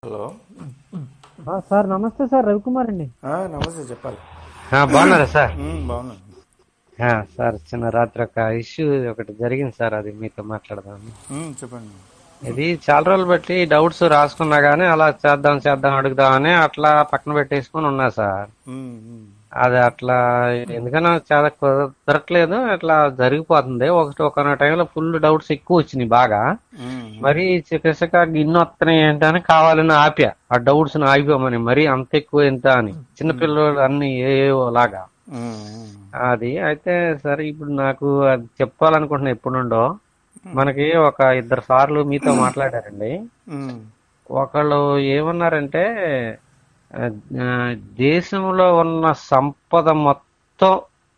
Hello ఆ, sir నమస్తే sir Ravikumar అండి ఆ, నమస్తే చెప్పాలి ఆ, బాగున్నారా సార్ ఉమ్, బాగున్నాను ఆ, సార్ చిన్న రాత్రి ఒక ఇష్యూ ఒకటి జరిగింది సార్ అది మీతో మాట్లాడదాం ఉమ్, చెప్పండి ఇది చాలా రోజులు బట్టి డౌట్స్ రాసుకున్నా గానీ అలా చేద్దాం చేద్దాం అడుగుదామని అట్లా పక్కన పెట్టేసుకుని ఉన్నా సార్ ఉమ్, ఉమ్, అది అట్లా ఎందుకన్నా చాలా కుదరట్లేదు అట్లా జరిగిపోతుంది ఒకటి ఒక టైంలో ఫుల్ డౌట్స్ ఎక్కువ వచ్చినాయి బాగా ఉమ్, మరి చికిత్సక గిన్నె వస్తున్నాయి ఏంటని కావాలని ఆప్యా ఆ డౌట్స్ ని ఆగిపోమని మరి అంత ఎక్కువ ఎంత అని చిన్నపిల్లలు అన్ని ఏవో లాగా ఉమ్, ఉమ్, అది అయితే సరే ఇప్పుడు నాకు అది చెప్పాలనుకుంటున్నా ఎప్పుడు నుండో మనకి ఒక ఇద్దరు సార్లు మీతో మాట్లాడారండి ఉమ్, ఒకళ్ళు ఏమన్నారంటే ఆ, ఆ, దేశంలో ఉన్న సంపద మొత్తం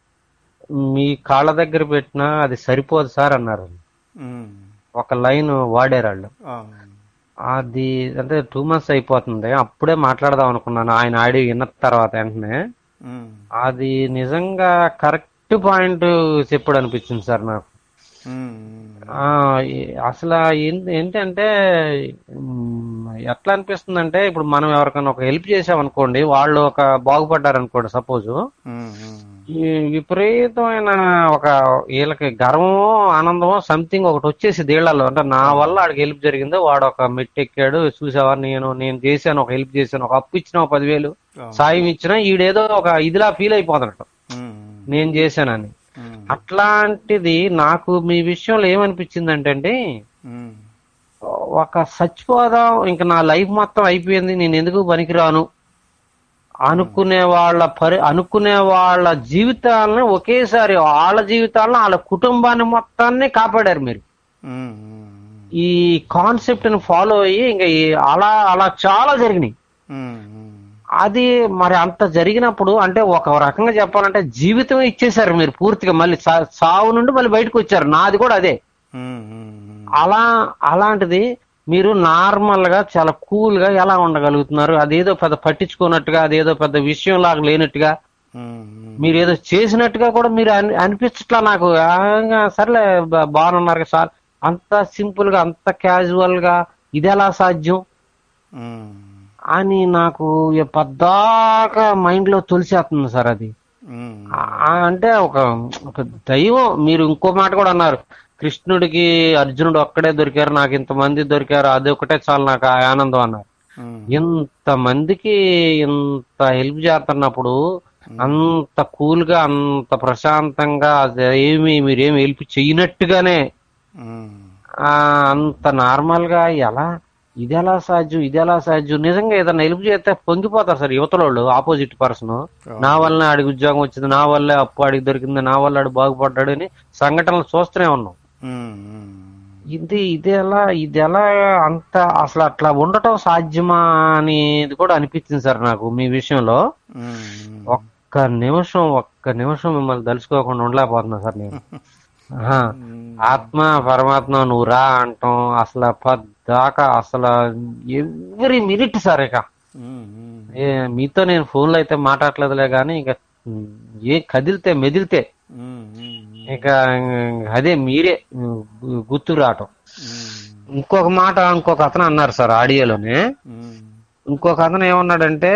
మీ కాళ్ళ దగ్గర పెట్టినా అది సరిపోదు సార్ అన్నారు ఉమ్, ఒక లైన్ వాడారు వాళ్ళు ఆ, అది అంటే టూ మంత్స్ అయిపోతుంది అప్పుడే మాట్లాడదాం అనుకున్నాను ఆయన ఆడి విన్న తర్వాత వెంటనే ఉమ్, అది నిజంగా కరెక్ట్ పాయింట్ చెప్పాడు అనిపించింది సార్ నాకు ఉమ్, ఆ, ఈ- అసలు ఏం- ఏంటంటే మ్, ఎట్లా అనిపిస్తుందంటే ఇప్పుడు మనం ఎవరికైనా ఒక హెల్ప్ చేసామనుకోండి వాళ్ళు ఒక బాగుపడ్డారు అనుకోండి సపోజ్ ఉమ్, ఉమ్, ఈ విపరీతమైన ఒక వీళ్ళకి గర్వమో ఆనందమో సంథింగ్ ఒకటి వచ్చేసి వీళ్ళలో అంటే నా వల్ల వాడికి హెల్ప్ జరిగింది వాడు ఒక మెట్టు ఎక్కాడు చూసావా నేను నేను చేశాను ఒక హెల్ప్ చేశాను ఒక అప్పు ఇచ్చిన ఒక పదివేలు ఆ, సాయం ఇచ్చినా ఈడేదో ఒక ఇదిలా ఫీల్ అయిపోతాడట ఉమ్, నేను చేశానని ఉమ్, అట్లాంటిది నాకు మీ విషయంలో ఏమనిపించిందంటే అండి ఉమ్, ఒక చచ్చిపోదాం ఇంకా నా లైఫ్ మొత్తం అయిపోయింది నేను ఎందుకు పనికిరాను అనుకునే వాళ్ళ పరి అనుకునే వాళ్ళ జీవితాలను ఒకేసారి వాళ్ళ జీవితాలను వాళ్ళ కుటుంబాన్ని మొత్తాన్ని కాపాడారు మీరు ఉమ్, ఉమ్, ఈ కాన్సెప్ట్ ని ఫాలో అయ్యి ఇంకా ఈ- అలా అలా చాలా జరిగినాయి ఉమ్, ఉమ్, అది మరి అంత జరిగినప్పుడు అంటే ఒక రకంగా చెప్పాలంటే జీవితం ఇచ్చేశారు మీరు పూర్తిగా మళ్ళీ సా- సావు నుండి మళ్ళీ బయటకు వచ్చారు నాది కూడా అదే ఉమ్, ఉమ్, ఉమ్, అలా అలాంటిది మీరు నార్మల్ గా చాలా కూల్ గా ఎలా ఉండగలుగుతున్నారు అదేదో పెద్ద పట్టించుకున్నట్టుగా అదేదో పెద్ద విషయం లాగా లేనట్టుగా ఉమ్, ఉమ్, మీరు ఏదో చేసినట్టుగా కూడా మీరు అని- అనిపించట్లా నాకు ఆ, ఇంకా సర్లే బా- బాగున్నారు కదా సార్ అంత సింపుల్ గా అంత క్యాజువల్ గా ఇది ఎలా సాధ్యం ఉమ్, అని నాకు ఇక పద్దాకా మైండ్ లో తొలిసేస్తుంది సార్ అది ఉమ్, ఆ, అంటే ఒక ఒక దైవం మీరు ఇంకో మాట కూడా అన్నారు కృష్ణుడికి అర్జునుడు ఒక్కడే దొరికారు నాకు ఇంతమంది దొరికారు అది ఒకటే చాలు నాకు ఆ ఆనందం అన్నారు ఉమ్, ఇంత మందికి ఇంత హెల్ప్ చేస్తున్నప్పుడు అంత కూల్ గా అంత ప్రశాంతంగా అది ఏమి మీరేమి హెల్ప్ చేయనట్టుగానే ఉమ్, ఆ అంత నార్మల్ గా ఎలా ఇది ఎలా సాధ్యం ఇది ఎలా సాధ్యం నిజంగా ఏదైనా హెల్ప్ చేస్తే పొంగిపోతారు సార్ యువతల వాళ్ళు ఆపోజిట్ పర్సన్ నా వల్లనే ఆడికి ఉద్యోగం వచ్చింది నా వల్లే అప్పు ఆడికి దొరికింది నా వల్ల ఆడు బాగుపడ్డాడు అని సంఘటనలు చూస్తూనే ఉన్నాం ఉమ్, ఉమ్, ఇది ఇది ఎలా ఇది ఎలా అంత అసలు అట్లా ఉండటం సాధ్యమా అనేది కూడా అనిపించింది సార్ నాకు మీ విషయంలో ఉమ్, ఒక్క నిమిషం ఒక్క నిమిషం మిమ్మల్ని తలుసుకోకుండా ఉండలేకపోతున్నా సార్ నేను ఆహా. ఆత్మ పరమాత్మ నువ్వు రా అంటాం అసలు పద్దాకా అసలు ఎవ్రీ మినిట్ సార్ ఇక ఉమ్, ఉమ్, ఏ మీతో నేను ఫోన్లో అయితే మాట్లాడలేదులే కానీ ఇక ఏ కదిలితే మెదిలితే ఉమ్, ఉమ్, ఇక అదే మీరే గు- గుర్తు రావటం ఉమ్, ఇంకొక మాట ఇంకొక అతను అన్నారు సార్ ఆడియోలోనే ఉమ్, ఇంకొక అతను ఏమన్నాడంటే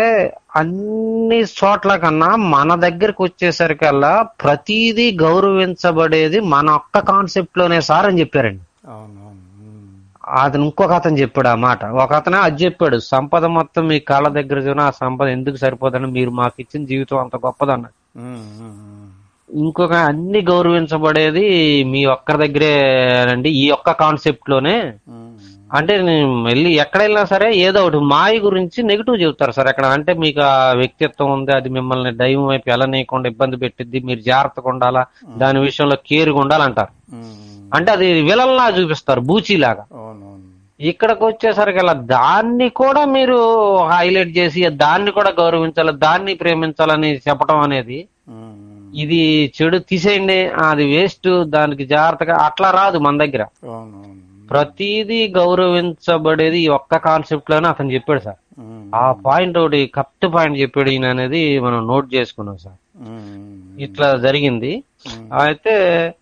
అన్ని చోట్ల కన్నా మన దగ్గరకు వచ్చేసరికల్లా ప్రతిదీ గౌరవించబడేది మన ఒక్క కాన్సెప్ట్ లోనే సార్ అని చెప్పారండి అవును అవును ఉమ్, అతను ఇంకొక అతను చెప్పాడు ఆ మాట ఒక అతను అది చెప్పాడు సంపద మొత్తం మీ కాళ్ళ దగ్గర చూన ఆ సంపద ఎందుకు సరిపోదని మీరు మాకు ఇచ్చిన జీవితం అంత గొప్పదన్నారు ఉమ్, ఉమ్, ఉమ్, ఇంకొక అన్ని గౌరవించబడేది మీ ఒక్కరి దగ్గరే అండి ఈ ఒక్క కాన్సెప్ట్ లోనే ఉమ్, అంటే నేను వెళ్ళి ఎక్కడ వెళ్ళినా సరే ఏదో ఒకటి మాయ గురించి నెగిటివ్ చెబుతారు సార్ అక్కడ అంటే మీకు ఆ వ్యక్తిత్వం ఉంది అది మిమ్మల్ని దైవం వైపు వెళ్ళనీయకుండా ఇబ్బంది పెట్టిద్ది మీరు జాగ్రత్తగా ఉండాలా దాని విషయంలో కేర్గా ఉండాలంటారు ఉమ్, అంటే అది విలన్లా చూపిస్తారు బూచీలాగా అవును అవును ఇక్కడికి వచ్చేసరికి అలా దాన్ని కూడా మీరు హైలైట్ చేసి దాన్ని కూడా గౌరవించాలి దాన్ని ప్రేమించాలని చెప్పడం అనేది ఉమ్, ఉమ్, ఇది చెడు తీసేయండి అది వేస్ట్ దానికి జాగ్రత్తగా అట్లా రాదు మన దగ్గర అవును అవును ప్రతిదీ గౌరవించబడేది ఈ ఒక్క కాన్సెప్ట్ లోనే అతను చెప్పాడు సార్ ఉమ్, ఆ పాయింట్ ఒకటి కరెక్ట్ పాయింట్ చెప్పాడు ఈయన అనేది మనం నోట్ చేసుకున్నాం సార్ ఉమ్, ఇట్లా జరిగింది అయితే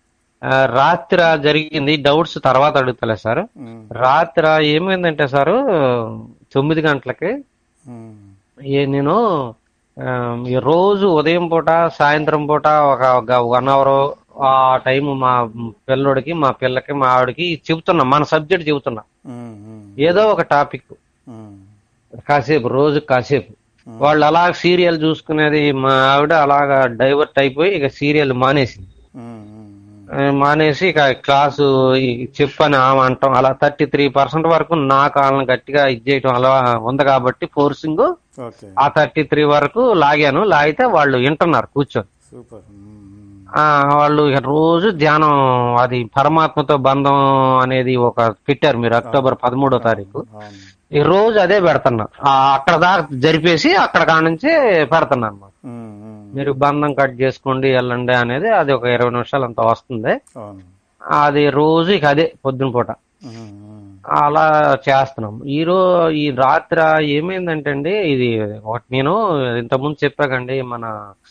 ఆ, రాత్రి జరిగింది డౌట్స్ తర్వాత అడుగుతలే సార్ ఉమ్, రాత్రి ఏమైందంటే సార్ తొమ్మిది గంటలకి ఉమ్, ఏ నేను ఆ, ఈ రోజు ఉదయం పూట సాయంత్రం పూట ఒక వన్ అవర్ ఆ టైం మా పిల్లోడికి మా పిల్లకి మా ఆవిడకి చెబుతున్నా మన సబ్జెక్ట్ చెబుతున్నా ఉమ్, ఉమ్, ఏదో ఒక టాపిక్ ఉమ్, కాసేపు రోజు కాసేపు వాళ్ళు అలా సీరియల్ చూసుకునేది మా ఆవిడ అలాగా డైవర్ట్ అయిపోయి ఇక సీరియల్ మానేసింది ఉమ్, ఉమ్, ఆ, మానేసి ఇక క్లాసు ఈ చెప్పని ఆమె అంటాం అలా థర్టీ త్రీ పర్సెంట్ వరకు నా కాళ్ళని గట్టిగా ఇది చేయటం అలా ఉంది కాబట్టి ఫోర్సింగ్ ఓకే ఆ థర్టీ త్రీ వరకు లాగాను లాగితే వాళ్ళు వింటున్నారు కూర్చొని సూపర్ ఉమ్, ఉమ్, ఆ వాళ్ళు ఇక రోజు ధ్యానం అది పరమాత్మతో బంధం అనేది ఒక పెట్టారు మీరు అక్టోబర్ పదమూడో తారీఖు అవును ఈ రోజు అదే పెడుతున్నా ఆ అక్కడ దాకా జరిపేసి అక్కడ కాడ నుంచి పెడుతున్నా అన్నమాట ఉమ్, ఉమ్, మీరు బంధం కట్ చేసుకోండి వెళ్ళండి అనేది అది ఒక ఇరవై నిమిషాలు అంత వస్తుంది అవును అది రోజు ఇక అదే పొద్దున పూట ఉమ్, ఉమ్, అలా చేస్తున్నాం ఈ రో ఈ రాత్రి ఏమైందంటే అండి ఇది ఒకటి నేను ఇంతకుముందు చెప్పాకండి మన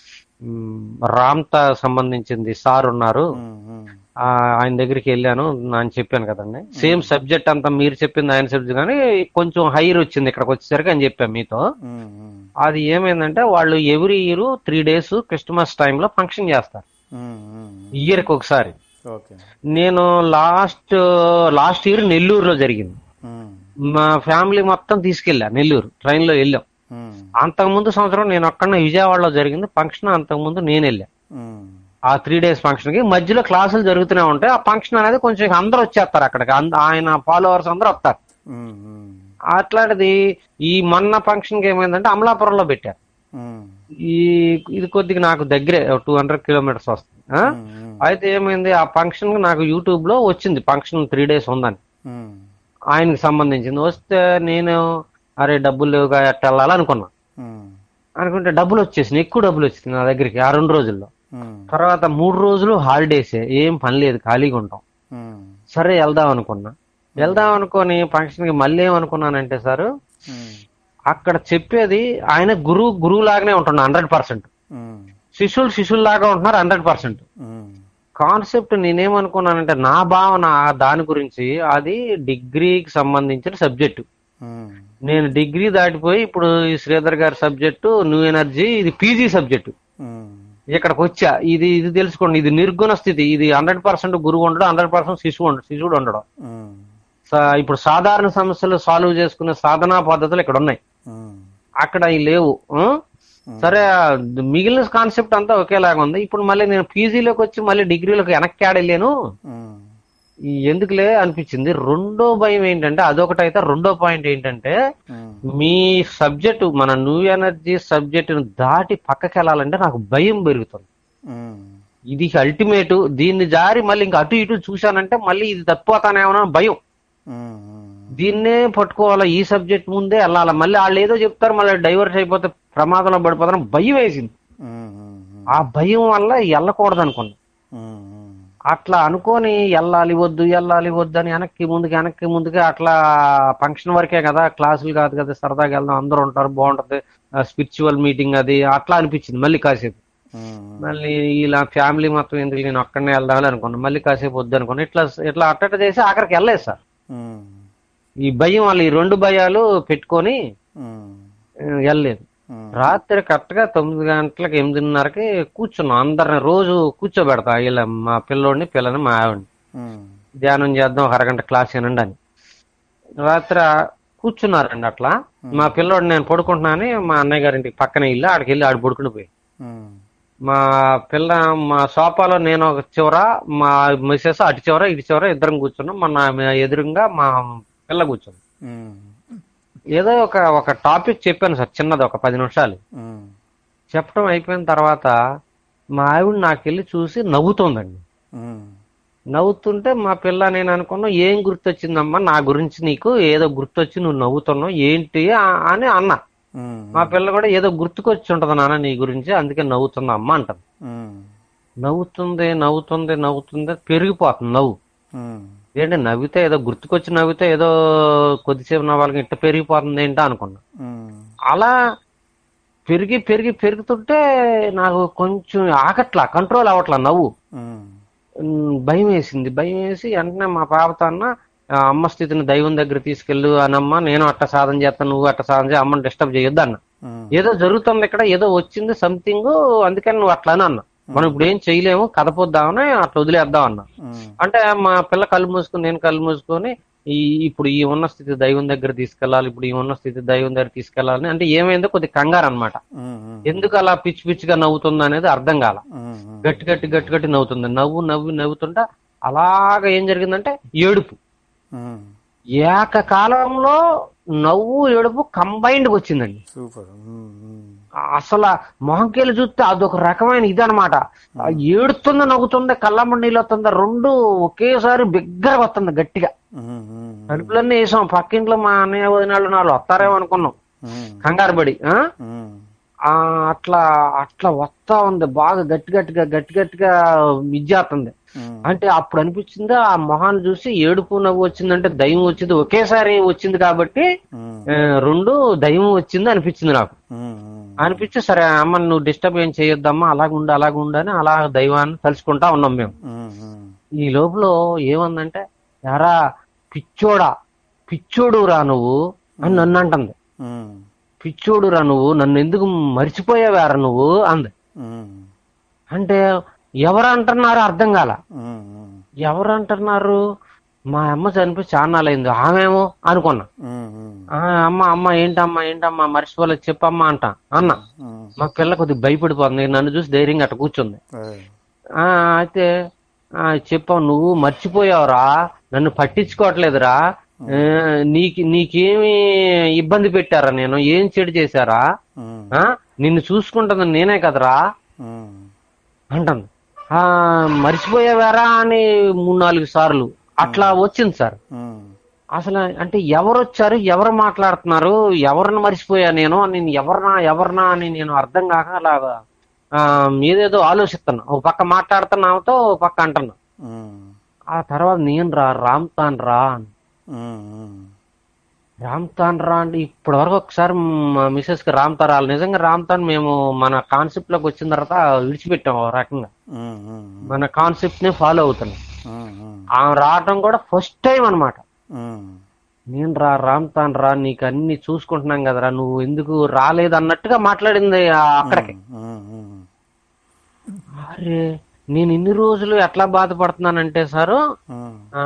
మ్, రామ్తా సంబంధించింది సార్ ఉన్నారు ఉమ్, ఉమ్, ఆ, ఆయన దగ్గరికి వెళ్ళాను అని చెప్పాను కదండి సేమ్ సబ్జెక్ట్ అంతా మీరు చెప్పింది ఆయన సబ్జెక్ట్ కానీ కొంచెం హైర్ వచ్చింది ఇక్కడికి వచ్చేసరికి అని చెప్పాను మీతో ఉమ్, ఉమ్, అది ఏమైందంటే వాళ్ళు every year three days Christmas టైంలో ఫంక్షన్ చేస్తారు ఉమ్, ఉమ్, ఇయర్కి ఒకసారి ఓకే నేను లాస్ట్ లాస్ట్ ఇయర్ నెల్లూరులో జరిగింది ఉమ్, మా ఫ్యామిలీ మొత్తం తీసుకెళ్ళా నెల్లూరు ట్రైన్ లో వెళ్ళాం ఉమ్, అంతకుముందు సంవత్సరం నేను అక్కడ విజయవాడలో జరిగింది ఫంక్షన్ అంతకుముందు నేను వెళ్ళా ఉమ్, ఆ త్రీ డేస్ ఫంక్షన్ కి మధ్యలో క్లాసులు జరుగుతూనే ఉంటాయి ఆ ఫంక్షన్ అనేది కొంచెం ఇక అందరూ వచ్చేస్తారు అక్కడికి అంద- ఆయన ఫాలోవర్స్ అందరూ వస్తారు ఉమ్, ఉమ్, అట్లాంటిది ఈ మొన్న ఫంక్షన్ కి ఏమైందంటే అమలాపురంలో పెట్టారు ఉమ్, ఈ ఇది కొద్దిగా నాకు దగ్గరే టూ హండ్రెడ్ కిలోమీటర్స్ వస్తుంది ఆ? ఉమ్, అయితే ఏమైంది ఆ ఫంక్షన్ నాకు యూట్యూబ్ లో వచ్చింది ఫంక్షన్ త్రీ డేస్ ఉందని ఉమ్, ఆయనకి సంబంధించింది వస్తే నేను అరే డబ్బులు లేవుగా ఎట్ట వెళ్ళాలనుకున్నా ఉమ్, అనుకుంటే డబ్బులు వచ్చేసినాయి ఎక్కువ డబ్బులు వచ్చింది నా దగ్గరికి ఆ రెండు రోజుల్లో ఉమ్, తర్వాత మూడు రోజులు హాలిడేసే ఏం పని లేదు ఖాళీగా ఉంటాం ఉమ్, సరే వెళ్దాం అనుకున్నా వెళ్దాం అనుకొని ఫంక్షన్ కి మళ్ళీ ఏమనుకున్నానంటే సార్ ఉమ్, అక్కడ చెప్పేది ఆయన గురువు గురువు లాగానే ఉంటున్నా హండ్రెడ్ పర్సెంట్ ఉమ్, శిష్యులు శిష్యులు లాగా ఉంటున్నారు హండ్రెడ్ పర్సెంట్ ఉమ్, కాన్సెప్ట్ నేనేమనుకున్నానంటే నా భావన దాని గురించి అది డిగ్రీకి సంబంధించిన సబ్జెక్టు ఉమ్, నేను డిగ్రీ దాటిపోయి ఇప్పుడు ఈ శ్రీధర్ గారి సబ్జెక్టు న్యూ ఎనర్జీ ఇది పీజీ సబ్జెక్టు ఉమ్, ఇక్కడికి వచ్చా ఇది ఇది తెలుసుకోండి ఇది నిర్గుణ స్థితి ఇది హండ్రెడ్ పర్సెంట్ గురువు ఉండడం హండ్రెడ్ పర్సెంట్ శిశువు ఉండ- శిశువుడు ఉండడం ఉమ్, స- ఇప్పుడు సాధారణ సమస్యలు సాల్వ్ చేసుకునే సాధనా పద్ధతులు ఇక్కడ ఉన్నాయి ఉమ్, అక్కడ అవి లేవు ఆ? సరే ఆ మిగిలిన కాన్సెప్ట్ అంతా ఒకేలాగా ఉంది ఇప్పుడు మళ్ళీ నేను పీజీలోకి వచ్చి మళ్ళీ డిగ్రీలోకి వెనక్కి ఆడలేను ఉమ్, ఈ ఎందుకులే అనిపించింది రెండో భయం ఏంటంటే అదొకటి అయితే రెండో పాయింట్ ఏంటంటే ఉమ్, మీ సబ్జెక్టు మన న్యూ ఎనర్జీ సబ్జెక్టును దాటి పక్కకి వెళ్ళాలంటే నాకు భయం పెరుగుతుంది ఉమ్, ఇది అల్టిమేట్ దీన్ని జారి మళ్ళీ ఇంకా అటు ఇటు చూశానంటే మళ్ళీ ఇది తప్పిపోతానేమో అని భయం ఉమ్, దీన్నే పట్టుకోవాలా ఈ సబ్జెక్ట్ ముందే వెళ్ళాలా మళ్ళీ వాళ్ళు ఏదో చెప్తారు మళ్ళీ డైవర్ట్ అయిపోతే ప్రమాదంలో పడిపోతారని భయం వేసింది ఉమ్, ఉమ్, ఆ భయం వల్ల వెళ్ళకూడదు అనుకున్నా ఉమ్, ఉమ్, అట్లా అనుకొని వెళ్ళాలి వద్దు వెళ్ళాలి వద్దు అని వెనక్కి ముందుకి వెనక్కి ముందుకి అట్లా ఫంక్షన్ వరకే కదా క్లాసులు కాదు కదా సరదాగా వెళ్దాం అందరూ ఉంటారు బాగుంటది స్పిరిచువల్ మీటింగ్ అది అట్లా అనిపించింది మళ్ళీ కాసేపు ఉమ్, మళ్ళీ ఇలా ఫ్యామిలీ మొత్తం ఎందుకు నేను ఒక్కడనే వెళ్దామని అనుకున్నా మళ్ళీ కాసేపు వద్దు అనుకున్నా ఇట్లా ఇట్లా అట్టట చేసి ఆఖరికి వెళ్ళలేదు సార్ ఉమ్, ఈ భయం వాళ్ళు ఈ రెండు భయాలు పెట్టుకొని ఉమ్, ఆ, వెళ్ళలేదు ఉమ్, రాత్రి కరెక్ట్ గా తొమ్మిది గంటలకు ఎనిమిదిన్నరకి కూర్చున్నాం అందరిని రోజు కూర్చోబెడతా ఇలా మా పిల్లోడిని పిల్లని మా ఆవిడని ఉమ్, ధ్యానం చేద్దాం ఒక అరగంట క్లాస్ వినండి అని రాత్రి కూర్చున్నారండి అట్లా మా పిల్లోడు నేను పడుకుంటున్నానని మా అన్నయ్య గారింటికి పక్కనే ఇల్లు ఆడికి వెళ్ళి ఆడు పడుకుని పోయి ఉమ్, మా పిల్ల మా సోఫాలో నేను ఒక చివర మా మిస్సెస్ అటు చివర ఇటు చివర ఇద్దరం కూర్చున్నాం మన మా ఎదురుగా మా పిల్ల కూర్చుంది ఉమ్, ఏదో ఒక ఒక టాపిక్ చెప్పాను సార్ చిన్నది ఒక పది నిమిషాలు ఉమ్, చెప్పడం అయిపోయిన తర్వాత మా ఆవిడ నాకెళ్ళి చూసి నవ్వుతోందండి ఉమ్, నవ్వుతుంటే మా పిల్ల నేను అనుకున్నా ఏం గుర్తొచ్చిందమ్మా నా గురించి నీకు ఏదో గుర్తొచ్చి నువ్వు నవ్వుతున్నావు ఏంటి ఆ- అని అన్నా ఉమ్, మా పిల్ల కూడా ఏదో గుర్తుకొచ్చి ఉంటది నాన్న నీ గురించి అందుకే నవ్వుతుందా అమ్మ అంటది ఉమ్, నవ్వుతుంది నవ్వుతుంది నవ్వుతుంది పెరిగిపోతుంది నవ్వు ఉమ్, ఏంటి నవ్వితే ఏదో గుర్తుకొచ్చి నవ్వితే ఏదో కొద్దిసేపు నవ్వాలకి ఇట్ట పెరిగిపోతుంది ఏంటో అనుకున్నా ఉమ్, అలా పెరిగి పెరిగి పెరుగుతుంటే నాకు కొంచెం ఆగట్లా కంట్రోల్ అవ్వట్లా నవ్వు ఉమ్, ఉమ్, భయం వేసింది భయం వేసి వెంటనే మా పాపతో అన్న ఆ అమ్మ స్థితిని దైవం దగ్గర తీసుకెళ్ళు అనమ్మ నేను అట్ట సాధన చేస్తాను నువ్వు అట్ట సాధన చేయ అమ్మని డిస్టర్బ్ చేయొద్దు అన్న ఉమ్, ఏదో జరుగుతుంది ఇక్కడ ఏదో వచ్చింది సంథింగ్ అందుకని నువ్వు అట్లా అని అన్న మనం ఇప్పుడు ఏం చేయలేము కదపోద్దామని అట్లా వదిలేద్దాం అన్న ఉమ్, అంటే మా పిల్ల కళ్ళు మూసుకుని నేను కళ్ళు మూసుకొని ఈ ఇప్పుడు ఈ ఉన్న స్థితి దైవం దగ్గర తీసుకెళ్ళాలి ఇప్పుడు ఈ ఉన్న స్థితి దైవం దగ్గర తీసుకెళ్ళాలని అంటే ఏమైందో కొద్ది కంగారు అనమాట ఉమ్, ఉమ్, ఎందుకు అలా పిచ్చి పిచ్చిగా నవ్వుతుంది అనేది అర్థం కాల ఉమ్, ఉమ్, గట్టి గట్టి గట్టి గట్టి నవ్వుతుంది నవ్వు నవ్వు నవ్వుతుంటే అలాగ ఏం జరిగిందంటే ఏడుపు ఉమ్, ఏకకాలంలో నవ్వు ఏడుపు కంబైన్డ్ వచ్చిందండి సూపర్ ఉమ్, ఉమ్, అసలు మొహంకేలు చూస్తే అదొక రకమైన ఇదనమాట ఏడుతుంది నవ్వుతుంది కళ్ళమ్మ నీళ్ళు వస్తుంది రెండు ఒకేసారి బిగ్గరగా వస్తుంది గట్టిగా ఉమ్, ఉమ్, తలుపులన్నీ వేసాం పక్కింట్లో మా అన్నయ్య వదినాళ్ళు నాలుగు వస్తారేమో అనుకున్నాం ఉమ్, కంగారు పడి ఆ? ఉమ్, ఆ, అట్లా అట్లా వస్తా ఉంది బాగా గట్టి గట్టిగా గట్టి గట్టిగా మిజ్జేస్తుంది ఉమ్, అంటే అప్పుడు అనిపించింది ఆ మొహాన్ని చూసి ఏడుపు నవ్వు వచ్చిందంటే దయ్యం వచ్చింది ఒకేసారి వచ్చింది కాబట్టి ఉమ్, ఆ, రెండు దయ్యం వచ్చింది అనిపించింది నాకు ఉమ్, ఉమ్, అనిపించి సరే అమ్మ నువ్వు డిస్టర్బ్ ఏం చేయొద్దమ్మా అలాగ ఉండు అలాగ ఉండు అని అలా దైవాన్ని తలుచుకుంటా ఉన్నాం మేము ఉమ్, ఉమ్, ఈ లోపల ఏమందంటే ఎరా పిచ్చోడా పిచ్చోడు రా నువ్వు అని నన్ను అంటుంది ఉమ్, పిచ్చోడు రా నువ్వు నన్ను ఎందుకు మర్చిపోయావారా నువ్వు అంది ఉమ్, అంటే ఎవరు అంటున్నారో అర్థం కాల ఉమ్, ఉమ్, ఎవరు అంటున్నారు మా అమ్మ చనిపోయి చాన్నాలైంది ఆమెమో అనుకున్నా ఉమ్, ఉమ్, ఆ, అమ్మ అమ్మ ఏంటమ్మా ఏంటమ్మా మర్చిపోలేదు చెప్పమ్మా అంట అన్న ఉమ్, మా పిల్ల కొద్దిగా భయపడిపోతుంది నన్ను చూసి ధైర్యంగా అట్ట కూర్చుంది అదే. ఆ అయితే ఆ, చెప్పావు నువ్వు మర్చిపోయావురా నన్ను పట్టించుకోవట్లేదురా ఆ, నీకు నీకేమి ఇబ్బంది పెట్టారా నేను ఏం చెడు చేశారా ఉమ్, ఆ నిన్ను చూసుకుంటుంది నేనే కదరా ఉమ్, అంటుంది ఆ మర్చిపోయావారా అని మూడు నాలుగు సార్లు అట్లా వచ్చింది సార్ ఉమ్, అసలు అంటే ఎవరు వచ్చారు ఎవరు మాట్లాడుతున్నారు ఎవరిని మర్చిపోయా నేను నేను ఎవరినా ఎవరినా అని నేను అర్థం కాక అలాగా ఆ, మీదేదో ఆలోచిస్తున్నా ఒక పక్క మాట్లాడుతున్నావుతో ఒక పక్క అంటున్నా ఉమ్, ఆ తర్వాత నేను రా రామ్ తాన్ రా అని. ఉమ్, ఉమ్, రామ్ తాన్ రా అంటే ఇప్పటి వరకు ఒకసారి మా మిసెస్ కి రామ్ తారాలు నిజంగా రామ్ తాన్ మేము మన కాన్సెప్ట్ లోకి వచ్చిన తర్వాత విడిచిపెట్టాం ఒక రకంగా ఉమ్, ఉమ్, మన కాన్సెప్ట్ ని ఫాలో అవుతున్నాం ఉమ్, ఉమ్, ఆమె రావటం కూడా ఫస్ట్ టైం అన్నమాట ఉమ్, నేను రా రామ్ తాన్ రా నీకు అన్ని చూసుకుంటున్నాం కదరా నువ్వు ఎందుకు రాలేదు అన్నట్టుగా మాట్లాడింది ఆ అక్కడికి ఉమ్, ఉమ్, అరే నేను ఇన్ని రోజులు ఎట్లా బాధపడుతున్నానంటే సారు ఉమ్, ఆ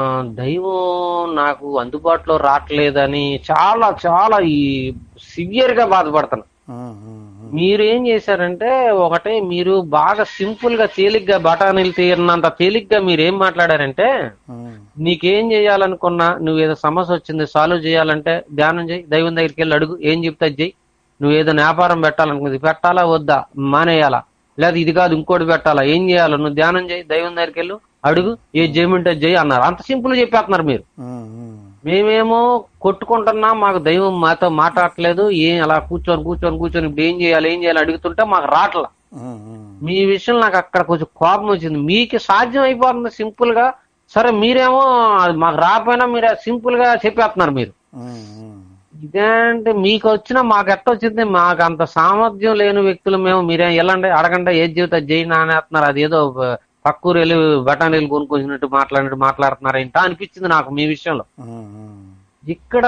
దైవం నాకు అందుబాటులో రావట్లేదని చాలా చాలా ఈ సివియర్ గా బాధపడుతున్నా ఉమ్, ఉమ్, మీరు ఏం చేశారంటే ఒకటే మీరు బాగా సింపుల్ గా తేలిగ్గా బఠానీలు తీరినంత తేలిగ్గా మీరు ఏం మాట్లాడారంటే ఉమ్, నీకేం చేయాలనుకున్నా నువ్వు ఏదో సమస్య వచ్చింది సాల్వ్ చేయాలంటే ధ్యానం చేయి దైవం దగ్గరికి వెళ్ళి అడుగు ఏం చెప్తా చెయ్యి నువ్వు ఏదో వ్యాపారం పెట్టాలనుకుంది పెట్టాలా వద్దా మానేయాలా లేదా ఇది కాదు ఇంకోటి పెట్టాలా ఏం చేయాలో నువ్వు ధ్యానం చేయి దైవం దగ్గరికి వెళ్ళు అడుగు ఏ చేయమంటే చెయ్యి అన్నారు అంత సింపుల్ చెప్పేస్తున్నారు మీరు ఉమ్, ఉమ్, మేమేమో కొట్టుకుంటున్నాం మాకు దైవం మాతో మాట్లాడట్లేదు ఏం అలా కూర్చొని కూర్చొని కూర్చొని ఇప్పుడు ఏం చేయాలి ఏం చేయాలి అడుగుతుంటే మాకు రావట్లా ఉమ్, ఉమ్, మీ విషయం నాకు అక్కడ కొంచెం కోపం వచ్చింది మీకు సాధ్యం అయిపోతుంది సింపుల్ గా సరే మీరేమో అది మాకు రాకపోయినా మీరు సింపుల్ గా చెప్పేస్తున్నారు మీరు ఉమ్, ఉమ్, ఇదేంటి మీకు వచ్చినా మాకు ఎట్ట వచ్చింది మాకు అంత సామర్థ్యం లేని వ్యక్తులు మేము మీరేం వెళ్ళండి అడగండి ఏది జీవితం జైన్ అనేస్తున్నారు అది ఏదో పక్కూరు వెళ్ళి బఠానీలు కొనుక్కొచ్చినట్టు మాట్లాడినట్టు మాట్లాడుతున్నారు ఏంటో అనిపించింది నాకు మీ విషయంలో ఉమ్, ఉమ్, ఇక్కడ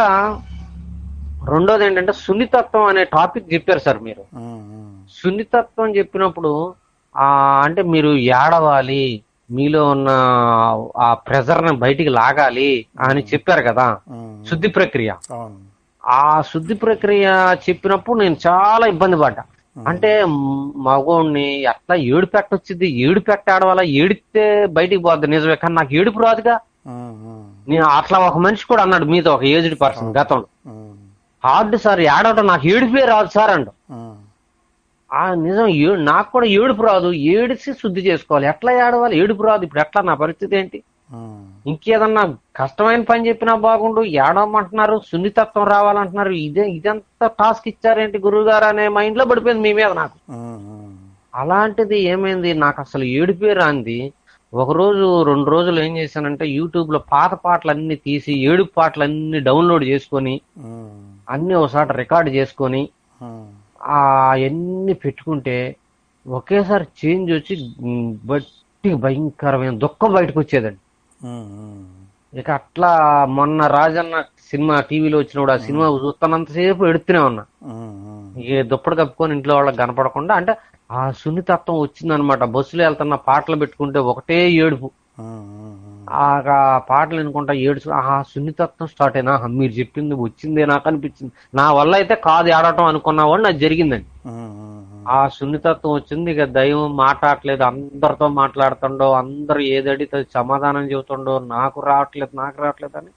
రెండోది ఏంటంటే సున్నితత్వం అనే టాపిక్ చెప్పారు సార్ మీరు ఉమ్, ఉమ్, సున్నితత్వం చెప్పినప్పుడు ఆ అంటే మీరు ఏడవాలి మీలో ఉన్న ఆ ప్రెజర్ ని బయటికి లాగాలి అని చెప్పారు కదా ఉమ్, శుద్ధి ప్రక్రియ అవును ఆ శుద్ధి ప్రక్రియ చెప్పినప్పుడు నేను చాలా ఇబ్బంది పడ్డా అంటే మ్- మగోడిని ఎట్లా ఏడు పెట్టొచ్చింది ఏడు పెట్టాడు వల్ల ఏడితే బయటికి పోద్ది నిజమే కానీ నాకు ఏడుపు రాదుగా ఉమ్, ఉమ్, నేను అట్లా ఒక మనిషి కూడా అన్నాడు మీతో ఒక ఏజ్డ్ పర్సన్ గతంలో ఉమ్, హార్డ్ సార్ ఏడవటం నాకు ఏడిపే రాదు సార్ అండు ఉమ్, ఆ నిజం ఏ- నాకు కూడా ఏడుపు రాదు ఏడిసి శుద్ధి చేసుకోవాలి ఎట్లా ఏడవాలి ఏడుపు రాదు ఇప్పుడు ఎట్లా నా పరిస్థితి ఏంటి ఉమ్, ఇంకేదన్నా కష్టమైన పని చెప్పినా బాగుండు ఏడవమంటున్నారు సున్నితత్వం రావాలంటున్నారు ఇదే ఇదంతా టాస్క్ ఇచ్చారేంటి గురువు గారు అనే మైండ్ లో పడిపోయింది మీ మీద నాకు ఉమ్, ఉమ్, అలాంటిది ఏమైంది నాకు అసలు ఏడుపే రాంది ఒక రోజు రెండు రోజులు ఏం చేశానంటే యూట్యూబ్ లో పాత పాటలు అన్ని తీసి ఏడుపు పాటలు అన్ని డౌన్లోడ్ చేసుకొని ఉమ్, అన్ని ఒకసారి రికార్డ్ చేసుకొని ఉమ్, ఆ ఎన్ని పెట్టుకుంటే ఒకేసారి చేంజ్ వచ్చి ఉమ్, బట్టి భయంకరమైన దుఃఖం బయటకు వచ్చేదండి ఉమ్, ఉమ్, ఇక అట్లా మొన్న రాజన్న సినిమా టీవీలో వచ్చినప్పుడు ఆ సినిమా చూస్తున్నంతసేపు ఎడుతూనే ఉన్నా ఉమ్, ఉమ్, ఇక దుప్పటి కప్పుకొని ఇంట్లో వాళ్ళకి కనపడకుండా అంటే ఆ సున్నితత్వం వచ్చిందనమాట బస్సులో వెళ్తున్న పాటలు పెట్టుకుంటే ఒకటే ఏడుపు ఉమ్, ఉమ్, ఆ ఆ పాటలు వినుకుంటా ఏడుచు ఆ సున్నితత్వం స్టార్ట్ అయినా ఆహా, మీరు చెప్పింది వచ్చిందే నాకు అనిపించింది నా వల్ల అయితే కాదు ఏడటం అనుకున్నావాడు నాకు జరిగిందండి ఉమ్, ఉమ్, ఆ సున్నితత్వం వచ్చింది ఇక దైవం మాట్లాడలేదు అందరితో మాట్లాడుతుండో అందరు ఏదడితే సమాధానం చెబుతుండో నాకు రావట్లేదు నాకు రావట్లేదు అని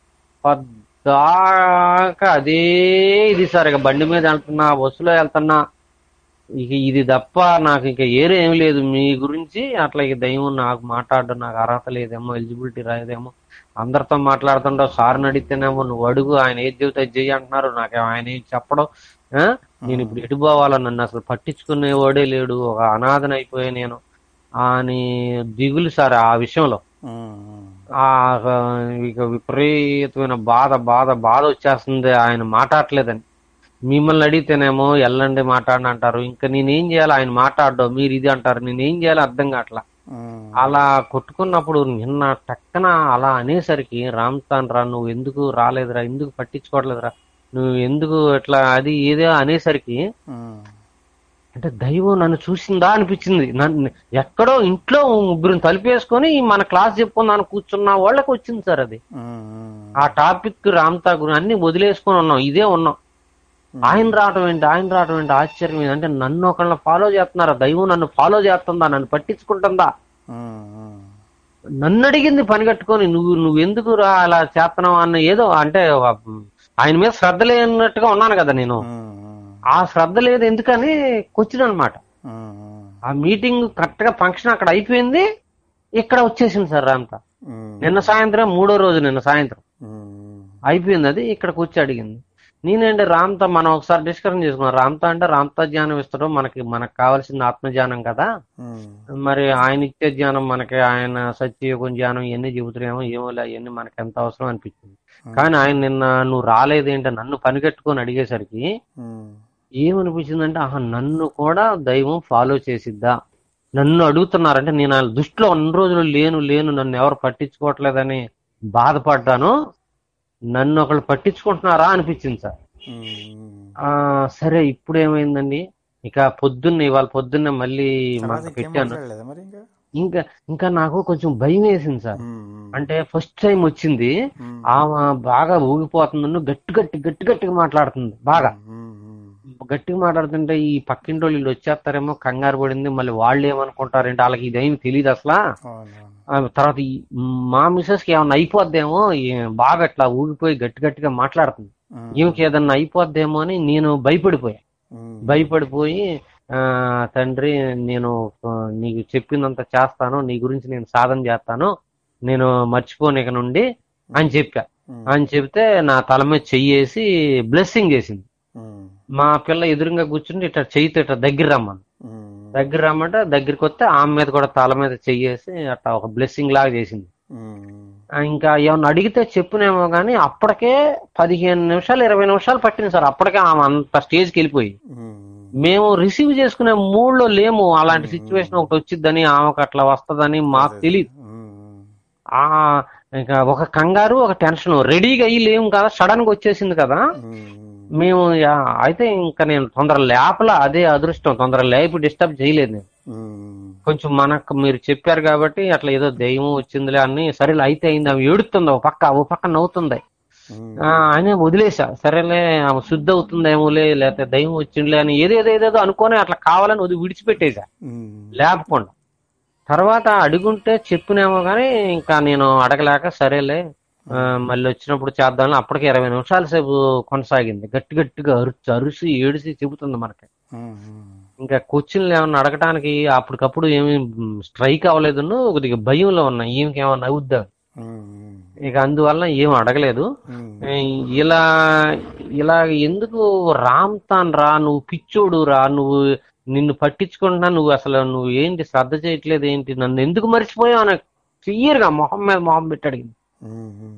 పద్దాక అదే ఇది సార్ ఇక బండి మీద వెళ్తున్నా బస్సులో వెళ్తున్నా ఇక ఇది తప్ప నాకు ఇంకా ఏరే ఏం లేదు మీ గురించి అట్లా ఇక దైవం నాకు మాట్లాడడం నాకు అర్హత లేదేమో ఎలిజిబిలిటీ రాలేదేమో అందరితో మాట్లాడుతుండో సార్ని అడిగితేనేమో నువ్వు అడుగు ఆయన ఏది చెబితే అది చెయ్యి అంటున్నారు నాకు ఆయన ఏం చెప్పడం ఆ? నేను ఇప్పుడు ఎటు పోవాలా నన్ను అసలు పట్టించుకునేవాడే లేడు ఒక అనాథన అయిపోయా నేను అని దిగులు సార్ ఆ విషయంలో ఉమ్, ఉమ్, ఆ ఇక విపరీతమైన బాధ బాధ బాధ వచ్చేస్తుంది ఆయన మాట్లాడలేదని మిమ్మల్ని అడిగితేనేమో ఎల్లండి మాట్లాడని అంటారు ఇంకా నేనేం చేయాలి ఆయన మాట్లాడడం మీరు ఇది అంటారు నేనేం చేయాలి అర్థం కావట్లా ఉమ్, అలా కొట్టుకున్నప్పుడు నిన్న టక్కన అలా అనేసరికి రామ్తాన్ రా నువ్వు ఎందుకు రాలేదురా ఎందుకు పట్టించుకోవట్లేదురా నువ్వు ఎందుకు ఇట్లా అది ఏదో అనేసరికి ఉమ్, అంటే దైవం నన్ను చూసిందా అనిపించింది నన్ను ఎక్కడో ఇంట్లో ముగ్గురిని తలిపేసుకొని మన క్లాస్ చెప్పుకుందాని కూర్చున్న వాళ్ళకి వచ్చింది సార్ అది ఉమ్, ఉమ్, ఆ టాపిక్ రామ్తా గురి అన్ని వదిలేసుకొని ఉన్నాం ఇదే ఉన్నాం ఆయన రావటం ఏంటి ఆయన రావటం ఏంటి ఆశ్చర్యం ఏంటి అంటే నన్ను ఒకళ్ళని ఫాలో చేస్తున్నారా దైవం నన్ను ఫాలో చేస్తుందా నన్ను పట్టించుకుంటుందా ఉమ్, ఉమ్, నన్ను అడిగింది పని కట్టుకొని నువ్వు నువ్వు ఎందుకు రా అలా చేస్తున్నావు అన్న ఏదో అంటే ఒక- ఆయన మీద శ్రద్ధ లేనట్టుగా ఉన్నాను కదా నేను ఉమ్, ఆ శ్రద్ధ లేదు ఎందుకని కూర్చుని అనమాట ఉమ్, ఉమ్, ఆ మీటింగ్ కరెక్ట్ గా ఫంక్షన్ అక్కడ అయిపోయింది ఇక్కడ వచ్చేసింది సార్ అంతా ఉమ్, నిన్న సాయంత్రం మూడో రోజు నిన్న సాయంత్రం ఉమ్, అయిపోయింది అది ఇక్కడికి వచ్చి అడిగింది నేనండి రామ్తా మనం ఒకసారి డిస్కషన్ చేసుకున్నాం రామ్తా అంటే రామ్తా ధ్యానం ఇస్తాడు మనకి మనకు కావాల్సింది ఆత్మజ్ఞానం కదా ఉమ్, మరి ఆయన ఇచ్చే ధ్యానం మనకి ఆయన సత్యయుగం ధ్యానం ఇవన్నీ చెబుతున్నామో ఏమో లే అవన్నీ మనకి ఎంత అవసరం అనిపించింది కానీ ఆయన నిన్న నువ్వు రాలేదేంటే నన్ను పనిగట్టుకొని అడిగేసరికి ఉమ్, ఏమనిపించిందంటే ఆహా నన్ను కూడా దైవం ఫాలో చేసిద్దా నన్ను అడుగుతున్నారంటే నేను ఆయన దృష్టిలో అన్ని రోజులు లేను లేను నన్ను ఎవరు పట్టించుకోవట్లేదని బాధపడ్డాను నన్ను ఒకళ్ళు పట్టించుకుంటున్నారా అనిపించింది సార్ ఉమ్. ఆ సరే ఇప్పుడు ఏమైందండి ఇక పొద్దున్నే ఇవాళ పొద్దున్నే మళ్ళీ తర్వాత మాకు ఇంకేం పెట్టాను మాట్లాడలేదా మరి ఇంకా ఇంకా ఇంకా నాకు కొంచెం భయం వేసింది సార్ ఉమ్, ఉమ్, అంటే ఫస్ట్ టైం వచ్చింది ఉమ్, ఆమె బాగా ఊగిపోతుంది గట్టి గట్టి గట్టి గట్టిగా మాట్లాడుతుంది బాగా ఉమ్, ఉమ్, గట్టిగా మాట్లాడుతుంటే ఈ పక్కింటి వాళ్ళు వీళ్ళు వచ్చేస్తారేమో కంగారు పడింది మళ్ళీ వాళ్ళు ఏమనుకుంటారంటే వాళ్ళకి ఇదేమి తెలియదు అసలు అవును, ఆ తర్వాత ఈ మా మిసెస్ కి ఏమన్నా అయిపోద్దేమో ఈ- బాగా అట్లా ఊగిపోయి గట్టి గట్టిగా మాట్లాడుతుంది ఉమ్, ఈమెకి ఏదన్నా అయిపోద్దేమో అని నేను భయపడిపోయా ఉమ్, భయపడిపోయి ఆ తండ్రి నేను ఆ, నీకు చెప్పిందంత చేస్తాను నీ గురించి నేను సాధన చేస్తాను నేను మర్చిపోను ఇక నుండి అని చెప్పా ఉమ్, అని చెప్తే నా తల మీద చెయ్యేసి బ్లెస్సింగ్ చేసింది ఉమ్, మా పిల్ల ఎదురుగా కూర్చుంటే ఇట్లా చెయ్యితో ఇట్లా దగ్గర రమ్మను ఉమ్, దగ్గర రమ్మంటే దగ్గరికి వస్తే ఆమె మీద కూడా తల మీద చెయ్యేసి అట్లా ఒక బ్లెస్సింగ్ లాగా చేసింది ఉమ్, ఆ, ఇంకా ఏమన్నా అడిగితే చెప్పునేమో కానీ అప్పటికే పదిహేను నిమిషాలు ఇరవై నిమిషాలు పట్టింది సార్ అప్పటికే ఆమె అంత స్టేజ్కి వెళ్ళిపోయి ఉమ్, మేము రిసీవ్ చేసుకునే మూడ్లో లేము అలాంటి సిచ్యువేషన్ ఒకటి వచ్చిందని ఆమెకు అట్లా వస్తదని మాకు తెలియదు ఉమ్, ఆ ఇంకా ఒక కంగారు ఒక టెన్షన్ రెడీగా అయ్యి లేము కదా సడన్ గా వచ్చేసింది కదా ఉమ్, మేము యా, అయితే ఇంకా నేను తొందర లేపల అదే అదృష్టం తొందర లేపి డిస్టర్బ్ చేయలేదు నేను ఉమ్, కొంచెం మనకు మీరు చెప్పారు కాబట్టి అట్లా ఏదో దెయ్యం వచ్చిందిలే అని సరేలే అయితే అయింది ఆమె ఏడుతుంది ఒక పక్క ఓ పక్క నవ్వుతుంది ఉమ్, ఆ, ఆయన వదిలేసా సరేలే ఆమె శుద్ధి అవుతుందేమోలే లేకపోతే దయ్యం వచ్చిందిలే అని ఏదేదో ఏదేదో అనుకొని అట్లా కావాలని వదిలి విడిచిపెట్టేశా ఉమ్, లేపకుండా తర్వాత అడుగుంటే చెప్పునేమో కానీ ఇంకా నేను అడగలేక సరేలే ఆ, మళ్ళీ వచ్చినప్పుడు చేద్దామని అప్పటికి ఇరవై నిమిషాల సేపు కొనసాగింది గట్టి గట్టిగా అరుచి అరుసి ఏడిసి చెబుతుంది మనకి ఉమ్, ఉమ్, ఇంకా క్వశ్చన్లు ఏమన్నా అడగటానికి అప్పటికప్పుడు ఏమి స్ట్రైక్ అవ్వలేదు కొద్దిగా భయంలో ఉన్నా ఈమెకి ఏమన్నా అవుద్దా ఉమ్, ఇక అందువల్ల ఏం అడగలేదు ఉమ్, ఏ, ఇలా ఇలా ఎందుకు రామ్తాన్ రా నువ్వు పిచ్చోడు రా నువ్వు నిన్ను పట్టించుకుంటున్నా నువ్వు అసలు నువ్వు ఏంటి శ్రద్ధ చేయట్లేదు ఏంటి నన్ను ఎందుకు మర్చిపోయావు అని క్లియర్గా మొహం మీద మొహం పెట్టి అడిగింది ఉమ్, ఉమ్.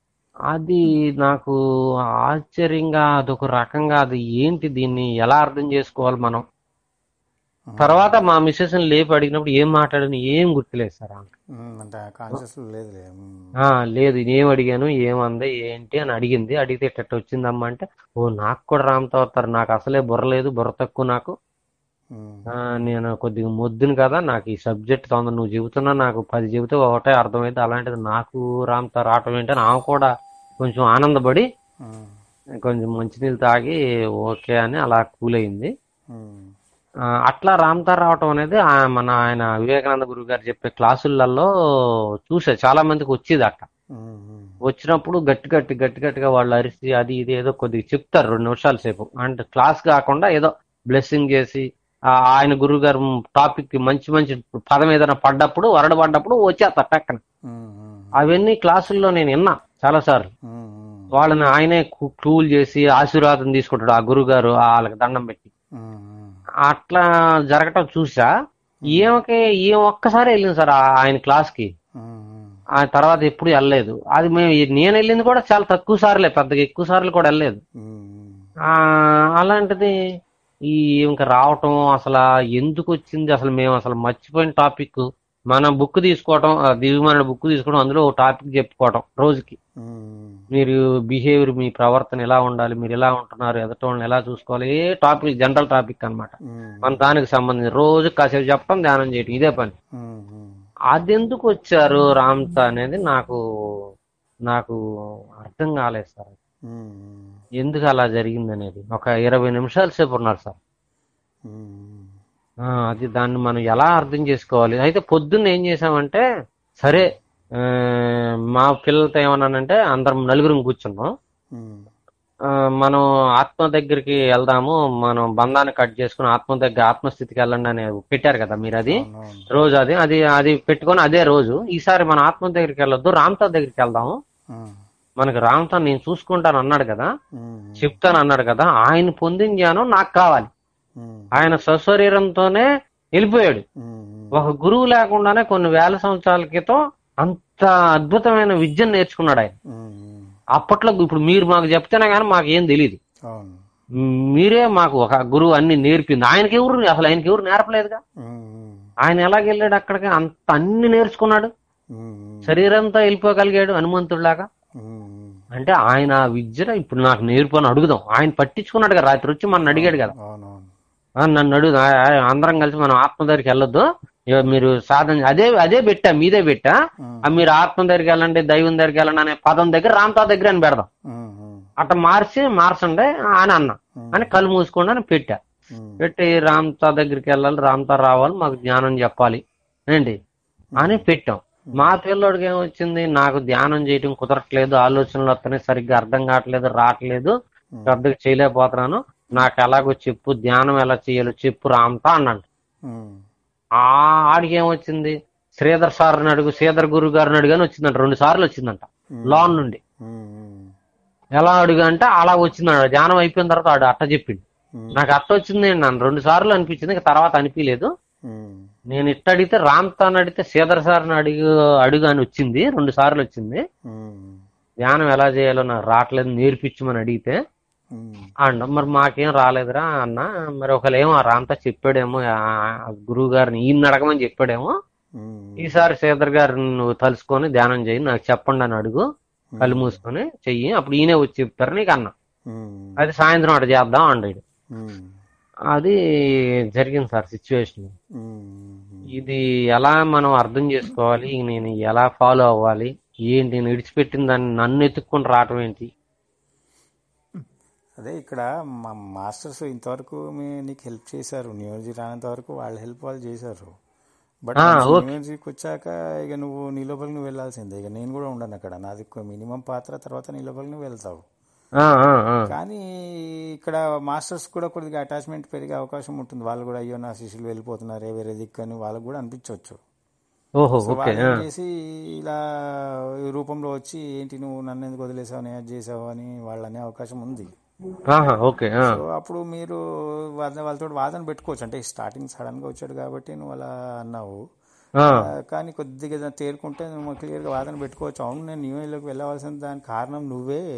అది నాకు ఆశ్చర్యంగా అదొక రకంగా అది ఏంటి దీన్ని ఎలా అర్థం చేసుకోవాలి మనం తర్వాత మా మిస్సెస్ లేపి అడిగినప్పుడు ఏం మాట్లాడని ఏం గుర్తులేదు సార్ ఆమె. ఉమ్, అంటే కాన్షియస్ లేదులే ఉమ్, ఆ లేదు ఏం అడిగాను ఏమంది ఏంటి అని అడిగింది అడిగితే ఇట్ట వచ్చిందమ్మా అంటే ఓ నాకు కూడా రామ్తో అవుతారు నాకు అసలే బుర్ర లేదు బుర్ర తక్కువ నాకు ఉమ్, ఆ, నేను కొద్దిగా మొద్దును కదా నాకు ఈ సబ్జెక్ట్ తొందర నువ్వు చెబుతున్నా నాకు పది చెబితే ఒకటే అర్థమైతే అలాంటిది నాకు రామ్తో రావటం ఏంటని ఆమె కూడా కొంచెం ఆనందపడి ఉమ్, కొంచెం మంచినీళ్ళు తాగి ఓకే అని అలా కూల్ అయింది ఉమ్, ఆ, అట్లా రామ్తార్ రావటం అనేది ఆ మన ఆయన వివేకానంద గురువు గారు చెప్పే క్లాసులలో చూసా చాలా మందికి వచ్చేది అట్ట ఉమ్, ఉమ్, వచ్చినప్పుడు గట్టి గట్టి గట్టి గట్టిగా వాళ్ళు అరిసి అది ఇది ఏదో కొద్దిగా చెప్తారు రెండు నిమిషాల సేపు అంటే క్లాస్ కాకుండా ఏదో బ్లెస్సింగ్ చేసి ఆ ఆయన గురువు గారు టాపిక్ మంచి మంచి పదం ఏదైనా పడ్డప్పుడు వరడ పడ్డప్పుడు వచ్చేస్తారు టక్కన ఉమ్, ఉమ్, అవన్నీ క్లాసుల్లో నేను విన్నా చాలా సార్లు ఉమ్, ఉమ్, వాళ్ళని ఆయనే క్లూల్ చేసి ఆశీర్వాదం తీసుకుంటాడు ఆ గురువు గారు వాళ్ళకి దండం పెట్టి ఉమ్, ఉమ్, అట్లా జరగటం చూసా ఈమెకి ఈమె ఒక్కసారి వెళ్ళింది సార్ ఆ- ఆయన క్లాస్ కి ఉమ్, ఉమ్, ఆ తర్వాత ఎప్పుడు వెళ్ళలేదు అది మేము నేను వెళ్ళింది కూడా చాలా తక్కువ సార్లే పెద్దగా ఎక్కువ సార్లు కూడా వెళ్ళలేదు ఉమ్, ఆ అలాంటిది ఈ ఇంకా రావటం అసలు ఎందుకు వచ్చింది అసలు మేము అసలు మర్చిపోయిన టాపిక్ మనం బుక్ తీసుకోవటం ఆ దివ్యమైన బుక్ తీసుకోవడం అందులో ఒక టాపిక్ చెప్పుకోవటం రోజుకి ఉమ్, మీరు బిహేవియర్ మీ ప్రవర్తన ఎలా ఉండాలి మీరు ఎలా ఉంటున్నారు ఎదట వాళ్ళని ఎలా చూసుకోవాలి ఏ టాపిక్ జనరల్ టాపిక్ అన్నమాట ఉమ్, మన దానికి సంబంధించి రోజు కాసేపు చెప్పడం ధ్యానం చేయటం ఇదే పని ఉమ్, ఉమ్, అది ఎందుకు వచ్చారు రామ్త అనేది నాకు నాకు అర్థం కాలేదు సార్ ఉమ్, ఎందుకు అలా జరిగింది అనేది ఒక ఇరవై నిమిషాల సేపు ఉన్నారు సార్ ఉమ్, ఆ, అది దాన్ని మనం ఎలా అర్థం చేసుకోవాలి అయితే పొద్దున్న ఏం చేసామంటే సరే ఆ, మా పిల్లలతో ఏమన్నానంటే అందరం నలుగురం కూర్చున్నాం ఉమ్, ఆ, మనం ఆత్మ దగ్గరికి వెళ్దాము మనం బంధాన్ని కట్ చేసుకుని ఆత్మ దగ్గర ఆత్మస్థితికి వెళ్ళండి అని పెట్టారు కదా మీరు అది అవును, రోజు అది అది అది పెట్టుకొని అదే రోజు ఈసారి మన ఆత్మ దగ్గరికి వెళ్ళొద్దు రామ్తో దగ్గరికి వెళ్దాము ఉమ్, మనకి రామ్తో నేను చూసుకుంటాను అన్నాడు కదా ఉమ్, చెప్తాను అన్నాడు కదా ఆయన పొందిన జ్ఞానం నాకు కావాలి ఉమ్, ఆయన సశరీరంతోనే వెళ్ళిపోయాడు ఉమ్, ఒక గురువు లేకుండానే కొన్ని వేల సంవత్సరాల క్రితం అంత అద్భుతమైన విద్యను నేర్చుకున్నాడు ఆయన ఉమ్, అప్పట్లో ఇప్పుడు మీరు మాకు చెప్తేనే కానీ మాకు ఏం తెలియదు అవును మీరే మాకు ఒక గురువు అన్ని నేర్పింది ఆయనకి ఎవరు అసలు ఆయనకి ఎవరు నేర్పలేదుగా ఉమ్, ఆయన ఎలాగెళ్ళాడు అక్కడికి అంత అన్ని నేర్చుకున్నాడు ఉమ్, శరీరంతో వెళ్ళిపోగలిగాడు హనుమంతుడిలాగా ఉమ్, అంటే ఆయన ఆ విద్యను ఇప్పుడు నాకు నేర్పు అని అడుగుదాం ఆయన పట్టించుకున్నాడు కదా రాత్రి వచ్చి మన అడిగాడు కదా అవునవును ఆ, నన్ను అడుగు ఆ, ఆ, అందరం కలిసి మనం ఆత్మ దగ్గరికి వెళ్ళొద్దు ఇక మీరు సాధన అదే అదే పెట్టా మీదే పెట్టా ఉమ్, ఆ, మీరు ఆత్మ దగ్గరికి వెళ్ళండి దైవం దగ్గరికి వెళ్ళండి అనే పదం దగ్గర రామ్తా దగ్గర అని పెడదాం ఉమ్, ఉమ్, అట్ట మార్చి మార్చండి అని అన్న అని కళ్ళు మూసుకోండి అని పెట్టా ఉమ్, పెట్టి రామ్తా దగ్గరికి వెళ్ళాలి రామ్తా రావాలి మాకు జ్ఞానం చెప్పాలి ఏంటి అని పెట్టాం మా పిల్లోడికి ఏమొచ్చింది నాకు ధ్యానం చేయటం కుదరట్లేదు ఆలోచనలు వస్తున్నాయి సరిగ్గా అర్థం కావట్లేదు రావట్లేదు పెద్దగా చేయలేకపోతున్నాను నాకు ఎలాగో చెప్పు ధ్యానం ఎలా చేయాలో చెప్పు రామ్తా అన్నాడు ఉమ్, ఆ ఆడికి ఏమొచ్చింది శ్రీధర్ సార్ని అడుగు శ్రీధర్ గురువు గారిని అడుగు అని వచ్చిందంట రెండు సార్లు వచ్చిందంట లోన్ నుండి ఉమ్, ఉమ్, ఎలా అడుగు అంటే అలా వచ్చిందంట ధ్యానం అయిపోయిన తర్వాత ఆడు అట్ట చెప్పిండు ఉమ్, నాకు అట్ట వచ్చింది నన్ను రెండు సార్లు అనిపించింది ఇక తర్వాత అనిపించలేదు ఉమ్, నేను ఇట్ట అడిగితే రామ్తాన్ అడిగితే శ్రీధర్ సార్ని అడుగు అడుగు అని వచ్చింది రెండు సార్లు వచ్చింది ఉమ్, ధ్యానం ఎలా చేయాలో నాకు రావట్లేదు నేర్పించమని అడిగితే ఉమ్, అండ మరి మాకేం రాలేదురా అన్న మరి ఒకవేళ ఆ రామ్తా చెప్పాడేమో ఆ గురువు గారిని ఈయన అడగమని చెప్పాడేమో ఉమ్, ఈసారి శ్రీధర్ గారిని నువ్వు తలుసుకొని ధ్యానం చేయి నాకు చెప్పండి అని అడుగు కళ్ళు మూసుకొని చెయ్యి అప్పుడు ఈయనే వచ్చి చెప్తారు నీకు అన్న ఉమ్, అది సాయంత్రం అటు చేద్దాం అన్నాడు ఉమ్, అది జరిగింది సార్ సిచ్యువేషన్ ఉమ్, ఇది ఎలా మనం అర్థం చేసుకోవాలి నేను ఎలా ఫాలో అవ్వాలి ఏంటి నేను విడిచిపెట్టిన దాన్ని నన్ను ఎత్తుక్కొని రావటం ఏంటి అదే ఇక్కడ మా మాస్టర్స్ ఇంతవరకు మీ- నీకు హెల్ప్ చేశారు న్యూయార్జీ రానంత వరకు వాళ్ళ హెల్ప్ వాళ్ళు చేశారు బట్ ఆ, ఓకే. న్యూయార్జీకి వచ్చాక ఇక నువ్వు నీ లోపలికి నువ్వు వెళ్ళాల్సిందే ఇక నేను కూడా ఉండను అక్కడ నాది మినిమం పాత్ర తర్వాత నీ లోపలికి నువ్వు వెళ్తావు ఆ, ఆ, ఆ. కానీ ఇక్కడ మాస్టర్స్ కూడా కొద్దిగా అటాచ్మెంట్ పెరిగే అవకాశం ఉంటుంది వాళ్ళు కూడా అయ్యో నా శిష్యులు వెళ్ళిపోతున్నారే వేరే దిక్కు అని వాళ్ళకు కూడా అనిపించవచ్చు ఓహో సో ఓకే వాళ్ళు ఆ. ఏం చేసి ఇలా ఈ రూపంలో వచ్చి ఏంటి నువ్వు నన్ను ఎందుకు వదిలేసావు నేను అది చేసావు అని వాళ్ళు అనే అవకాశం ఉంది ఆహా, ఓకే ఆ. సో అప్పుడు మీరు వాళ్ళ వాళ్ళతో వాదన పెట్టుకోవచ్చు అంటే స్టార్టింగ్ సడన్ గా వచ్చాడు కాబట్టి నువ్వు అలా అన్నావు ఆ, ఆ, కానీ కొద్దిగా ఏదైనా తేరుకుంటే నువ్వు క్లియర్ గా వాదన పెట్టుకోవచ్చు అవును నేను న్యూ ఇయర్లోకి వెళ్ళవలసిన దానికి కారణం నువ్వే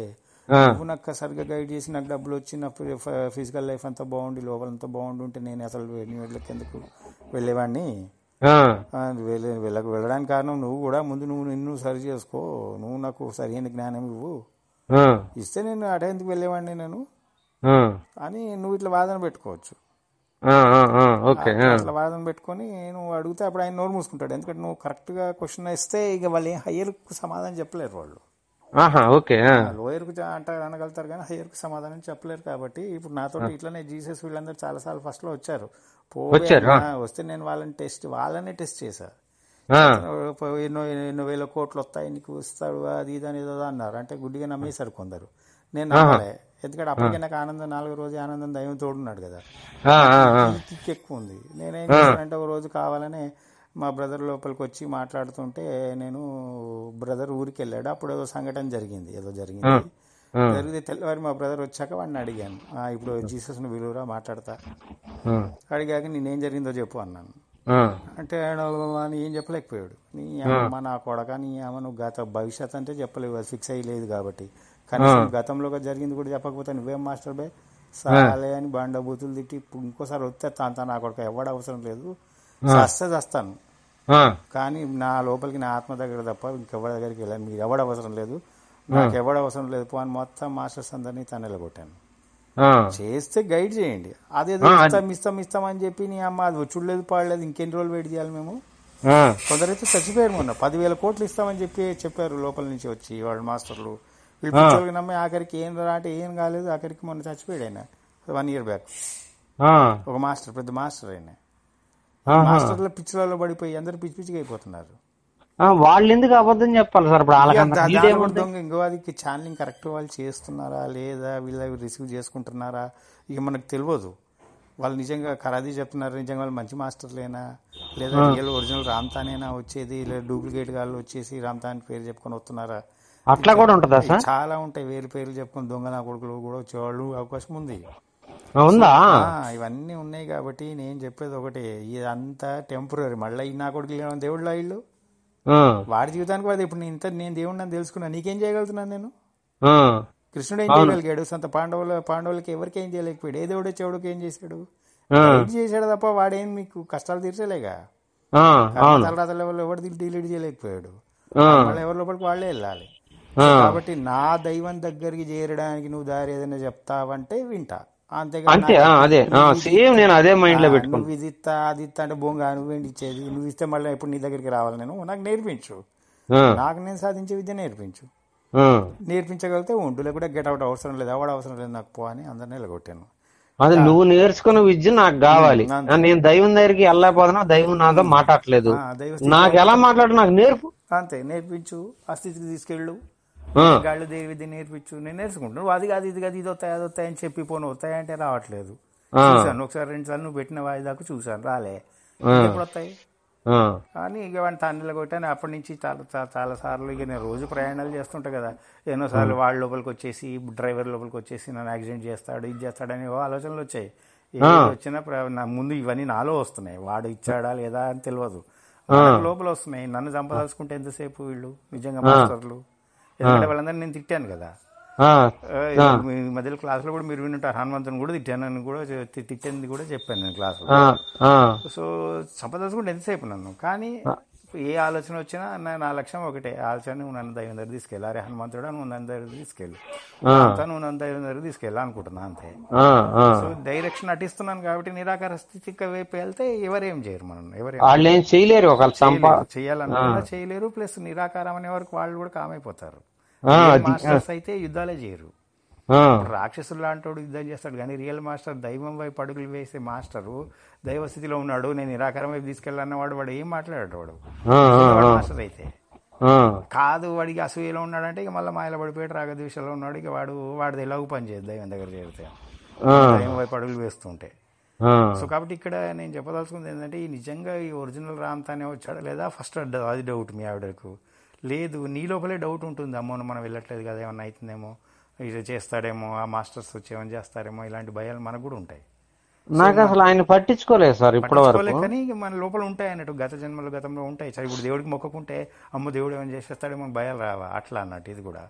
ఆ, నువ్వు నాకు సరిగ్గా గైడ్ చేసి నాకు డబ్బులు వచ్చి నా ఫిజికల్ లైఫ్ అంతా బాగుండి లోపలంతా బాగుండి ఉంటే నేను అసలు న్యూ ఇయర్లకి ఎందుకు వెళ్ళేవాడిని ఆ, ఆ, వెళ్ళ వెళ్ళ వెళ్ళడానికి కారణం నువ్వు కూడా ముందు నువ్వు నిన్ను సరి చేసుకో నువ్వు నాకు సరైన జ్ఞానం ఇవ్వు ఆ, ఇస్తే నేను అటే ఎందుకు వెళ్ళేవాడిని నేను ఆ, అని నువ్వు ఇట్లా వాదన పెట్టుకోవచ్చు ఆ, ఆ, ఆ, ఓకే ఆ, అట్లా వాదన పెట్టుకొని నువ్వు అడిగితే అప్పుడు ఆయన నోరు మూసుకుంటాడు ఎందుకంటే నువ్వు కరెక్ట్గా క్వశ్చన్ ఇస్తే ఇక వాళ్ళు ఏం హయ్యర్కు సమాధానం చెప్పలేరు వాళ్ళు ఆహా ఓకే ఆ, లోయర్కు అంటారు అనగలుగుతారు కానీ హయ్యర్కు సమాధానం చెప్పలేరు కాబట్టి ఇప్పుడు నాతో ఇట్లనే జీసస్ వీళ్ళందరూ చాలా సార్లు ఫస్ట్ లో వచ్చారు పోవే వచ్చారు, అన్నా, వస్తే నేను వాళ్ళని టెస్ట్ వాళ్ళనే టెస్ట్ చేశా ఆ, ఎన్నో ఎన్నో వేల కోట్లు వస్తాయి నీకు ఇస్తాడు అది ఇది అని ఏదో అన్నారు అంటే గుడ్డిగా నమ్మేశారు కొందరు నేను నమ్మలే ఎందుకంటే అప్పటికే నాకు ఆనందం నాలుగు రోజు ఆనందం దైవం తోడున్నాడు కదా ఆ, ఆ, ఆ, ఈ కిక్ ఎక్కువ ఉంది నేనేం చేశానంటే ఒక రోజు కావాలనే మా బ్రదర్ లోపలికి వచ్చి మాట్లాడుతుంటే నేను బ్రదర్ ఊరికి వెళ్ళాడు అప్పుడు ఏదో సంఘటన జరిగింది ఏదో జరిగింది ఆ. జరిగితే తెల్లవారి మా బ్రదర్ వచ్చాక వాడిని అడిగాను "ఆ, ఇప్పుడు జీసస్ను విలువరా మాట్లాడతా ఆ, అడిగాక నేనేం జరిగిందో చెప్పు అన్నాను ఆ, అంటే ఆయన అని ఏం చెప్పలేకపోయాడు నీ అమ్మ నా కొడక నీ అమ్మ నువ్వు గత భవిష్యత్ అంటే చెప్పలేవు అది ఫిక్స్ అయ్యలేదు కాబట్టి కనీసం గతంలో జరిగింది కూడా చెప్పకపోతే నువ్వేం మాస్టర్ బే సాలే అని బండబూతులు తిట్టి ఇప్పుడు ఇంకోసారి వస్తే తాను నా కొడక ఎవడ అవసరం లేదు చస్తే చస్తాను ఆ, కానీ నా లోపలికి నా ఆత్మ దగ్గర తప్ప ఇంకెవరి దగ్గరికి వెళ్ళాను మీరు ఎవడ అవసరం లేదు నాకు ఎవడ అవసరం లేదు పో అని మొత్తం మాస్టర్స్ అందరినీ తను వెళ్ళగొట్టాను ఆ, చేస్తే గైడ్ చేయండి అదేదో ఇస్తాం ఇస్తాం ఇస్తాం అని చెప్పి నీ అమ్మ అది చూడలేదు పాడలేదు ఇంకెన్ని రోజులు వెయిట్ చేయాలి మేము ఆ, కొందరైతే చచ్చిపోయారు మొన్న పదివేల కోట్లు ఇస్తామని చెప్పి చెప్పారు లోపల నుంచి వచ్చి వాళ్ళ మాస్టర్లు వీళ్ళు పిచ్చోళ్ళకి నమ్మి ఆఖరికి ఏం రా అంటే ఏం కాలేదు ఆఖరికి మొన్న చచ్చిపోయాడు ఆయన వన్ ఇయర్ బ్యాక్ ఆ, ఒక మాస్టర్ పెద్ద మాస్టర్ ఆయన ఆహా. మాస్టర్ల పిచ్చిలలో పడిపోయి అందరు పిచ్చి పిచ్చిగా అయిపోతున్నారు ఆ, వాళ్ళు ఎందుకు అబద్ధం చెప్పాలి సార్ ఇప్పుడు ఇక వాళ్ళకంత దా- హీట్ దాని ఏముంది? కూడా దొంగ ఇంకో అది ఛానలింగ్ కరెక్ట్ వాళ్ళు చేస్తున్నారా లేదా వీళ్ళ రిసీవ్ చేసుకుంటున్నారా ఇక మనకు తెలియదు వాళ్ళు నిజంగా ఖరాదీ చెప్తున్నారు నిజంగా వాళ్ళు మంచి మాస్టర్లేనా లేదా రియల్ ఒరిజినల్ రామ్తానేనా వచ్చేది లేదా డూప్లికేట్ వాళ్ళు వచ్చేసి రామ్తాన్ పేరు చెప్పుకొని వస్తున్నారా అట్లా కూడా ఉంటుందా సార్ చాలా ఉంటాయి వేరు పేర్లు చెప్పుకొని దొంగ నా కొడుకులు కూడా వచ్చేవాళ్ళు అవకాశం ఉంది ఆ, ఉందా ఆ, ఇవన్నీ ఉన్నాయి కాబట్టి నేను చెప్పేది ఒకటి ఇదంతా టెంపరీ మళ్ళీ ఈ నా కొడుకులు ఏమైనా దేవుళ్ళ ఇల్లు ఆ, వాడి జీవితానికి వాడు ఇప్పుడు నేను ఇంత నేను దేవుడిని అని తెలుసుకున్నా నీకేం చేయగలుగుతున్నాను నేను ఆ, కృష్ణుడు ఏం చేయగలిగాడు సొంత పాండవుల పాండవులకి ఎవరికి ఏం చేయలేకపోయాడు ఏ దేవుడే చెవుడికి ఏం చేశాడు ఆ, గైడ్ చేశాడు తప్ప వాడేం మీకు కష్టాలు తీర్చలేగా ఆ, అవును తలరాత లెవెల్ ఎవరు డిలీట్ చేయలేకపోయాడు ఆ, మళ్ళీ ఎవరి లోపలికి వాళ్ళే వెళ్ళాలి ఆ, కాబట్టి నా దైవం దగ్గరికి చేరడానికి నువ్వు దారి ఏదైనా చెప్తావంటే వింటా అంతేగా అంతే ఆ, అదే సేమ్ నేను అదే మైండ్ లో పెట్టుకున్నా నువ్వు ఇది ఇస్తా అది ఇస్తా అంటే బొంగ నువ్వేంటి ఇచ్చేది నువ్వు ఇస్తే మళ్ళీ ఎప్పుడు నీ దగ్గరికి రావాలి నేను నాకు నేర్పించు ఆ, నాకు నేను సాధించే విద్య నేర్పించు ఆ. నేర్పించగలిగితే ఉండు లేకుంటే గెట్ అవుట్ అవసరం లేదు ఎవడ అవసరం లేదు నాకు పో అని అందరినీ వెళ్ళగొట్టాను అది నువ్వు నేర్చుకున్న విద్య నాకు కావాలి అంతే. ఆ, నేను దైవం దగ్గరికి వెళ్ళకపోతున్నా దైవం నాతో మాట్లాడలేదు ఆ, దైవ నాకు ఎలా మాట్లాడు నాకు నేర్పు అంతే నేర్పించు ఆ స్థితికి తీసుకెళ్ళు ఆ, గాళ్ళు దేవి విద్య నేర్పించు నేను నేర్చుకుంటాను నువ్వు అది కాదు ఇది కాదు ఇది వస్తాయి అది వస్తాయి అని చెప్పి పోను వస్తాయి అంటే రావట్లేదు ఆ. చూశాను ఒకసారి రెండు సార్లు నువ్వు పెట్టిన వాయిదాకు చూశాను రాలే ఆ. ఎప్పుడు వస్తాయి ఆ, కానీ ఇక వాడిని తండ్రిలో కొట్టాను అప్పటి నుంచి చాలా చాలా- చాలా సార్లు ఇక నేను రోజు ప్రయాణాలు చేస్తుంటా కదా ఎన్నోసార్లు వాళ్ళ లోపలికి వచ్చేసి డ్రైవర్ లోపలికి వచ్చేసి నన్ను యాక్సిడెంట్ చేస్తాడు ఇది చేస్తాడని ఓ ఆలోచనలు వచ్చాయి ఏది వచ్చినా ప్ర- నా ముందు ఇవన్నీ నాలో వస్తున్నాయి వాడు ఇచ్చాడా లేదా అని తెలియదు వాళ్ళకి లోపల వస్తున్నాయి నన్ను చంపదలుచుకుంటే ఎంతసేపు వీళ్ళు నిజంగా మాస్టర్లు ఎందుకంటే వాళ్ళందరినీ నేను తిట్టాను కదా ఆ, ఆ, మీ మధ్యలో క్లాసులో కూడా మీరు వింటారు హనుమంతుని కూడా తిట్టానని కూడా చె- తిట్టింది కూడా చెప్పాను నేను క్లాసులో ఆ, ఆ, సో సంపదలుచుకుంటే ఎంతసేపు నన్ను కానీ ఏ ఆలోచన వచ్చినా నా నా లక్ష్యం ఒకటే ఆ ఆలోచన నువ్వు నన్ను దైవం దగ్గర తీసుకెళ్ళి అరే హనుమంతుడా నువ్వు నన్ను దగ్గర తీసుకెళ్ళి అంతా నువ్వు నన్ను దైవం దగ్గర తీసుకెళ్ళి అనుకుంటున్నా అంతే ఆ, ఆ. సో డైరెక్షన్ నటిస్తున్నాను కాబట్టి నిరాకార స్థితికి వైపు వెళ్తే ఎవరేం చేయరు మనం ఎవరేం వాళ్ళు ఏం చేయలేరు ఒకళ్ళు చంప చేయలేరు. చేయాలనుకున్నా చేయలేరు ప్లస్ నిరాకారం అనే వరకు వాళ్ళు కూడా కామైపోతారు ఆ, రియల్ మాస్టర్స్ అయితే యుద్ధాలే చేయరు ఆ, రాక్షసులు లాంటోడు యుద్ధం చేస్తాడు కానీ రియల్ మాస్టర్ దైవం వైపు అడుగులు వేసే మాస్టరు దైవ స్థితిలో ఉన్నాడు నేను నిరాకారం వైపు తీసుకెళ్ళన్నవాడు వాడు ఏం మాట్లాడాడు వాడు ఆ, ఆ, వాడు మాస్టర్ అయితే ఆ, కాదు వాడికి అసూయలో ఉన్నాడంటే ఇక మళ్ళీ మాయలో పడిపోయాడు రాగద్వేషంలో ఉన్నాడు ఇక వాడు వాడిది ఎలాగో పని చేయదు దైవం దగ్గర చేరితే ఆ, దైవం వైపు అడుగులు వేస్తుంటే ఆ. సో కాబట్టి ఇక్కడ నేను చెప్పదలుచుకుంది ఏంటంటే ఈ నిజంగా ఈ ఒరిజినల్ రామ్తానే వచ్చాడా లేదా ఫస్ట్ అది డౌట్ మీ ఆవిడకు లేదు నీ లోపలే డౌట్ ఉంటుంది అమ్మో మనం వెళ్ళట్లేదు కదా ఏమన్నా అవుతుందేమో ఇది చేస్తాడేమో ఆ మాస్టర్స్ వచ్చి ఏమైనా చేస్తారేమో ఇలాంటి భయాలు మనకు కూడా ఉంటాయి నాకు అసలు ఆయన పట్టించుకోలేదు సార్ ఇప్పటి వరకు పట్టించుకోలే కానీ ఇక మన లోపల ఉంటాయి అన్నట్టు గత జన్మలు గతంలో ఉంటాయి సరే ఇప్పుడు దేవుడికి మొక్కకుంటే అమ్మో దేవుడు ఏమైనా చేసేస్తాడేమో భయాలు రావా అట్లా అన్నట్టు ఇది కూడా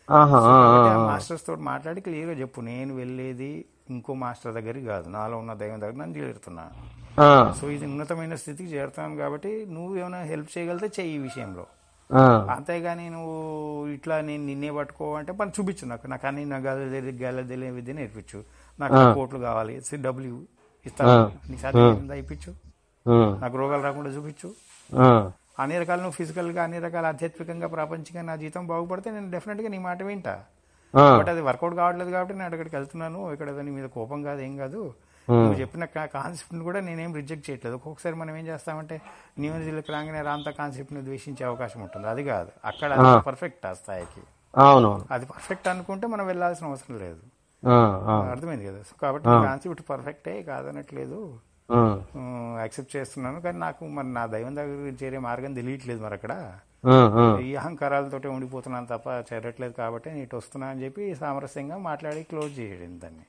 ఆహా ఆ, ఆ, కాబట్టి ఆ ఆ. మాస్టర్స్ తోటి మాట్లాడి క్లియర్గా చెప్పు నేను వెళ్ళేది ఇంకో మాస్టర్ దగ్గరికి కాదు నాలో ఉన్న దైవం దగ్గర నన్ను చేరుతున్నా ఆ, సో ఇది ఉన్నతమైన స్థితికి చేరుతాను కాబట్టి నువ్వు ఏమైనా హెల్ప్ చేయగలిగితే చెయ్యి ఈ విషయంలో ఆ, అంతేగాని నువ్వు ఇట్లా నేను నిన్నే పట్టుకో అంటే మనం చూపించు నాకు నాకు అన్ని నా గల గల తెలియని విద్య నేర్పించు నాకు ఆ. కోట్లు కావాలి డబ్ల్యూ ఇస్తాను ఆ. నీ సాధ్యం ఇప్పించు ఆ, నాకు రోగాలు రాకుండా చూపించు ఆ, అన్ని రకాల నువ్వు ఫిజికల్గా అన్ని రకాల ఆధ్యాత్మికంగా ప్రాపంచికంగా నా జీతం బాగుపడితే నేను డెఫినెట్గా నీ మాట వింటా ఆ, బట్ అది వర్కౌట్ కావట్లేదు కాబట్టి నేను అక్కడికి వెళ్తున్నాను ఇక్కడ నీ మీద కోపం కాదు ఏం కాదు ఆ. నువ్వు చెప్పిన కాన్సెప్ట్ని కూడా నేనేం రిజెక్ట్ చేయట్లేదు ఒక్కొక్కసారి మనం ఏం చేస్తామంటే న్యూ జిల్లాకి రాగానే రాంత కాన్సెప్ట్ని ద్వేషించే అవకాశం ఉంటుంది అది కాదు అక్కడ ఆ. పర్ఫెక్ట్ ఆ స్థాయికి అవునవును అది పర్ఫెక్ట్ అనుకుంటే మనం వెళ్ళాల్సిన అవసరం లేదు ఆ, ఆ, అర్థమైంది కదా సో కాబట్టి కాన్సెప్ట్ పర్ఫెక్టే కాదనట్లేదు ఆ, యాక్సెప్ట్ చేస్తున్నాను కానీ నాకు మరి నా దైవం దగ్గర చేరే మార్గం తెలియట్లేదు మరి అక్కడ ఆ, ఆ, ఈ అహంకారాలతోటే ఉండిపోతున్నాను తప్ప చేరట్లేదు కాబట్టి నేను ఇటు వస్తున్నా అని చెప్పి సామరస్యంగా మాట్లాడి క్లోజ్ చేయడం దాన్ని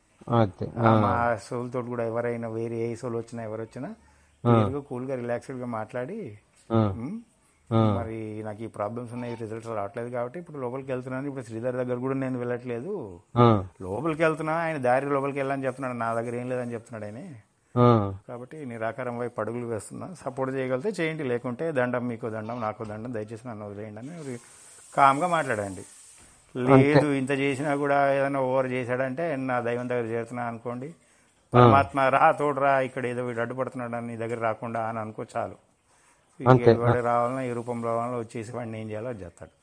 అదే ఆ, మా సోల్ తోటి కూడా ఎవరైనా వేరే ఏ సోల్ వచ్చినా ఎవరు వచ్చినా క్లియర్గా కూల్గా రిలాక్స్డ్గా మాట్లాడి ఆ, ఉమ్, ఆ. మరి నాకు ఈ ప్రాబ్లమ్స్ ఉన్నాయి రిజల్ట్స్ రావట్లేదు కాబట్టి ఇప్పుడు లోపలికి వెళ్తున్నాను ఇప్పుడు శ్రీధర్ దగ్గర కూడా నేను వెళ్ళట్లేదు ఆ, లోపలికి వెళ్తున్నా ఆయన దారి లోపలికి వెళ్ళని చెప్తున్నాడు నా దగ్గర ఏం లేదని చెప్తున్నాడు ఆయన ఆ, కాబట్టి నిరాకారం వైపు అడుగులు వేస్తున్నా సపోర్ట్ చేయగలిగితే చేయండి లేకుంటే దండం మీకు దండం నాకు దండం దయచేసి నన్ను వదిలేయండి అని కామ్గా మాట్లాడండి లేదు ఇంత చేసినా కూడా ఏదైనా ఓవర్ చేశాడంటే నా దైవం దగ్గర చేరుతున్నా అనుకోండి పరమాత్మ రా తోడురా ఇక్కడ ఏదో వీడు అడ్డుపడుతున్నాడు అని నీ దగ్గర రాకుండా అని అనుకో చాలు అంతే. వాడు రావాలన్నా ఈ రూపంలో రావాలన్నా వచ్చేసి వాడిని ఏం చేయాలో అది చేస్తాడు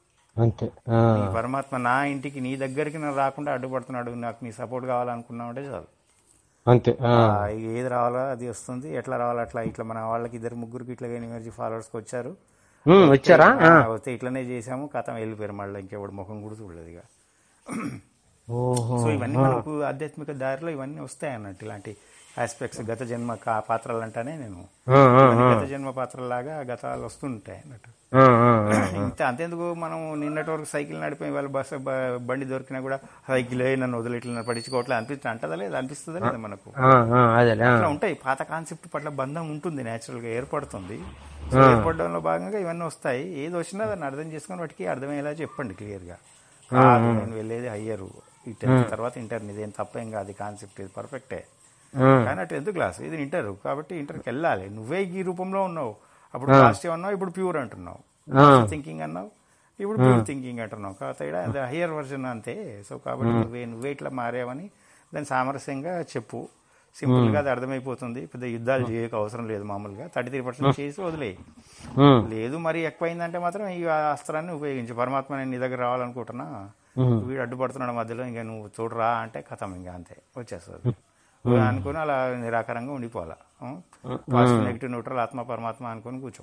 అంతే ఆ, ఈ పరమాత్మ నా ఇంటికి నీ దగ్గరికి నేను రాకుండా అడ్డుపడుతున్నాడు నాకు నీ సపోర్ట్ కావాలనుకున్నామంటే చాలు అంతే ఆ, ఆ, ఏది రావాలో అది వస్తుంది ఎట్లా రావాలో అట్లా ఇట్లా మన వాళ్ళకి ఇద్దరు ముగ్గురికి ఇట్లా ఎనర్జీ ఫాలోవర్స్కి వచ్చారు ఉమ్, వచ్చారా ఆ, ఆ, వస్తే ఇట్లనే చేసాము కథం వెళ్ళిపోయారు మళ్ళీ ఇంకెవడు ముఖం కూడా చూడలేదు ఇక ఓహో సో ఇవన్నీ మనకు ఆధ్యాత్మిక దారిలో ఇవన్నీ వస్తాయి అన్నట్టు ఇలాంటి ఆస్పెక్ట్స్ గత జన్మ కా- పాత్రలు అంటానే నేను ఆ, ఆ, ఇవన్నీ ఆ, గత జన్మ పాత్రలాగా గతాలు వస్తుంటాయి అన్నట్టు ఆ, ఆ, ఆ, ఇంత అంతెందుకు మనం నిన్నటి వరకు సైకిల్ నడిపోయి వాళ్ళ బస్సు బ- బండి దొరికినా కూడా సైకిల్ నన్ను వదిలి ఇట్లా పడించుకోవట్లేదు అనిపిస్తుంది అంటదా లేదు అనిపిస్తుందా లేదా మనకు ఆ, ఆ, అదేలే ఆ, అట్లా ఉంటాయి పాత కాన్సెప్ట్ పట్ల బంధం ఉంటుంది నేచురల్ గా ఏర్పడుతుంది సో ఏర్పడడంలో భాగంగా ఇవన్నీ వస్తాయి ఏది వచ్చినా దాన్ని అర్థం చేసుకొని వాటికి అర్థమయ్యేలా చెప్పండి క్లియర్ గా కాదు నేను వెళ్ళేది హయ్యర్ ఈ టెన్త్ తర్వాత ఇంటర్ ఇదేం తప్పేం కాదు కాన్సెప్ట్ ఇది పర్ఫెక్టే ఆ, కానీ టెన్త్ క్లాస్ ఇది ఇంటర్ కాబట్టి ఇంటర్కి వెళ్ళాలి నువ్వే ఈ రూపంలో ఉన్నావు అప్పుడు పాజిటివ్ అన్నావు ఇప్పుడు ప్యూర్ అంటున్నావు ఆ, థింకింగ్ అన్నావు ఇప్పుడు ప్యూర్ థింకింగ్ అంటున్నావు కాబట్టి అది హయ్యర్ వర్జన్ అంతే సో కాబట్టి నువ్వే నువ్వే ఇట్లా మారావని దాన్ని సామరస్యంగా చెప్పు సింపుల్ గా అది అర్థమైపోతుంది పెద్ద యుద్ధాలు చేయక అవసరం లేదు మామూలుగా థర్టీ త్రీ పర్సెంట్ చేసి వదిలే ఉమ్, లేదు మరి ఎక్కువైందంటే మాత్రం ఈ అస్త్రాన్ని ఉపయోగించు పరమాత్మ నేను నీ దగ్గర రావాలనుకుంటున్నా ఉమ్, వీడు అడ్డుపడుతున్నాడు మధ్యలో ఇంకా నువ్వు చూడరా అంటే కథం ఇంకా అంతే వచ్చేస్తుంది అనుకుని అలా నిరాకారంగా ఉండిపోవాలా పాజిటివ్ నెగిటివ్ న్యూట్రల్ ఆత్మ పరమాత్మ అనుకుని కూర్చో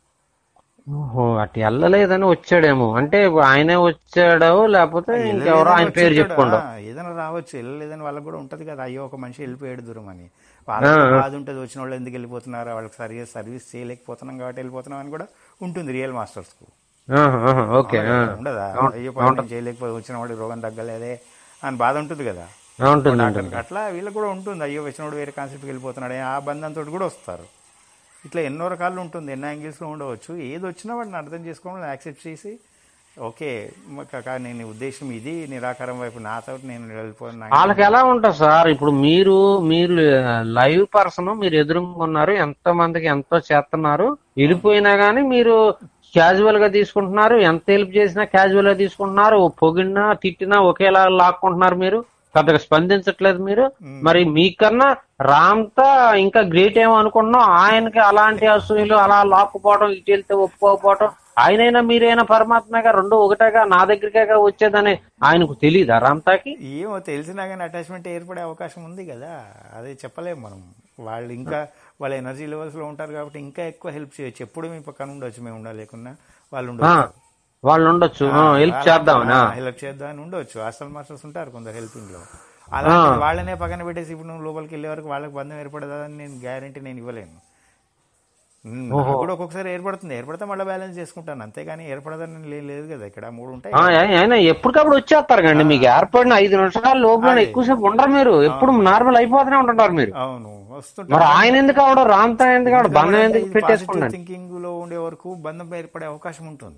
ఓహో అటు వెళ్ళలేదని వచ్చాడేమో అంటే ఆయనే వచ్చాడో లేకపోతే ఇంకెవరో ఆయన పేరు చెప్పుకోండు ఆ, ఏదైనా రావచ్చు వెళ్ళలేదని వాళ్ళకి కూడా ఉంటది కదా అయ్యో ఒక మనిషి వెళ్ళిపోయాడు దూరం అని వాళ్ళకి బాధ ఉంటుంది వచ్చిన వాళ్ళు ఎందుకు వెళ్ళిపోతున్నారు వాళ్ళకి సరిగ్గా సర్వీస్ చేయలేకపోతున్నాం కాబట్టి వెళ్ళిపోతున్నాం అని కూడా ఉంటుంది రియల్ మాస్టర్స్ కు ఆహా, ఆహా, ఓకే ఆ. ఉండదా అయ్యో పాపం నేను చేయలేకపోతే వచ్చిన వాడు రోగం తగ్గలేదే అని బాధ ఉంటుంది కదా ఆ, ఉంటుంది ఉంటుంది అక్కడికి అట్లా వీళ్ళకి కూడా ఉంటుంది అయ్యో వచ్చినోడు వేరే కాన్సెప్ట్కి వెళ్ళిపోతున్నాడు ఆ బంధంతో కూడా వస్తారు ఇట్లా ఎన్నో రకాలు ఉంటుంది ఎన్నో యాంగిల్స్లో ఉండవచ్చు ఏది వచ్చినా వాడిని అర్థం చేసుకోవడం యాక్సెప్ట్ చేసి ఓకే మ- కాకా నేను ఉద్దేశం ఇది నిరాకారం వైపు నాతో నేను వెళ్ళిపోయిన వాళ్ళకి ఎలా ఉంటుంది సార్ ఇప్పుడు మీరు మీరు లైవ్ పర్సన్ మీరు ఎదురుకున్నారు ఎంతో మందికి ఎంతో చేస్తున్నారు వెళ్ళిపోయినా గానీ మీరు క్యాజువల్ గా తీసుకుంటున్నారు ఎంత హెల్ప్ చేసినా క్యాజువల్ గా తీసుకుంటున్నారు పొగిడినా తిట్టినా ఒకేలా లాక్కుంటున్నారు మీరు పెద్దగా స్పందించట్లేదు మీరు మరి మీకన్నా రామ్తా ఇంకా గ్రేట్ ఏమో అనుకుంటున్నాం ఆయనకి అలాంటి అసూయలు అలా లాక్కుపోవడం ఇటు వెళ్తే ఒప్పుకోకపోవడం ఆయనైనా మీరైనా పరమాత్మగా రెండు ఒకటేగా నా దగ్గరికేగా వచ్చేదని ఆయనకు తెలియదా రామ్తాకి ఏమో తెలిసినా కానీ అటాచ్మెంట్ ఏర్పడే అవకాశం ఉంది కదా అదే చెప్పలేము మనం వాళ్ళు ఇంకా వాళ్ళ ఎనర్జీ లెవెల్స్ లో ఉంటారు కాబట్టి ఇంకా ఎక్కువ హెల్ప్ చేయొచ్చు ఎప్పుడు మీ పక్కన ఉండొచ్చు మేము ఉండలేకున్నా వాళ్ళు ఆ, ఉండొచ్చు వాళ్ళు ఉండొచ్చు హెల్ప్ చేద్దామనా హెల్ప్ చేద్దామని ఉండొచ్చు హాస్టల్ మాస్టర్స్ ఉంటారు కొందరు హెల్పింగ్ లో అలా వాళ్ళనే పక్కన పెట్టేసి ఇప్పుడు నువ్వు లోపలికి వెళ్ళే వరకు వాళ్ళకి బంధం ఏర్పడదని నేను గ్యారంటీ నేను ఇవ్వలేను ఉమ్, నాకు కూడా ఒక్కొక్కసారి ఏర్పడుతుంది ఏర్పడితే మళ్ళీ బ్యాలెన్స్ చేసుకుంటాను అంతేగాని ఏర్పడదని లే- లేదు కదా ఇక్కడ మూడు ఉంటాయి ఆ, ఆయన ఆయన ఎప్పటికప్పుడు వచ్చేస్తారు కండి మీకు ఏర్పడిన ఐదు నిమిషాల లోపల ఎక్కువసేపు ఉండరు మీరు ఎప్పుడు నార్మల్ అయిపోతూనే ఉంటుంటారు మీరు అవును వస్తుంటారు మరి ఆయన ఎందుకు అవడం రామ్తా ఎందుకు అవడం బంధం ఎందుకు పెట్టేసుకున్నాను థింకింగ్ లో ఉండే వరకు బంధం ఏర్పడే అవకాశం ఉంటుంది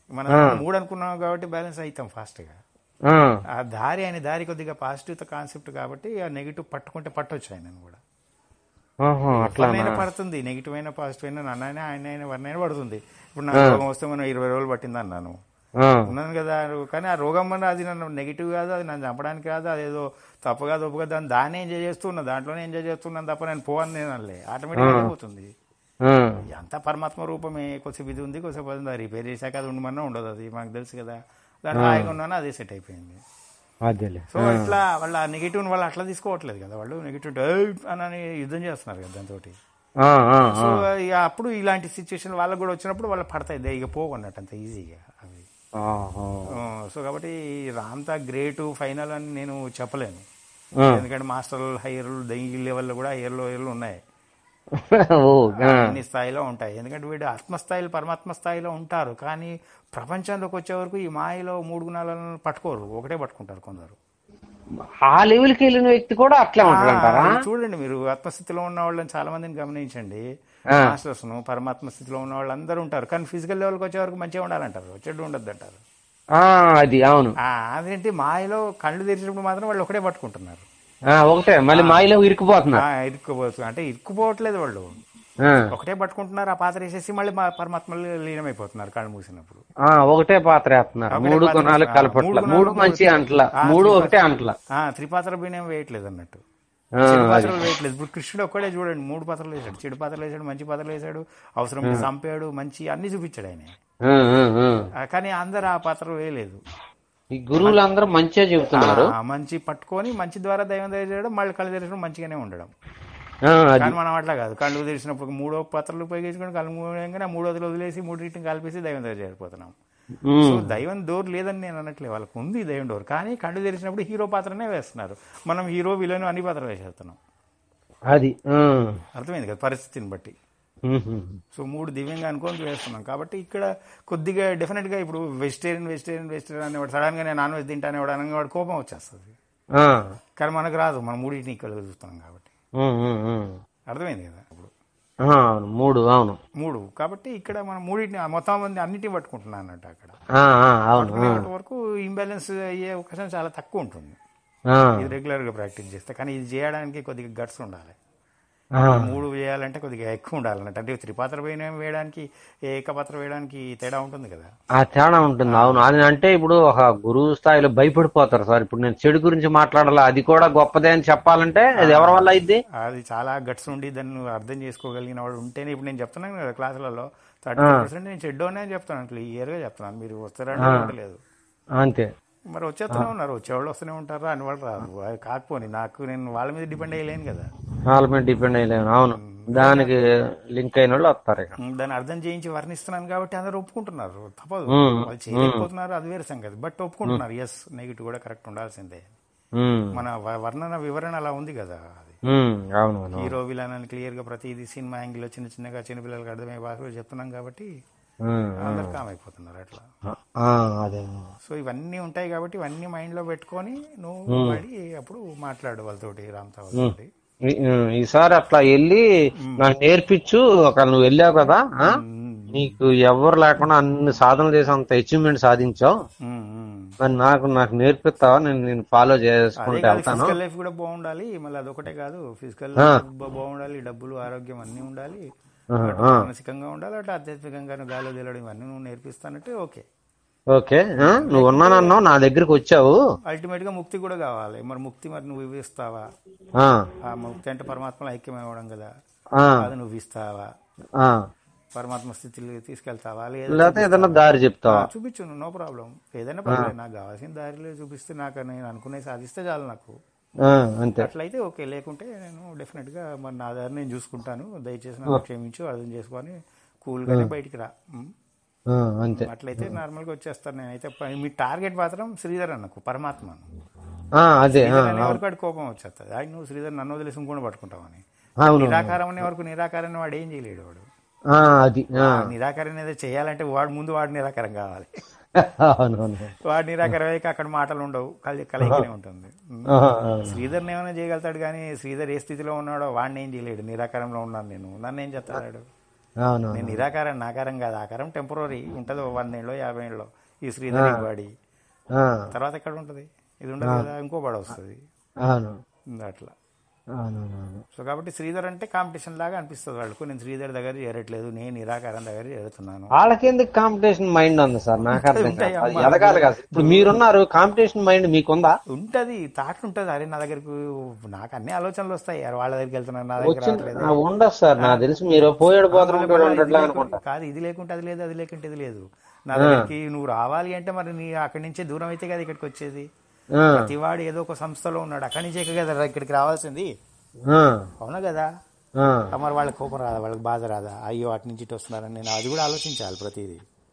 మనం మూడు అనుకున్నాం కాబట్టి బ్యాలెన్స్ అవుతాం ఫాస్ట్గా ఆ, ఆ దారి ఆయన దారి కొద్దిగా పాజిటివ్ కాన్సెప్ట్ కాబట్టి ఆ నెగిటివ్ పట్టుకుంటే పట్టొచ్చు ఆయనను కూడా ఆహా, అట్లానా ఎవరినైనా పడుతుంది నెగిటివ్ అయినా పాజిటివ్ అయినా నన్నైనా ఆయన అయినా ఎవరినైనా పడుతుంది ఇప్పుడు నాకు రోగం వస్తే మనం ఇరవై రోజులు పట్టింది అన్నాను ఆ, ఉన్నాను కదా కానీ ఆ రోగం వల్ల అది నన్ను నెగిటివ్ కాదు అది నన్ను చంపడానికి కాదు అదేదో తప్పు కాదు ఒప్పు కాదు దాన్ని దాన్ని ఎంజాయ్ చేస్తున్నా దాంట్లోనే ఎంజాయ్ చేస్తున్నాను తప్ప నేను పోవని నేను అనలే ఆటోమేటిక్గా పోతుంది ఆ, అంత పరమాత్మ రూపమే కొద్దిసేపు ఇది ఉంది కొద్దిసేపు అది ఉంది. అది రిపేర్ చేశాక అది ఉండమన్నా ఉండదు అది మనకు తెలుసు కదా దాంట్లో హాయిగా ఉన్నాను అదే సెట్ అయిపోయింది అదేలే సో ఇట్లా వాళ్ళ నెగిటివ్ వాళ్ళు అట్లా తీసుకోవట్లేదు కదా వాళ్ళు నెగిటివ్ అని యుద్ధం చేస్తున్నారు కదా దాంతో ఆ, ఆ, సో ఆ. ఇక అప్పుడు ఇలాంటి సిచ్యువేషన్ వాళ్ళకు కూడా వచ్చినప్పుడు వాళ్ళు పడతాయి దే- ఇక పోవన్నట్టు అంత ఈజీగా అవి ఆహా. ఆ, సో కాబట్టి రామ్తా గ్రేట్ ఫైనల్ అని నేను చెప్పలేను ఆ. ఎందుకంటే మాస్టర్ హైయర్ దెంగి లెవెల్లో కూడా హైయర్ లోయర్లు ఉన్నాయి ఓ ఆ, అన్ని స్థాయిలో ఉంటాయి ఎందుకంటే వీడు ఆత్మస్థాయిలో పరమాత్మ స్థాయిలో ఉంటారు కానీ ప్రపంచంలోకి వచ్చే వరకు ఈ మాయలో మూడు గుణాలను పట్టుకోరు ఒకటే పట్టుకుంటారు కొందరు ఆ లెవెల్కి వెళ్ళిన వ్యక్తి కూడా అట్లే ఉంటాడంటారా ఆ, చూడండి మీరు ఆత్మస్థితిలో ఉన్న వాళ్ళని చాలా మందిని గమనించండి ఆ. మాస్టర్స్ ను పరమాత్మ స్థితిలో ఉన్న వాళ్ళు అందరూ ఉంటారు కానీ ఫిజికల్ లెవెల్కి వచ్చే వరకు మంచిగా ఉండాలంటారు చెడు ఉండద్దు అంటారు ఆ, అది అవును ఆ, అదేంటి మాయలో కళ్ళు తెరిచినప్పుడు మాత్రం వాళ్ళు ఒకటే పట్టుకుంటున్నారు ఆ, ఒకటే మళ్ళీ మాయలో ఇరుక్కుపోతున్నారు ఆ, ఇరుక్కుపోతు అంటే ఇరుక్కుపోవట్లేదు వాళ్ళు ఆ, ఒకటే పట్టుకుంటున్నారు ఆ పాత్ర వేసేసి మళ్ళీ మా పరమాత్మలో లీనమైపోతున్నారు కళ్ళు మూసినప్పుడు ఆ, ఒకటే పాత్ర వేస్తున్నారు ఒకటే మూడు పాత్ర గుణాలు వేస్తున్నారు. కలపట్ల మూడు గుణాలు, మూడు మూడు మంచి అంట్ల ఆ, మూడు త్రిపాత్ర- ఒకటే అంట్ల ఆ, త్రిపాత్ర బియ్యం వేయట్లేదు అన్నట్టు ఆ, చెడు అది పాత్రలు వేయట్లేదు ఇప్పుడు కృష్ణుడు ఒక్కడే చూడండి మూడు పాత్రలు వేసాడు చెడు పాత్రలు వేసాడు మంచి పాత్రలు వేసాడు అవసరం ఉంటే చంపాడు మంచి అన్ని చూపించాడు ఆయన ఆ, ఆ, ఆ. ఆ, కానీ అందరు ఆ పాత్రలు వేయలేదు ఈ గురువులందరూ మంచిగా చెబుతున్నారు ఆ, మంచి పట్టుకొని మంచి ద్వారా దైవం దగ్గర చేయడం మళ్ళీ కళ్ళు తెరిచడం మంచిగానే ఉండడం ఆ, అది కానీ మనం అట్లా కాదు కళ్ళు తెరిచినప్పుడు మూడో పాత్రలు ఉపయోగించుకొని కళ్ళు మూడంగానే ఆ మూడోదిలో వదిలేసి మూడింటిని కలిపేసి దైవం దగ్గర చేరిపోతున్నాం ఉమ్, సో దైవం డోర్ లేదని నేను అనట్లే వాళ్ళకు ఉంది దైవం డోర్ కానీ కళ్ళు తెరిచినప్పుడు హీరో పాత్రనే వేస్తున్నారు మనం హీరో విలన్ అన్ని పాత్రలు వేసేస్తున్నాం అది ఆ. అర్థమైంది కదా పరిస్థితిని బట్టి ఉహు. సో మూడు దివ్యంగా అనుకొని వేస్తున్నాం కాబట్టి ఇక్కడ కొద్దిగా డెఫినెట్గా ఇప్పుడు వెజిటేరియన్ వెజిటేరియన్ వెజిటేరియన్ అనేవాడు సడన్గా నేను నాన్ వెజ్ తింటానే వాడు అనగా వాడు కోపం వచ్చేస్తుంది ఆ. కానీ మనకు రాదు మనం మూడింటిని ఇక్కడ చూస్తున్నాం కాబట్టి ఉమ్, ఉమ్, ఉమ్. అర్థమైంది కదా ఇప్పుడు ఆ, అవును మూడు అవును మూడు కాబట్టి ఇక్కడ మనం మూడింటిని మొత్తం మంది అన్నిటిని పట్టుకుంటున్నాం అన్నట్టు అక్కడ ఆ, ఆ, అవును ఆ. పట్టుకునేంత వరకు ఇంబ్యాలెన్స్ అయ్యే అవకాశం చాలా తక్కువ ఉంటుంది ఆ, ఇది రెగ్యులర్ గా ప్రాక్టీస్ చేస్తే కానీ ఇది చేయడానికి కొద్దిగా గట్స్ ఉండాలి ఆ. మూడు వేయాలంటే కొద్దిగా ఎక్కువ ఉండాలన్నట్టు అంటే త్రిపాత్ర వేయడం వేయడానికి ఏకపాత్ర వేయడానికి తేడా ఉంటుంది కదా ఆ తేడా ఉంటుంది అవును అది అంటే ఇప్పుడు ఒక గురువు స్థాయిలో భయపడిపోతారు సార్ ఇప్పుడు నేను చెడు గురించి మాట్లాడాలా అది కూడా గొప్పదే అని చెప్పాలంటే అది ఎవరి వల్ల అయింది అది చాలా గట్స్ ఉండి దాన్ని నువ్వు అర్థం చేసుకోగలిగిన వాడు ఉంటేనే ఇప్పుడు నేను చెప్తున్నాను కదా క్లాసులలో థర్టీ పర్సెంట్ నేను చెడ్డోనే చెప్తాను క్లియర్గా చెప్తున్నాను మీరు వస్తారంటే లేదు అంతే మరి వచ్చేస్తూనే ఉన్నారు వచ్చేవాళ్ళు వస్తూనే ఉంటారు అని వాళ్ళు రాదు అది కాకపోని నాకు నేను వాళ్ళ మీద డిపెండ్ అయ్యలేను కదా వాళ్ళ మీద డిపెండ్ అయ్యలేము అవును దానికి లింక్ అయిన వాళ్ళు వస్తారు ఇక దాన్ని అర్థం చేయించి వర్ణిస్తున్నాను కాబట్టి అందరూ ఒప్పుకుంటున్నారు తప్పదు మ్మ్. వాళ్ళు చేయలేకపోతున్నారు అది వేరే సంగతి బట్ ఒప్పుకుంటున్నారు ఎస్ నెగిటివ్ కూడా కరెక్ట్ ఉండాల్సిందే ఉమ్, మన వ- వర్ణన వివరణ అలా ఉంది కదా అది ఉమ్, అవును అవును హీరో విలన్ అని క్లియర్ గా ప్రతిదీ సినిమా యాంగిల్ చిన్న చిన్నగా చిన్న పిల్లలకి అర్థమయ్యే భాషలో చెప్తున్నాం కాబట్టి ఉమ్, అందరు కామ్ అయిపోతున్నారు అట్లా ఆ, అదే సో ఇవన్నీ ఉంటాయి కాబట్టి ఇవన్నీ మైండ్ లో పెట్టుకొని నువ్వు పడి అప్పుడు మాట్లాడు వాళ్ళతోటి రామ్తా వాళ్ళతోటి ఈ- ఈసారి అట్లా వెళ్ళి నాకు నేర్పించు ఒక నువ్వు వెళ్ళావు కదా ఆ? నీకు ఎవరు లేకుండా అన్ని సాధనలు చేసి అంత అచీవ్మెంట్ సాధించావు మ్మ్, మ్మ్. మరి నాకు నాకు నేర్పిస్తావా నేను నేను ఫాలో అదే చేసుకుంటూ కాదు వెళ్తాను ఫిజికల్ లైఫ్ కూడా బాగుండాలి మళ్ళీ అదొకటే కాదు ఫిజికల్ బాగుండాలి డబ్బులు ఆరోగ్యం అన్నీ ఉండాలి ఆహా, అటు ఆ. మానసికంగా ఉండాలి అటు ఆధ్యాత్మికంగా గాలి తేలడం ఇవన్నీ నువ్వు నేర్పిస్తానంటే ఓకే ఓకే ఆ? నువ్వు ఉన్నానన్నావు నా దగ్గరికి వచ్చావు అల్టిమేట్ గా ముక్తి కూడా కావాలి మరి ముక్తి మరి నువ్వు ఇవ్విస్తావా ఆ, ఆ ముక్తి అంటే పరమాత్మలో ఐక్యం అవ్వడం కదా ఆ, అది నువ్వు ఇస్తావా ఆ. పరమాత్మ స్థితిలో తీసుకెళ్తావా లేదా లేకపోతే ఏదన్నా దారి చెప్తావా చూపించు నో ప్రాబ్లం ఏదైనా పర్లేదు నాకు కావాల్సిన దారిలో చూపిస్తే నాకు నేను అనుకునే సాధిస్తే చాలు నాకు ఆ, అంతే అట్లయితే ఓకే లేకుంటే నేను డెఫినెట్ గా మరి నా దారి నేను చూసుకుంటాను దయచేసి నన్ను క్షమించు అర్థం చేసుకొని కూల్ గానే బయటికి రా ఉమ్. ఆ, అంతే అట్లయితే నార్మల్ గా వచ్చేస్తాను నేనైతే ప- మీ టార్గెట్ మాత్రం శ్రీధర్ అన్నకు పరమాత్మను ఆ, అదే ఆ, అనే వరకు వాడి కోపం వచ్చేస్తుంది ఆయన నువ్వు శ్రీధర్ నన్ను వదిలేసి ఇంకొని పట్టుకుంటావని అవును నిరాకారం అనే వరకు నిరాకారాన్ని వాడు ఏం చేయలేడు వాడు ఆ, అది ఆ, ఆ నిరాకారం ఏదో చేయాలంటే వాడు ముందు వాడు నిరాకారం కావాలి అవును అవును వాడు నిరాకారం అయ్యాక అక్కడ మాటలు ఉండవు కలి కలయికనే ఉంటుంది ఉమ్. ఆ, ఆ, శ్రీధర్ని ఏమైనా చేయగలుగుతాడు కానీ శ్రీధర్ ఏ స్థితిలో ఉన్నాడో వాడిని ఏం చేయలేడు నిరాకారంలో ఉన్నాను నేను నన్ను ఏం చెప్తాడు అవును నేను నిరాకారం నాకారం కాదు ఆకారం టెంపరీ ఉంటుంది వన్ ఏళ్ళలో యాభై ఏళ్ళలో ఈ శ్రీధర్ వాడి ఆ, తర్వాత ఎక్కడ ఉంటుంది ఇది ఉండదు కదా ఇంకో వాడు వస్తుంది అవును అట్లా అవును అవును సో కాబట్టి శ్రీధర్ అంటే కాంపిటీషన్ లాగా అనిపిస్తుంది వాళ్ళకు నేను శ్రీధర్ దగ్గర చేరట్లేదు నేను నిరాకారం దగ్గర చేరుతున్నాను వాళ్ళకి ఎందుకు కాంపిటీషన్ మైండ్ ఉంది సార్ నాకు అర్థం ఉంటాయి కాదు. అది అమ్మా. ఎదగాలి కదా ఇప్పుడు మీరున్నారు కాంపిటీషన్ మైండ్ మీకుందా ఉంటది థాట్ ఉంటది అరే నా దగ్గరకు నాకు అన్ని ఆలోచనలు వస్తాయి అరే వాళ్ళ దగ్గరికి వెళ్తున్నాను నా దగ్గర రావట్లేదు ఆ, ఉండదు సార్ నాకు తెలిసి మీరు పోయాడు పోతాడు మళ్ళీ ఇది ఉండట్లే లేకుండా- అనుకుంటా కాదు ఇది లేకుంటే అది లేదు అది లేకుంటే ఇది లేదు నా దగ్గరికి నువ్వు రావాలి అంటే మరి నీ అక్కడి నుంచే దూరం అయితే కదా ఇక్కడికి వచ్చేది ఆ, ప్రతివాడు ఏదో ఒక సంస్థలో ఉన్నాడు అక్కడి నుంచే కదా ఇక్కడికి రావాల్సింది ఆ, అవునా కదా ఆ, ఆ మరి వాళ్ళకి కోపం రాదా వాళ్ళకి బాధ రాదా అయ్యో అటు నుంచి ఇటు వస్తున్నారని నేను అది కూడా ఆలోచించాలి ప్రతిదీ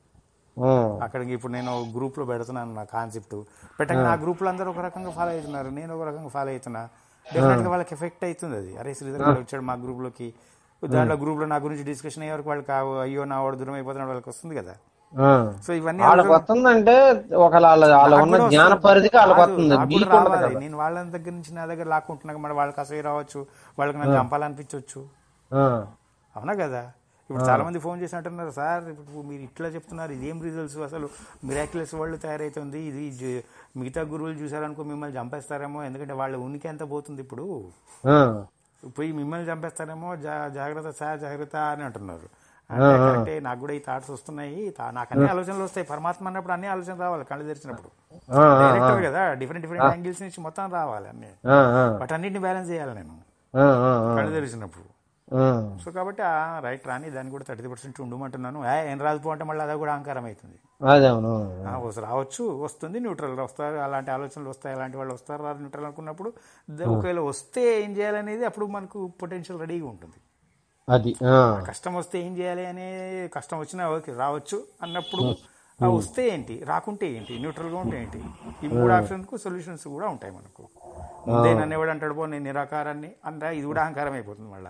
ఆ, అక్కడికి ఇప్పుడు నేను గ్రూప్ లో పెడుతున్నాను నా కాన్సెప్ట్ పెట్టక నా గ్రూప్ లో అందరూ ఒక రకంగా ఫాలో అవుతున్నారు నేను ఒక రకంగా ఫాలో అవుతున్నా డెఫినెట్ గా వాళ్ళకి ఎఫెక్ట్ అవుతుంది అది అరే శ్రీధర్ గారు వచ్చాడు మా గ్రూప్ లోకి దాంట్లో గ్రూప్ లో నా గురించి డిస్కషన్ అయ్యే వరకు వాళ్ళకి ఆ- అయ్యో నా వాడు దూరం అయిపోతున్నాడు వాళ్ళకి వస్తుంది కదా ఆ. సో ఇవన్నీ వాళ్ళకి వస్తుందంటే ఒక వాళ్ళ వాళ్ళ ఉన్న నాకు కూడా జ్ఞాన వస్తుంది. పరిధికి వాళ్ళకి కాదు, వస్తుంది నాకు మీకు కూడా ఉండదు రావాలి. కదా నేను వాళ్ళ దగ్గర నుంచి నా దగ్గర లాక్కుంటున్నా మరి వాళ్ళకి అసహ్య రావచ్చు వాళ్ళకి నన్ను చంపాలనిపించవచ్చు ఆ, అవునా కదా ఇప్పుడు చాలా మంది ఫోన్ చేసి అంటున్నారు సార్ ఇప్పుడు మీరు ఇట్లా చెప్తున్నారు ఇదేం రిజల్ట్స్ అసలు మిరాక్యులస్ వరల్డ్ తయారైతుంది ఇది జ- మిగతా గురువులు చూసారనుకో మిమ్మల్ని చంపేస్తారేమో ఎందుకంటే వాళ్ళ ఉనికి ఎంత పోతుంది ఇప్పుడు ఆ, పోయి మిమ్మల్ని చంపేస్తారేమో జా- జాగ్రత్త సార్ జాగ్రత్త అని అంటున్నారు అంటే కరెక్టే నాకు కూడా ఈ థాట్స్ వస్తున్నాయి తా- నాకు అన్ని ఆలోచనలు వస్తాయి పరమాత్మ అన్నప్పుడు అన్ని ఆలోచనలు రావాలి కళ్ళు తెరిచినప్పుడు ఆ, ఆ, డైరెక్టర్ కదా డిఫరెంట్ డిఫరెంట్ యాంగిల్స్ నుంచి మొత్తం రావాలి అన్ని ఆ, ఆ, బట్ అన్నింటిని బ్యాలెన్స్ చేయాలి నేను ఆ, ఆ, ఆ, కళ్ళు తెరిచినప్పుడు ఆ. సో కాబట్టి ఆ రైట్ రాని దాన్ని కూడా థర్టీ పర్సెంట్ ఉండమంటున్నాను ఏ, ఏం రాదు పో అంటే మళ్ళీ అది కూడా అహంకారం అవుతుంది అదే అవును ఆ, వస్- రావచ్చు వస్తుంది న్యూట్రల్ వస్తారు అలాంటి ఆలోచనలు వస్తాయి అలాంటి వాళ్ళు వస్తారు రాదు న్యూట్రల్ అనుకున్నప్పుడు ద- ఒకవేళ వస్తే ఏం చేయాలనేది అప్పుడు మనకు పొటెన్షియల్ రెడీగా ఉంటుంది అది ఆ, కష్టం వస్తే ఏం చేయాలి అనే కష్టం వచ్చినా ఓకే రావచ్చు అన్నప్పుడు ఆ వస్తే ఏంటి రాకుంటే ఏంటి న్యూట్రల్ గా ఉంటే ఏంటి ఈ మూడు ఆప్షన్స్ కు సొల్యూషన్స్ కూడా ఉంటాయి మనకు ముందే నన్ను ఎవడు అంటాడు పో నేను నిరాకారాన్ని అంటే ఇది కూడా అహంకారం అయిపోతుంది మళ్ళీ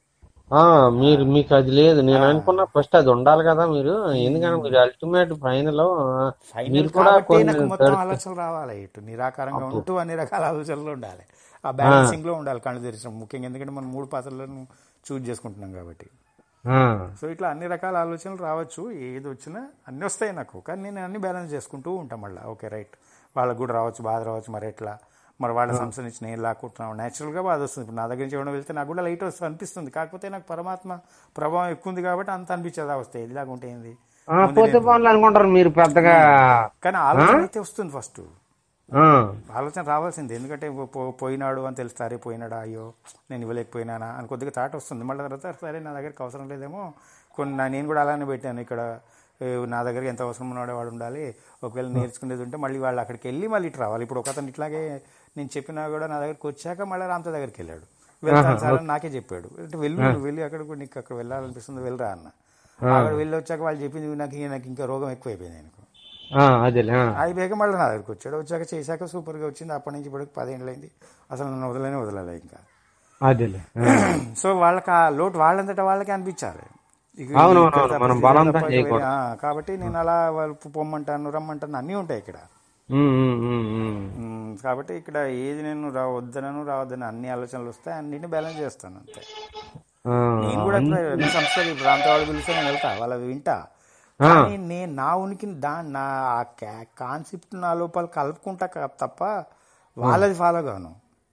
ఆ, మీరు మీకు అది లేదు నేను అనుకున్నా ఫస్ట్ అది ఉండాలి కదా మీరు ఎందుకంటే మీరు అల్టిమేట్ ఫైనల్ ఫైనల్ మీరు కూడా కాబట్టి కొన్ని నాకు మొత్తం ఆలోచనలు రావాలి ఇటు నిరాకారంగా ఉంటూ అన్ని రకాల ఆలోచనలు ఉండాలి ఆ బ్యాలెన్సింగ్ లో ఉండాలి కళ్ళు తెరిచిన ముఖ్యంగా ఎందుకంటే మనం మూడు పాత్రలను చూజ్ చేసుకుంటున్నాం కాబట్టి ఆ, సో ఇట్లా అన్ని రకాల ఆలోచనలు రావచ్చు ఏది వచ్చినా అన్ని వస్తాయి నాకు కానీ నేను అన్ని బ్యాలెన్స్ చేసుకుంటూ ఉంటాం మళ్ళీ ఓకే రైట్ వాళ్ళకు కూడా రావచ్చు బాధ రావచ్చు మరి ఎట్లా మరి వాళ్ళ సంస్థ నుంచి నేను లాక్కుంటున్నాను న్యాచురల్ గా బాధ వస్తుంది ఇప్పుడు నా దగ్గర నుంచి ఎవరైనా వెళ్తే నాకు కూడా లైట్ వస్తుంది అనిపిస్తుంది కాకపోతే నాకు పరమాత్మ ప్రభావం ఎక్కువ ఉంది కాబట్టి అంత అనిపించేది ఆ వస్తాయి ఇదిలాగా ఉంటే ఏంది ఆ, పోతే పనులు అనుకుంటారు మీరు పెద్దగా కానీ ఆలోచన అయితే వస్తుంది ఫస్ట్ ఆ, ఆలోచన రావాల్సింది ఎందుకంటే పో- పోయినాడు అని తెలుస్తే అరే పోయినాడా అయ్యో నేను ఇవ్వలేకపోయినానా అని కొద్దిగా థాట్ వస్తుంది మళ్ళీ తర్వాత సరే నా దగ్గరికి అవసరం లేదేమో కొన్ని నా- నేను కూడా అలానే పెట్టాను ఇక్కడ ఏ, నా దగ్గరికి ఎంత అవసరం ఉన్నాడో వాడు ఉండాలి ఒకవేళ నేర్చుకునేది ఉంటే మళ్ళీ వాళ్ళు అక్కడికి వెళ్ళి మళ్ళీ ఇటు రావాలి ఇప్పుడు ఒకతను ఇట్లాగే నేను చెప్పినా కూడా నా దగ్గరికి వచ్చాక మళ్ళీ రామతో దగ్గరికి వెళ్ళాడు వెళ్తాను సార్ అని నాకే చెప్పాడు అంటే వెళ్ళి నువ్వు వెళ్ళి అక్కడ కూడా నీకు అక్కడ వెళ్ళాలనిపిస్తుంది వెళ్ళరా అన్న అక్కడ వెళ్ళి వచ్చాక వాళ్ళు చెప్పింది నాకు నాకు ఇంకా రోగం ఎక్కువైపోయింది ఆయనకు ఆ, అదేలే ఆ. అయిపోయాక మళ్ళీ నా దగ్గరికి వచ్చాడు వచ్చాక చేశాక సూపర్గా వచ్చింది అప్పటి నుంచి ఇప్పటికి పదేళ్ళు అయింది అసలు నన్ను వదలనే వదలలే ఇంకా అదేలే ఆ. సో వాళ్ళకి ఆ లోటు వాళ్ళంతటా వాళ్ళకి అనిపించాలి ఇక అవును, ఇక్కడ అవును, తప్ప మనం ఇక్కడ బలవంతం తప్ప ఇక్కడ చేయకూడదు. ఆ, కాబట్టి నేను అలా వాళ్ళు పొమ్మంటాను రమ్మంటాను అన్నీ ఉంటాయి ఇక్కడ ఉమ్, ఉమ్, ఉమ్, ఉమ్. ఉమ్, కాబట్టి ఇక్కడ ఏది నేను రా వద్దనను రావద్దని అన్ని ఆలోచనలు వస్తాయి అన్నిటిని బ్యాలెన్స్ చేస్తాను అంతే ఆ, నేను కూడా అన్ని సంస్థలు ప్రాంత వాళ్ళు పిలిస్తే నేను వెళ్తా వాళ్ళ వింటా కానీ నేను నా ఉనికి దా నా కాన్సెప్ట్ నా లోపల కలుపుకుంటా క- తప్ప వాళ్ళది ఫాలో గాను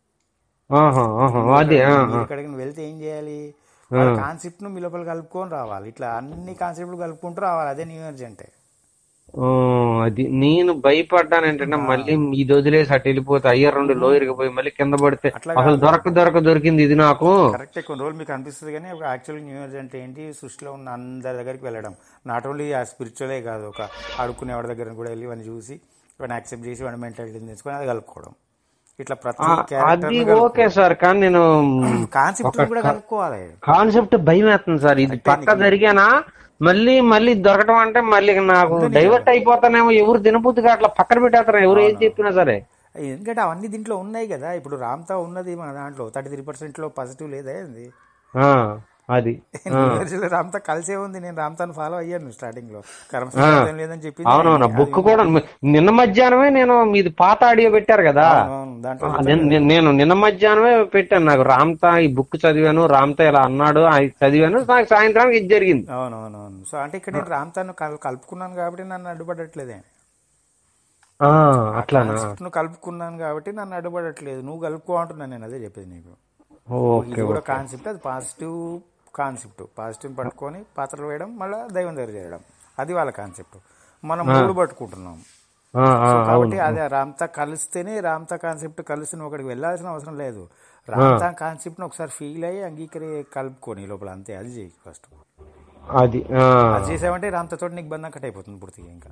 ఆహా, ఆహా, అదే ఆ, మీరు ఇక్కడికి వెళ్తే ఏం చేయాలి కాన్సెప్ట్ ను మీ లోపల కలుపుకొని రావాలి ఇట్లా అన్ని కాన్సెప్ట్లు కలుపుకుంటూ రావాలి అదే న్యూ ఇయర్స్ అంటే ఓ, అది నేను భయపడ్డాను ఏంటంటే మళ్ళీ ఇది వదిలేసి అటు వెళ్ళిపోతే అయ్యా రెండు లోయర్కి పోయి మళ్ళీ కింద పడితే అట్లా అసలు దొరక దొరక దొరికింది ఇది నాకు కరెక్ట్ కొన్ని రోజులు మీకు అనిపిస్తుంది కానీ ఒక యాక్చువల్ న్యూ ఇయర్స్ అంటే ఏంటి సృష్టిలో ఉన్న అందరి దగ్గరికి వెళ్ళడం నాట్ ఓన్లీ ఆ స్పిరిచువలే కాదు ఒక ఆడుకునే వాడి దగ్గర కూడా వెళ్ళి వాడిని చూసి వాడిని యాక్సెప్ట్ చేసి వాడి మెంటాలిటీని తెచ్చుకొని అది కలుపుకోవడం ఇట్లా ప్రతి అది ఓకే సార్ కానీ నేను కాన్సెప్ట్ కూడా కలుపుకోవాలి కాన్సెప్ట్ భయం వేస్తుంది సార్ ఇది పక్క జరిగానా మళ్ళీ మళ్ళీ దొరకడం అంటే మళ్ళీ నాకు డైవర్ట్ అయిపోతానేమో ఎవరు తినబుద్ధిగా అట్లా పక్కన పెట్టేస్తారు ఎవరు ఏం చెప్పినా సరే ఎందుకంటే అవన్నీ దీంట్లో ఉన్నాయి కదా ఇప్పుడు రామ్తా ఉన్నది మన దాంట్లో థర్టీ త్రీ పర్సెంట్ లో పాజిటివ్ లేదా ఏంది ఆ, అది యూనివర్సిటీలో రామ్తో కలిసే ఉంది నేను రామ్తాను ఫాలో అయ్యాను స్టార్టింగ్ లో కర్మస్థానం లేదని చెప్పింది అవునవును అది- బుక్ కూడా నిన్న మధ్యాహ్నమే నేను మీది పాత ఆడియో పెట్టారు కదా అవును, దాంట్లో ఆ, నేను- నేను- నేను నిన్న మధ్యాహ్నమే పెట్టాను నాకు రామ్తా ఈ బుక్ చదివాను రామ్తా ఇలా అన్నాడు అది చదివాను నాకు సాయంత్రానికి ఇది జరిగింది అవునవునవును సో అంటే ఇక్కడ నేను రామ్తాను కల్- కలుపుకున్నాను కాబట్టి నన్ను అడ్డుపడట్లేదే ఆ, అట్లానా నువ్వు కలుపుకున్నాను కాబట్టి నన్ను అడ్డుపడట్లేదు నువ్వు కలుపుకో అంటున్నాను నేను అదే చెప్పేది నీకు ఓకే ఇది కూడా కాన్సెప్ట్ అది పాజిటివ్ కాన్సెప్ట్ పాజిటివ్ పట్టుకొని పాత్రలు వేయడం మళ్ళీ దైవం దగ్గర చేయడం అది వాళ్ళ కాన్సెప్ట్ మనం మూడు పట్టుకుంటున్నాం ఆ, ఆ, సో కాబట్టి అదే రామ్తా కలిస్తేనే రామ్తా కాన్సెప్ట్ కలిసి నువ్వు అక్కడికి వెళ్ళాల్సిన అవసరం లేదు రామ్తా కాన్సెప్ట్ ను ఒకసారి ఫీల్ అయ్యి అంగీకరి కలుపుకొని లోపల అంతే అది చేయి ఫస్ట్ అది ఆ, అది చేసావంటే రామ్తాతో నీకు బంధం కట్ అయిపోతుంది పూర్తిగా ఇంకా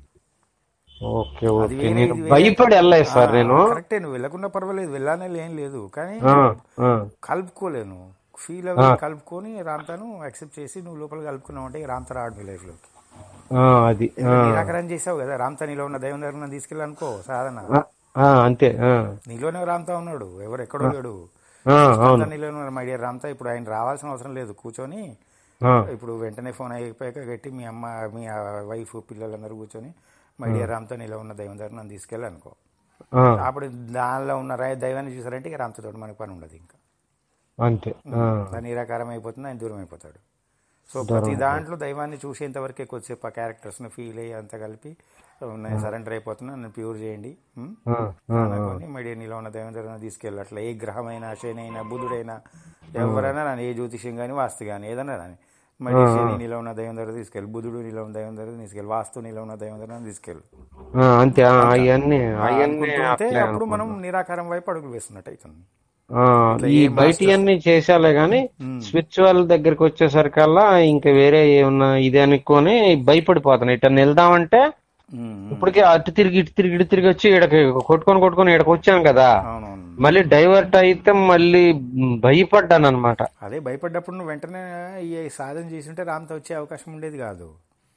ఓకే అది ఓకే వేరే, నేను ఇది వేరే. భయపడి వెళ్ళలేదు సార్ నేను కరెక్టే నువ్వు వెళ్ళకుండా పర్వాలేదు వెళ్ళానే ఏం లేదు కానీ ఆ, ఆ, కలుపుకోలేను ఫీల్ అవ్వి కలుపుకొని రామ్తాను యాక్సెప్ట్ చేసి నువ్వు లోపల కలుపుకున్నావు అంటే రామ్తా రాడు మీ లైఫ్ లోకి ఆ, అది ఆ, నిరాకరణ చేసావు కదా రామ్తా నీలో ఉన్న దైవం దగ్గర తీసుకెళ్ళి అనుకో సాధన ఆ, ఆ, అంతే ఆ, నీలోనే రామ్తా ఉన్నాడు ఎవరు ఎక్కడో లేడు ఆ, అవును అంతా నీలోనే ఉన్నాడు మై డియర్ రామ్తా ఇప్పుడు ఆయన రావాల్సిన అవసరం లేదు కూర్చొని ఆ, ఇప్పుడు వెంటనే ఫోన్ అయిపోయాక గట్టి మీ అమ్మ మీ వైఫ్ పిల్లలందరూ కూర్చొని మై డియర్ రామ్తా నీలో ఉన్న దైవం దగ్గర నన్ను తీసుకెళ్ళి అనుకో ఆ, అప్పుడు దానిలో ఉన్న రా- దైవాన్ని చూసారంటే ఇక రామ్తో మనకి పని ఉండదు ఇంకా అంతే ఆ, దాని నిరాకారం అయిపోతుంది ఆయన దూరం అయిపోతాడు సో ప్రతి దాంట్లో దైవాన్ని చూసేంత వరకే కొద్దిసేపు ఆ క్యారెక్టర్స్ని ఫీల్ అయ్యి అంతా కలిపి నేను సరెండర్ అయిపోతున్నా నన్ను ప్యూర్ చేయండి ఉం? ఆ, ఆ, అనుకొని మడి నీలో ఉన్న దైవం దగ్గర తీసుకెళ్ళి అట్లా ఏ గ్రహమైనా శనైనా బుధుడైనా ఎవరైనా నన్ను ఏ జ్యోతిష్యం కానీ వాస్తు కానీ ఏదన్నా కానీ మడి శని నీలో ఉన్న దైవం దగ్గర తీసుకెళ్ళి బుధుడు నీలో ఉన్న దైవం దగ్గర తీసుకెళ్ళి వాస్తు నీలో ఉన్న దైవం దగ్గర తీసుకెళ్ళి ఆ, అంతే ఆ, అవన్నీ అవన్నీ అనుకుంటుంటే అట్లే అప్పుడు మనం నిరాకారం వైపు అడుగులు వేస్తున్నట్టు అవుతుంది ఆ, ఈ బయటి అన్ని చేసాలే గాని స్పిరిచువల్ దగ్గరికి వచ్చేసరికల్లా ఇంకా వేరే ఏమన్నా ఇది అనుకొని భయపడిపోతాను ఇట్లా వెళ్దామంటే ఉం. ఇప్పటికే అటు తిరిగి ఇటు తిరిగి ఇటు తిరిగి వచ్చి ఈడకి కొట్టుకొని కొట్టుకొని ఈడకి వచ్చాం కదా అవునవును మళ్ళీ డైవర్ట్ అయితే మళ్ళీ భయపడ్డాను అనమాట అదే భయపడ్డప్పుడు నువ్వు వెంటనే ఈ సాధన చేస్తుంటే రామ్తో వచ్చే అవకాశం ఉండేది కాదు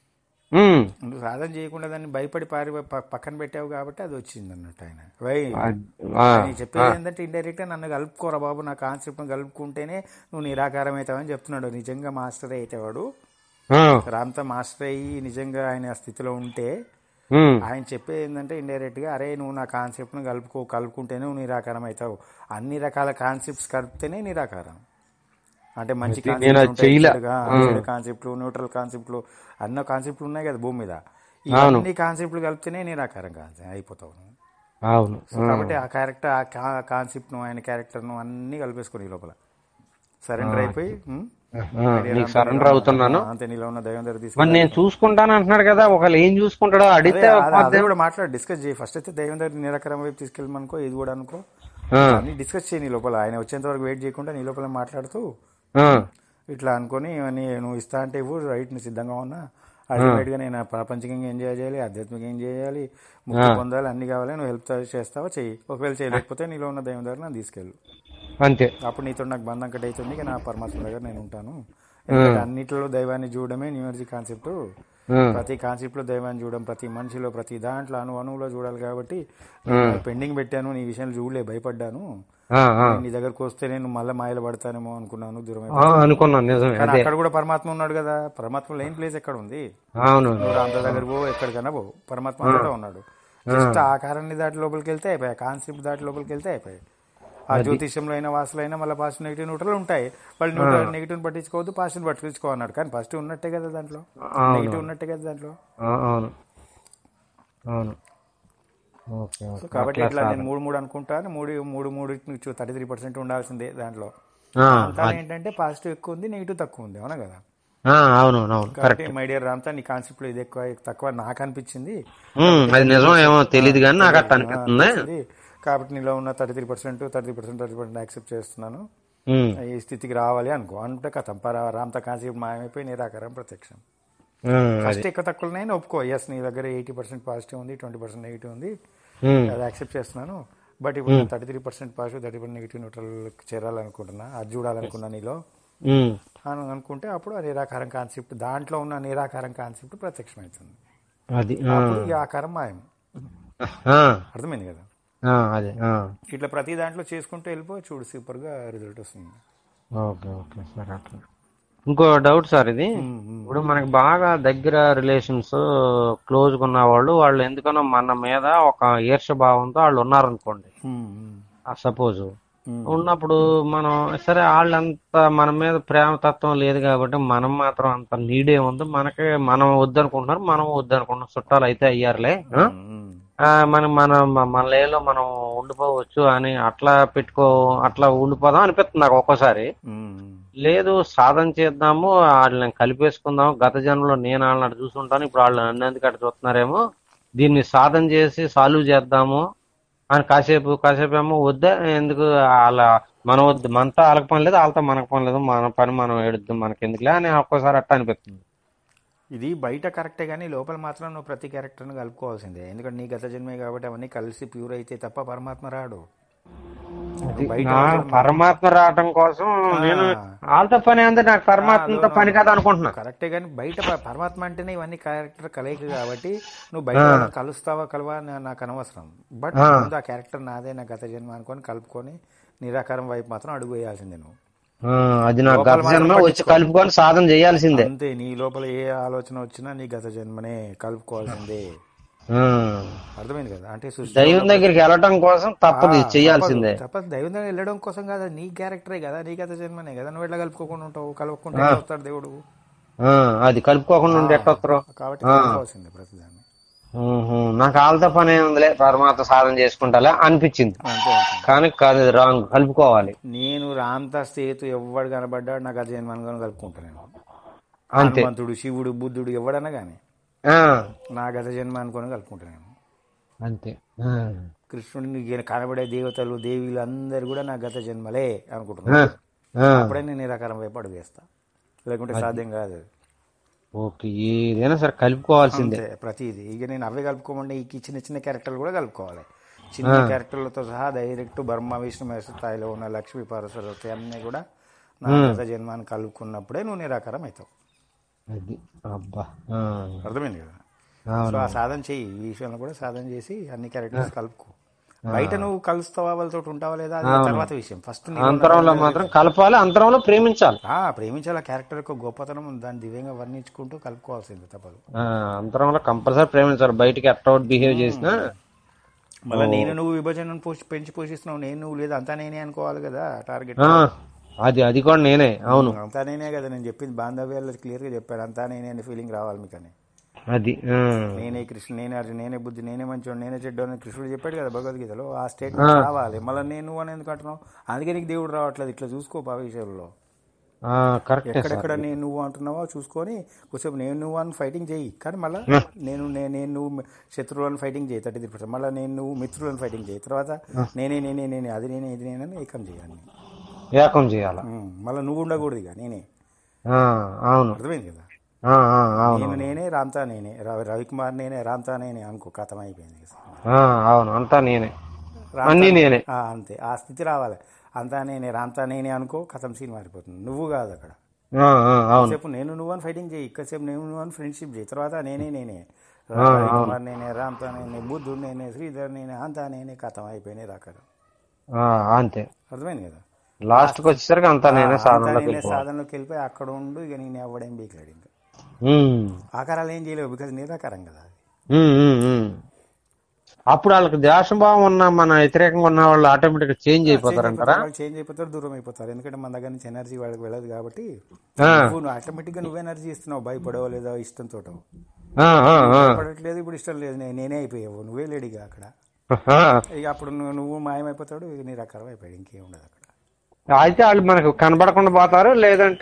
నువ్వు సాధన చేయకుండా దాన్ని భయపడి పారి ప- పక్కన పెట్టావు కాబట్టి అది వచ్చింది అన్నట్టు ఆయన వై నేను చెప్పేది ఏంటంటే ఇండైరెక్ట్ గా నన్ను కలుపుకోరా బాబు నా కాన్సెప్ట్ కలుపుకుంటేనే నువ్వు నిరాకారం అవుతావని చెప్తున్నాడు నిజంగా మాస్టర్ అయితే వాడు రామ్తో మాస్టర్ అయ్యి నిజంగా ఆయన ఆ స్థితిలో ఉంటే ఆయన చెప్పేది ఏంటంటే ఇండైరెక్ట్ గా అరే నువ్వు నా కాన్సెప్ట్ ను కలుపుకో కలుపుకుంటేనే నువ్వు నిరాకారం అవుతావు అన్ని రకాల కాన్సెప్ట్స్ కలిపితేనే నిరాకారం అంటే మంచి అది నేను అది చెయ్యలే. కాన్సెప్ట్లు న్యూట్రల్ కాన్సెప్ట్లు అన్న కాన్సెప్ట్లు ఉన్నాయి కదా భూమి మీద ఇవన్నీ కాన్సెప్ట్లు కలిపితేనే నిరాకారం కాదు అయిపోతావు నువ్వు. అవును సో కాబట్టి ఆ క్యారెక్టర్ ఆ కాన్సెప్ట్ ను ఆయన క్యారెక్టర్ ను అన్ని కలిపేసుకుని ఈ లోపల సరెండర్ అయిపోయి ఉమ్, ఆ, నీకు సరెండర్ అవుతున్నాను అంతే నీలో ఉన్న దైవం దగ్గర మరి తీసుకుని నేను చూసుకుంటాను అంటున్నాడు కదా ఒకళ్ళు ఏం చూసుకుంటాడో అడిగితే అదే కూడా మాట్లాడి డిస్కస్ చేయి ఫస్ట్ అయితే దైవం దగ్గర నిరాకారం వైపు తీసుకెళ్ళమనుకో ఇది కూడా అనుకో ఆ, అన్ని డిస్కస్ చేయి నీ లోపల ఆయన వచ్చేంత వరకు వెయిట్ చేయకుండా నీ లోపల మాట్లాడుతూ ఆ, ఇట్లా అనుకొని ఇవన్నీ నువ్వు ఇస్తా అంటే ఇవ్వు రైట్ ని సిద్ధంగా ఉన్నా అల్టిమేట్ గా నేను ప్రాపంచికంగా ఏం చేయాలి ఆధ్యాత్మికంగా ఏం చేయాలి ముక్తి పొందాలి అన్ని కావాలి నువ్వు హెల్ప్ చేస్తావా చెయ్యి ఒకవేళ చేయలేకపోతే నీలో ఉన్న దైవం దగ్గర నన్ను తీసుకెళ్ళు అంతే అప్పుడు నీతో నాకు బంధం కట్ అవుతుంది ఇక నా పరమాత్మ దగ్గర నేను ఉంటాను ఎందుకంటే అన్నిటిలో దైవాన్ని చూడడమే న్యూమర్జీ కాన్సెప్ట్ ఆ, ప్రతి కాన్సెప్ట్ లో దైవాన్ని చూడడం ప్రతి మనిషిలో ప్రతి దాంట్లో అణు అణువులో చూడాలి కాబట్టి పెండింగ్ పెట్టాను నీ విషయాలు చూడలే భయపడ్డాను ఆ, ఆ. నీ దగ్గరకు వస్తే నేను మళ్ళీ మాయలు పడతానేమో అనుకున్నాను దూరం ఆ, అనుకున్నాను నిజమే కానీ అదే అక్కడ కూడా పరమాత్మ ఉన్నాడు కదా పరమాత్మ లేని ప్లేస్ ఎక్కడ ఉంది అవును నువ్వు అంత దగ్గర పో ఎక్కడికైనా పో పరమాత్మ అంతటా ఉన్నాడు జస్ట్ ఆకారాన్ని దాటి లోపలికి వెళ్తే అయిపోయాయి కాన్సెప్ట్ దాటి లోపలికి వెళ్తే అయిపోయాయి ఆ జ్యోతిష్యంలో అయినా వాసులు అయినా మళ్ళీ పాజిటివ్ నెగిటివ్ న్యూట్రల్ ఉంటాయి వాళ్ళు న్యూట్రల్ నెగిటివ్ పట్టించుకోవద్దు పాజిటివ్ పట్టించుకో అన్నాడు కానీ పాజిటివ్ ఉన్నట్టే కదా దాంట్లో నెగిటివ్ ఉన్నట్టే కదా దాంట్లో ఆ, అవును అవును ఓకే సో ఓకే కాబట్టి ఇట్లా నేను మూడు మూడు అనుకుంటాను మూడు మూడు మూడు థర్టీ త్రీ పర్సెంట్ ఉండాల్సిందే దాంట్లో ఆ, అంతా ఏంటంటే పాజిటివ్ ఎక్కువ ఉంది నెగిటివ్ తక్కువ ఉంది అవునా కదా ఆ, అవును అవును కాబట్టి మై డియర్ రామ్తా నీ కాన్సెప్ట్ లో ఇది ఎక్కువ తక్కువ నాకు అనిపించింది ఉమ్, అది నిజం ఏమో తెలియదు కానీ నాకు అట్లా అనిపిస్తుంది అనిపించింది. కాబట్టి నీలో ఉన్న thirty three percent thirty percent thirty percent accept చేస్తున్నాను ఉమ్, ఈ స్థితికి రావాలి అనుకో అంటే కథం పర రామ్తా కాన్సెప్ట్ మాయమైపోయి నిరాకారం ప్రత్యక్షం ఉమ్, ఫస్ట్ ఎక్కువ తక్కువ నేను ఒప్పుకో ఎస్ నీ దగ్గర ఎయిటీ పర్సెంట్ పాజిటివ్ ఉంది ట్వంటీ పర్సెంట్ నెగిటివ్ ఉంది ఉమ్, అది యాక్సెప్ట్ చేస్తున్నాను బట్ ఇప్పుడు thirty three percent positive thirty percent negative neutral చేరాలనుకుంటున్నా అది చూడాలనుకున్నా నీలో ఉమ్, అని అనుకుంటే అప్పుడు ఆ నిరాకారం కాన్సెప్ట్ దాంట్లో ఉన్న నిరాకారం కాన్సెప్ట్ ప్రత్యక్షమవుతుంది అది ఆ, అప్పుడు ఈ ఆకారం మాయం ఆ, అర్థమైంది కదా ఆ, అదే ఆ, ఇట్లా ప్రతి దాంట్లో చేసుకుంటూ వెళ్ళిపో చూడు సూపర్ గా రిజల్ట్ వస్తుంది ఓకే ఓకే సరే అట్లా ఇంకో డౌట్ సార్ ఇది ఇప్పుడు మనకి బాగా దగ్గర రిలేషన్స్ క్లోజ్ గా ఉన్న వాళ్ళు వాళ్ళు ఎందుకనో మన మీద ఒక ఈర్ష భావంతో వాళ్ళు ఉన్నారనుకోండి సపోజ్ ఉన్నప్పుడు మనం సరే వాళ్ళంత మన మీద ప్రేమ తత్వం లేదు కాబట్టి మనం మాత్రం అంత నీడే ఉంది మనకి మనం వద్దనుకుంటున్నారు మనం వద్దనుకుంటున్నాం చుట్టాలు అయితే అయ్యారులే ఆ? ఆ, మనం మన మన లేలో మనం ఉండిపోవచ్చు అని అట్లా పెట్టుకో అట్లా ఉండిపోదాం అనిపిస్తుంది నాకు ఒక్కోసారి లేదు సాధన చేద్దాము వాళ్ళని కలిపేసుకుందాం గత జన్మలో నేను వాళ్ళని అటు చూసుంటాను ఇప్పుడు వాళ్ళు నన్ను ఎందుకు అటు చూస్తున్నారేమో దీన్ని సాధన చేసి సాల్వ్ చేద్దాము అని కాసేపు కాసేపు ఏమో వద్దా ఎందుకు వాళ్ళ మన వద్దు మనతో వాళ్ళకి పని లేదు వాళ్ళతో మనకు పని లేదు మన పని మనం ఏడుద్దాం మనకి ఎందుకులే అని ఒక్కోసారి అట్ట అనిపిస్తుంది ఇది బయట కరెక్టే కానీ లోపల మాత్రం నువ్వు ప్రతి క్యారెక్టర్ని కలుపుకోవాల్సిందే ఎందుకంటే నీ గత జన్మే కాబట్టి అవన్నీ కలిసి ప్యూర్ అయితే తప్ప పరమాత్మ రాడు బయట నా పరమాత్మ రావటం కోసం నేను వాళ్ళతో పని అంతే నాకు పరమాత్మతో పని కదా అనుకుంటున్నా కరెక్టే కానీ బయట ప- పరమాత్మ అంటేనే ఇవన్నీ క్యారెక్టర్ కలయిక కాబట్టి నువ్వు బయట వాళ్ళని కలుస్తావా కలవా అని నాకు అనవసరం బట్ ముందు ఆ క్యారెక్టర్ నాదే నా గత జన్మ అనుకొని కలుపుకొని నిరాకారం వైపు మాత్రం అడుగు వేయాల్సిందే నువ్వు ఆ, అది నా గత జన్మ వచ్చి కలుపుకొని సాధన చేయాల్సిందే అంతే నీ లోపల ఏ ఆలోచన వచ్చినా నీ గత జన్మనే కలుపుకోవాల్సిందే ఆ. అర్థమైంది కదా అంటే సృష్టి దైవం దగ్గరికి వెళ్ళటం కోసం తప్పదు ఇది చేయాల్సిందే తప్పదు దైవం దగ్గర వెళ్ళడం కోసం కాదు నీ క్యారెక్టరే కదా నీ గత జన్మనే కదా నువ్వు ఎట్లా కలుపుకోకుండా ఉంటావు కలుపుకుంటే ఎట్లా వస్తాడు దేవుడు ఆ, అది కలుపుకోకుండా ఉండి ఎట్టొత్తరు కాబట్టి కలుపుకోవాల్సిందే ప్రతిదాన్ని ఊహు. నాకు వాళ్ళతో పని ఉందిలే పరమాత్మ సాధన చేసుకుంటాలే అనిపించింది అంతే అంతే కానీ కాదు ఇది రాంగ్ కలుపుకోవాలి నేను రామ్తా సేతు ఎవడు కనబడ్డాడు నాకు గత జన్మ అనుకొని కలుపుకుంటా నేను అంతే హనుమంతుడు శివుడు బుద్ధుడు ఎవడన్నా కానీ ఆ, నా గత జన్మ అనుకొని కలుపుకుంటా నేను అంతే ఆ. కృష్ణుడిని కనబడే దేవతలు దేవీలు అందరు కూడా నా గత జన్మలే ఆ, అనుకుంటున్నాను ఆ. అప్పుడే నేను నిరాకారం వైపు అడుగు వేస్తా లేకుంటే సాధ్యం కాదు ఓకే ఏదైనా సరే కలుపుకోవాల్సిందే అంతే ప్రతిదీ ఇక నేను అవే కలుపుకోమంటే ఈ చిన్న చిన్న క్యారెక్టర్లు కూడా కలుపుకోవాలి చిన్న క్యారెక్టర్లతో సహా డైరెక్ట్ బ్రహ్మ విష్ణు మహేశ్వర స్థాయిలో ఉన్న లక్ష్మీ పార్వతి అన్నీ కూడా నా గత జన్మాన్ని కలుపుకున్నప్పుడే నువ్వు నిరాకారం అవుతావు అది అబ్బా ఆ. అర్థమైంది కదా అవును. సో ఆ సాధన చెయ్యి ఈ విషయంలో కూడా సాధన చేసి అన్ని క్యారెక్టర్స్ కలుపుకో బయట నువ్వు కలుస్తావా వాళ్ళతో ఉంటావా లేదా అది తర్వాత విషయం ఫస్ట్ అంతరంలో మాత్రం కలపాలి అంతరంలో ప్రేమించాలి ప్రేమించాలి ఆ క్యారెక్టర్ యొక్క గొప్పతనం దాన్ని దివ్యంగా వర్ణించుకుంటూ కలుపుకోవాల్సింది తప్పదు ఆ, అంతరంలో కంపల్సరీ ప్రేమించాలి బయటికి ఎట్ట బిహేవ్ చేసినా మళ్ళీ నేను నువ్వు విభజనను పోషి పెంచి పోషిస్తున్నావు నేను నువ్వు లేదు అంతా నేనే అనుకోవాలి కదా టార్గెట్ ఆ, అది అది కూడా నేనే అవును అంతా నేనే కదా నేను చెప్పింది బాంధవ్యాలు క్లియర్ గా చెప్పాను అంతా నేనే అనే ఫీలింగ్ రావాలి మీకు అని అది ఆ. నేనే కృష్ణ నేనే అర్జున్ నేనే బుద్ధి నేనే మంచోడు నేనే చెడ్డోడు అని కృష్ణుడు చెప్పాడు కదా భగవద్గీతలో ఆ స్టేట్ రావాలి మళ్ళీ నేను నువ్వు అని ఎందుకు అంటున్నావు అందుకే నీకు దేవుడు రావట్లేదు ఇట్లా చూసుకో ఆ విషయంలో ఆ, కరెక్టే సార్ ఎక్కడెక్కడ నేను నువ్వు అంటున్నావో చూసుకొని కొంచెం నేను నువ్వు అని ఫైటింగ్ చేయి కానీ మళ్ళీ నేను నే- నేను నువ్వు శత్రువులను ఫైటింగ్ చేయి థర్టీ త్రీ పర్సెంట్ మళ్ళీ నేను నువ్వు మిత్రులను ఫైటింగ్ చేయి తర్వాత నేనే నేనే నేనే అది నేనే ఇది నేనని ఏకం చేయాలి ఏకం చేయాల మళ్ళీ నువ్వు ఉండకూడదు ఇక నేనే ఆ, అవును అర్థమైంది కదా ఆ, ఆ, అవును నేను నేనే రామ్తా నేనే రవి రవికుమార్ నేనే రామ్తా నేనే అనుకో కథం అయిపోయింది ఆ, అవును అంతా నేనే రామ్తా- అన్నీ నేనే ఆ, అంతే ఆ స్థితి రావాలి అంతా నేనే రామ్తా నేనే అనుకో కథం సీన్ మారిపోతుంది నువ్వు కాదు అక్కడ ఆ, ఆ, అవును సేపు నేను నువ్వు అని ఫైటింగ్ చేయి ఇక్కడసేపు నేను నువ్వు అని ఫ్రెండ్షిప్ చేయి తర్వాత నేనే నేనే రవికుమార్ నేనే రామ్తా నేనే బుద్ధుడు నేనే శ్రీధర్ నేనే అంతా నేనే కథం అయిపోయినాయి అక్కడ ఆ, అంతే అర్థమైంది కదా లాస్ట్కి వచ్చేసరికి అంతా నేనే అంతా సాధనలోకి నేనే వెళ్ళిపోవాలి సాధనలోకి వెళ్ళిపోయి అక్కడ ఉండు ఇక నేను ఎవడేం బీకలేడు ఇంకా ఉమ్, ఆకారాలు ఏం చేయలేవు బికాజ్ నిరాకారం కదా అది ఉమ్, ఉమ్, ఉమ్. అప్పుడు వాళ్ళకి ద్వేషభావం ఉన్న మన వ్యతిరేకంగా ఉన్న వాళ్ళు ఆటోమేటిక్ చేంజ్ అయిపోతారంటారా వాళ్ళు చేంజ్ అయిపోతారు దూరం అయిపోతారు ఎందుకంటే మన దగ్గర నుంచి ఎనర్జీ వాళ్ళకి వెళ్ళదు కాబట్టి ఆ. నువ్వు ఆటోమేటిక్ గా నువ్వు ఎనర్జీ ఇస్తున్నావు భయపడవో లేదా ఇష్టంతో ఆ, ఆ, ఆ. పడట్లేదు ఇప్పుడు ఇష్టం లేదు నే- నేనే అయిపోయావు నువ్వే లేడిగా అక్కడ ఆ. ఇక అప్పుడు నువ్వు నువ్వు మాయమైపోతాడు ఇక నీ రకాలం అయిపోయాడు ఇంకేం ఉండదు అక్కడ అయితే వాళ్ళు మనకు కనబడకుండా పోతారు లేదంటే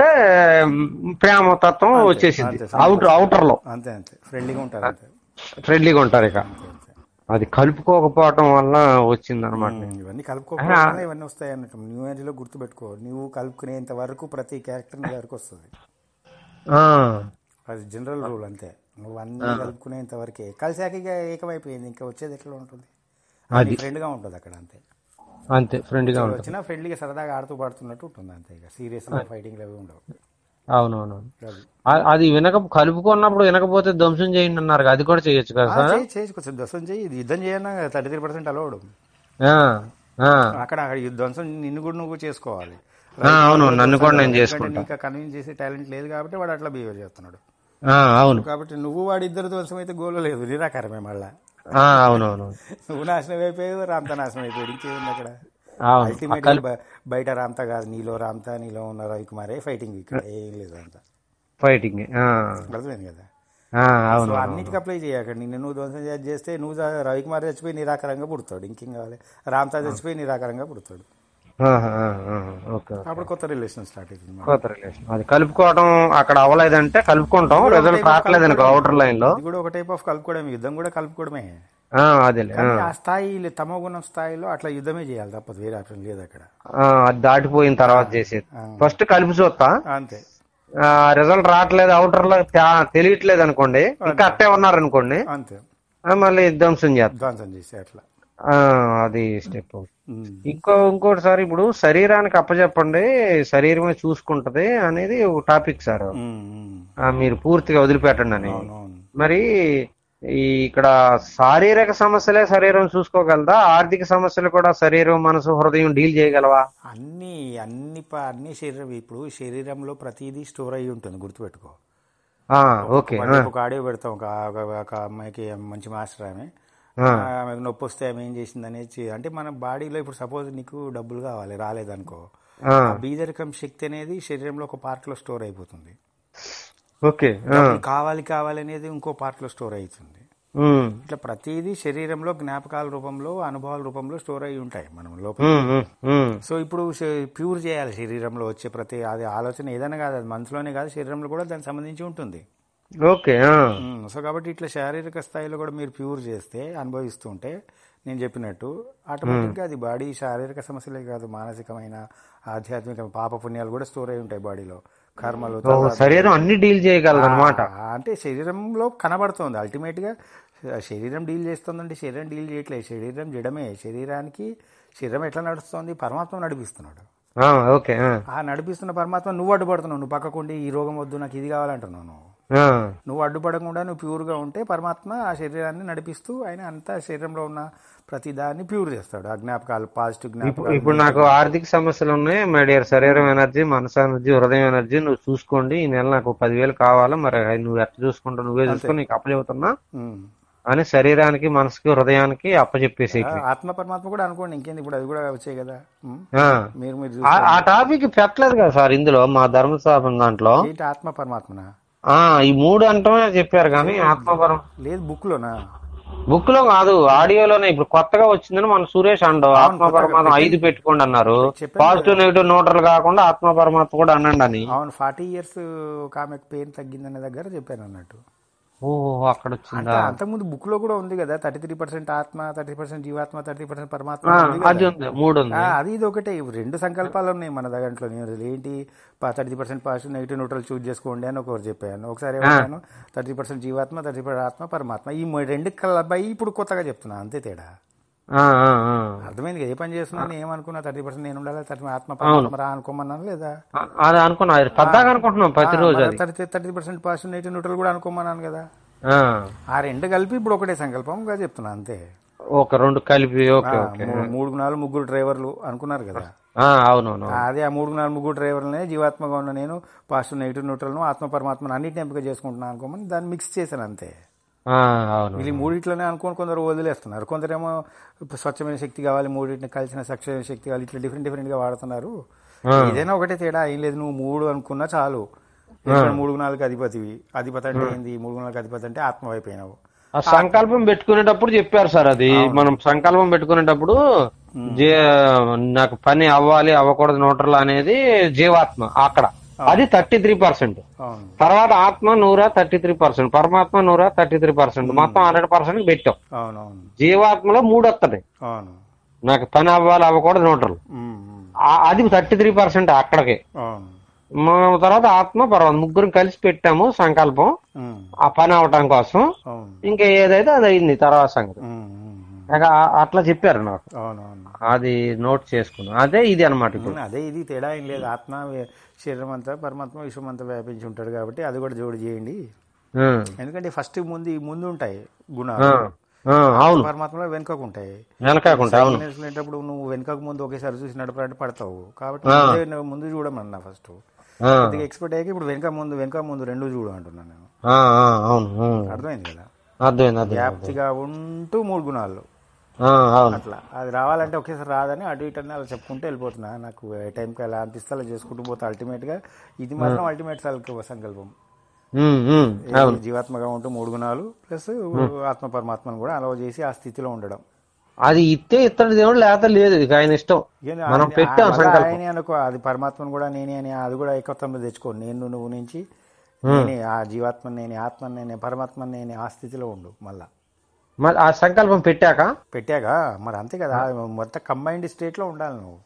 మ్, ప్రేమ తత్వం వచ్చేసింది అంతే, అవుటర్ అవుటర్ లో అంతే అంతే ఫ్రెండ్లీగా ఉంటారు అంతే ఫ్రెండ్లీగా ఉంటారు ఇక అంతే, అంతే. అది కలుపుకోకపోవటం వల్ల వచ్చింది అనమాట ఉమ్, ఇవన్నీ కలుపుకోకపోతే ఇవన్నీ వస్తాయి అన్నట్టు న్యూ ఏజ్ లో గుర్తుపెట్టుకో నువ్వు కలుపుకునేంత వరకు ప్రతి క్యారెక్టర్ నీ దగ్గరకు వస్తుంది అది జనరల్ రూల్ అంతే నువ్వు అన్ని కలుపుకునేంత వరకే కలిసాక ఇక ఏకమైపోయింది ఇంకా వచ్చేది ఎట్లా ఉంటుంది అది ఫ్రెండ్ గా ఉంటుంది అక్కడ అంతే అంతే ఫ్రెండ్గా ఉంటుంది వచ్చినా ఫ్రెండ్లీగా సరదాగా ఆడుతూ పాడుతున్నట్టు ఉంటుంది అంతే ఇక సీరియస్ ఫైటింగ్ అవి ఉండవు అవునవును అది. ఆ- అది వినక కలుపుకున్నప్పుడు వినకపోతే ధ్వంసం చేయండి అన్నారు కదా, అది కూడా చేయొచ్చు కదా ఆ, సార్ చేయి చేయి కొంచెం ధ్వంసం చేయి ఇది యుద్ధం చేయన్నా థర్టీ త్రీ పర్సెంట్ అలవాడు ఆ, ఆ, అక్కడ అక్కడ ఈ ధ్వంసం నిన్ను కూడా నువ్వు చేసుకోవాలి ఆ, అవును నన్ను కూడా నేను ఎందుకంటే చేసుకుంటా నీకు కన్విన్స్ చేసే టాలెంట్ లేదు కాబట్టి వాడు అట్లా బిహేవ్ చేస్తున్నాడు ఆ, అవును కాబట్టి నువ్వు వాడి ఇద్దరు ధ్వంసం అయితే గోలు లేదు నిరాకారమే మళ్ళా ఆ, అవునవును నువ్వు నాశనం అయిపోయావు రాంత నాశనం అయిపోయాడు ఇంకేముంది అక్కడ అవును అల్టిమేట్ బయట రాంత కాదు నీలో రాంత నీలో ఉన్న రవికుమారే ఫైటింగ్ ఇక్కడ ఏం లేదు అంత ఫైటింగ్ ఆ, అర్థమైంది కదా ఆ, అవును సో అన్నిటికీ అప్లై చేయకండి నిన్ను నువ్వు ధ్వంసం చేసి చేస్తే నువ్వు జా- రవికుమార్ చచ్చిపోయి నిరాకారంగా పుడతాడు ఇంకేం కావాలి రామ్తా చచ్చిపోయి నిరాకారంగా పుడతాడు ఆహా, ఆ, ఆ, ఓకే అప్పుడు కొత్త రిలేషన్ స్టార్ట్ అవుతుంది కొత్త రిలేషన్ అది కలుపుకోవడం అక్కడ అవ్వలేదంటే కలుపుకుంటాం రిజల్ట్ రావట్లేదు అనుకో అవుటర్ లైన్ లో ఇది కూడా ఒక టైప్ ఆఫ్ కలుపుకోవడమే యుద్ధం కూడా కలుపుకోవడమే ఆ, అదేలే ఆ, కానీ ఆ స్థాయి తమో గుణం స్థాయిలో అట్లా యుద్ధమే చేయాలి తప్పదు వేరే ఆప్షన్ లేదు అక్కడ ఆ, అది దాటిపోయిన తర్వాత చేసేది ఫస్ట్ కలిపి చూస్తా అంతే రిజల్ట్ రావట్లేదు అవుటర్ లో తే- తెలియట్లేదు అనుకోండి ఇంకా అట్టే ఉన్నారు అనుకోండి అంతే ఆ, మళ్ళీ ధ్వంసం చేస్తాం ధ్వంసం చేసి అట్లా ఆ, అది స్టెప్ ఉమ్. ఇంకో ఇంకోటి సార్ ఇప్పుడు శరీరానికి అప్పచెప్పండి శరీరమే చూసుకుంటది అనేది ఒక టాపిక్ సార్ ఉమ్, ఉమ్. ఆ, మీరు పూర్తిగా వదిలిపెట్టండి అని అవునవును మరి ఈ ఇక్కడ శారీరక సమస్యలే శరీరం చూసుకోగలదా ఆర్థిక సమస్యలు కూడా శరీరం మనసు హృదయం డీల్ చేయగలవా అన్ని అన్ని ప- అన్ని శరీరం ఇప్పుడు శరీరంలో ప్రతిదీ స్టోర్ అయ్యి ఉంటుంది గుర్తుపెట్టుకో ఆ, ఓకే ఆ, వాడికి ఒక ఆడియో పెడతాం ఒక ఒక- ఒక అమ్మాయికి మంచి మాస్టర్ ఆమె ఆ. ఆమెకు నొప్పి వస్తే ఆమె ఏం చేసింది అనేది అంటే మన బాడీలో ఇప్పుడు సపోజ్ నీకు డబ్బులు కావాలి రాలేదనుకో ఆ, ఆ బీజరికం శక్తి అనేది శరీరంలో ఒక పార్ట్ లో స్టోర్ అయిపోతుంది ఓకే ఆ, డబ్బులు కావాలి కావాలి అనేది ఇంకో పార్ట్ లో స్టోర్ అవుతుంది ఉమ్, ఇట్లా ప్రతిదీ శరీరంలో జ్ఞాపకాల రూపంలో అనుభవాల రూపంలో స్టోర్ అయి ఉంటాయి మనం లోపల ఉమ్, ఉమ్, ఉమ్, సో ఇప్పుడు ప్యూర్ చేయాలి శరీరంలో వచ్చే ప్రతి అది ఆలోచన ఏదైనా కాదు అది మనసులోనే కాదు శరీరంలో కూడా దానికి సంబంధించి ఉంటుంది ఓకే ఆ, ఉమ్, సో కాబట్టి ఇట్లా శారీరక స్థాయిలో కూడా మీరు ప్యూర్ చేస్తే అనుభవిస్తుంటే నేను చెప్పినట్టు ఆటోమేటిక్గా అది బాడీ శారీరక సమస్యలే కాదు మానసికమైన ఆధ్యాత్మిక పాప పుణ్యాలు కూడా స్టోర్ అయి ఉంటాయి బాడీలో కర్మలు ఓ, శరీరం అన్ని డీల్ చేయగలదు అనమాట ఆ, అంటే శరీరంలో కనబడుతుంది అల్టిమేట్ గా శరీరం డీల్ చేస్తుందంటే శరీరం డీల్ చేయట్లేదు శరీరం జడమే శరీరానికి శరీరం ఎట్లా నడుస్తుంది పరమాత్మ నడిపిస్తున్నాడు ఓకే ఆ, ఆ నడిపిస్తున్న పరమాత్మ నువ్వు అడ్డుపడుతున్నావు నువ్వు పక్కకుండి ఈ రోగం వద్దు నాకు ఇది కావాలంటున్నావు నువ్వు ఆ, నువ్వు అడ్డుపడకుండా నువ్వు ప్యూర్గా ఉంటే పరమాత్మ ఆ శరీరాన్ని నడిపిస్తూ ఆయన అంతా శరీరంలో ఉన్న ప్రతి దాన్ని ప్యూర్ చేస్తాడు ఆ జ్ఞాపకాలు పాజిటివ్ ఇప్పుడు జ్ఞాపకాలు ఇప్పుడు నాకు ఆర్థిక సమస్యలు ఉన్నాయి మై డియర్ శరీరం ఎనర్జీ మనసు ఎనర్జీ హృదయం ఎనర్జీ నువ్వు చూసుకోండి ఈ నెల నాకు పదివేలు కావాలా మరి అవి నువ్వు ఎట్లా చూసుకుంటావు నువ్వే చూసుకొని నీకు అప్పచెబుతున్నా ఉమ్. అని శరీరానికి మనసుకి హృదయానికి అప్పచెప్పేసి ఆ, ఆత్మ పరమాత్మ కూడా అనుకోండి ఇంకేంది ఇప్పుడు అది కూడా వచ్చాయి కదా ఉమ్. మీరు మీరు ఆ ఆ టాపిక్ పెట్టలేదు కదా సార్ ఇందులో మా ధర్మస్థాపన దాంట్లో ఏంటి ఆత్మ పరమాత్మనా ఆ ఈ మూడు అంటమే చెప్పారు కానీ ఆత్మపరం లేదు బుక్ లోనా బుక్ లో కాదు ఆడియోలోనే ఇప్పుడు కొత్తగా వచ్చిందని మన సురేష్ అండు ఆత్మ పరమాత్మ ఐదు పెట్టుకోండి అన్నారు చెప్పాను పాజిటివ్ నెగిటివ్ న్యూట్రల్ కాకుండా ఆత్మ పరమాత్మ కూడా అనండి అని అవును ఫార్టీ ఇయర్స్ ఒక ఆమెకు పెయిన్ తగ్గిందనే దగ్గర చెప్పాను అన్నట్టు ఓ అక్కడ వచ్చిందా అంటే అంతకుముందు బుక్ లో కూడా ఉంది కదా థర్టీ త్రీ పర్సెంట్ ఆత్మ థర్టీ పర్సెంట్ జీవాత్మ థర్టీ పర్సెంట్ పరమాత్మ ఆ, ఉంది కదా. అది ఉంది మూడు ఉంది ఆ, అది ఇది ఒకటే ఇవి రెండు సంకల్పాలు ఉన్నాయి మన దాంట్లో నేను ఏంటి thirty percent positive negative neutral choose చేసుకోండి అని ఒకటి చెప్పాను ఒకసారి ఏమన్నాను థర్టీ పర్సెంట్ జీవాత్మ థర్టీ పర్సెంట్ ఆత్మ పరమాత్మ ఈ మూడు రెండు కలపై ఇప్పుడు కొత్తగా చెప్తున్నా అంతే తేడా ఆ, ఆ, ఆ. అర్థమైంది కదా, ఏ పని చేస్తున్నాను ఏమనుకున్నా థర్టీ పర్సెంట్ నేను ఉండాలి థర్టీ ఆత్మ పరమాత్మ రా అనుకోమన్నాను లేదా ఆ, అది అనుకున్నా అది పద్దాగా అనుకుంటున్నాం ప్రతిరోజు అది thirty thirty percent positive negative neutral కూడా అనుకోమన్నాను కదా ఆ, ఆ రెండు కలిపి ఇప్పుడు ఒకటే సంకల్పంగా చెప్తున్నా అంతే ఒక రెండు కలిపి ఓకే ఆ, ఓకే మూ- మూడు నాలుగు ముగ్గురు డ్రైవర్లు అనుకున్నారు కదా ఆ, అవునవును అదే ఆ మూడు నాలుగు ముగ్గురు డ్రైవర్లనే జీవాత్మగా ఉన్న నేను పాజిటివ్ నెగిటివ్ న్యూట్రల్ను ఆత్మ పరమాత్మను అన్నిటిని ఎంపిక చేసుకుంటున్నాను అనుకోమని దాన్ని మిక్స్ చేశాను అంతే ఆ, అవును వీళ్ళు ఈ మూడిట్లోనే అనుకోని కొందరు వదిలేస్తున్నారు కొందరేమో స్వచ్ఛమైన శక్తి కావాలి మూడింటిని కలిసిన స్వచ్ఛమైన శక్తి కావాలి ఇట్లా డిఫరెంట్ డిఫరెంట్ గా వాడుతున్నారు ఏదైనా ఒకటే తేడా ఏం లేదు నువ్వు మూడు అనుకున్నా చాలు ఇక్కడ మూడు నాలుగు అధిపతివి అధిపతి అంటే ఏంది మూడు నాలుగు అధిపతి అంటే ఆత్మ అయిపోయినావు ఆ సంకల్పం పెట్టుకునేటప్పుడు చెప్పారు సార్ అది మనం సంకల్పం పెట్టుకునేటప్పుడు జీ- నాకు పని అవ్వాలి అవ్వకూడదు న్యూట్రల్ అనేది జీవాత్మ అక్కడ అది థర్టీ త్రీ పర్సెంట్ అవును తర్వాత ఆత్మ నూరా థర్టీ త్రీ పర్సెంట్ పరమాత్మ నూరా థర్టీ త్రీ పర్సెంట్ మొత్తం హండ్రెడ్ పర్సెంట్ పెట్టాం అవునవును జీవాత్మలో మూడు వస్తుంది అవును నాకు పని అవ్వాలి అవ్వకూడదు న్యూట్రల్ ఉమ్, ఉమ్. ఆ- అది థర్టీ త్రీ పర్సెంట్ అక్కడికి అవును మనం తర్వాత ఆత్మ పర్వాలేదు ముగ్గురు కలిసి పెట్టాము సంకల్పం ఉమ్, ఆ పని అవటం కోసం అవును ఇంకా ఏదైతే అది అయింది తర్వాత సంగతి ఉమ్, ఉమ్, ఉమ్. ఇక ఆ- అట్లా చెప్పారు నాకు అవునవును అది నోట్ చేసుకున్నాను అదే ఇది అనమాట ఇప్పుడు ఉమ్, అదే ఇది తేడా ఏం లేదు ఆత్మ వే- శరీరం అంతా పరమాత్మ విశ్వం అంతా వ్యాపించి ఉంటాడు కాబట్టి అది కూడా జోడు చేయండి ఉమ్, ఎందుకంటే ఫస్ట్ ముందు ఈ ముందు ఉంటాయి గుణాలు ఆ, ఆ, అవును పరమాత్మలో వెనుకకు ఉంటాయి వెనకాకుండా అవును వెళ్ళేటప్పుడు నువ్వు వెనుకకు ముందు ఒకేసారి చూసి నడపడానికి పడతావు కాబట్టి ముందే నువ్వు ముందు చూడమన్నా ఫస్ట్ ఆ, కొద్దిగా ఎక్స్పెక్ట్ అయ్యాక ఇప్పుడు వెనక ముందు వెనక ముందు రెండు చూడు అంటున్నాను నేను ఆ, ఆ, అవును ఉమ్. అర్థమైంది కదా అర్థమైంది అర్థమైంది వ్యాప్తిగా ఉంటూ మూడు గుణాలు ఆ, అవును అట్లా అది రావాలంటే ఒకేసారి రాదని అటు ఇటు అని అలా చెప్పుకుంటూ వెళ్ళిపోతున్నా నాకు ఏ టైంకి ఎలా అనిపిస్తే అలా చేసుకుంటూ పోతా అల్టిమేట్ గా ఇది మాత్రం అల్టిమేట్ సంకల్పం ఉమ్, ఉమ్, ఏ జీవాత్మగా ఉంటూ మూడు గుణాలు ప్లస్ ఆత్మ పరమాత్మను కూడా అలవ చేసి ఆ స్థితిలో ఉండడం అది ఇస్తే ఇత్తడి దేవుడు లేకపోతే లేదు ఇక ఆయన ఇష్టం ఏం మనం ఆయన- పెట్టాం మళ్ళా సంకల్పం ఆయనే అనుకో అది పరమాత్మను కూడా నేనే అని అది కూడా ఏకత్వంలో తెచ్చుకో నేను నువ్వు నుంచి నేనే ఆ జీవాత్మ నేనే ఆత్మ నేనే పరమాత్మ నేనే ఆ స్థితిలో ఉండు మళ్ళా మరి ఆ సంకల్పం పెట్టాక పెట్టాగా మరి అంతే కదా మొత్తం కంబైన్డ్ స్టేట్ లో ఉండాలి నువ్వు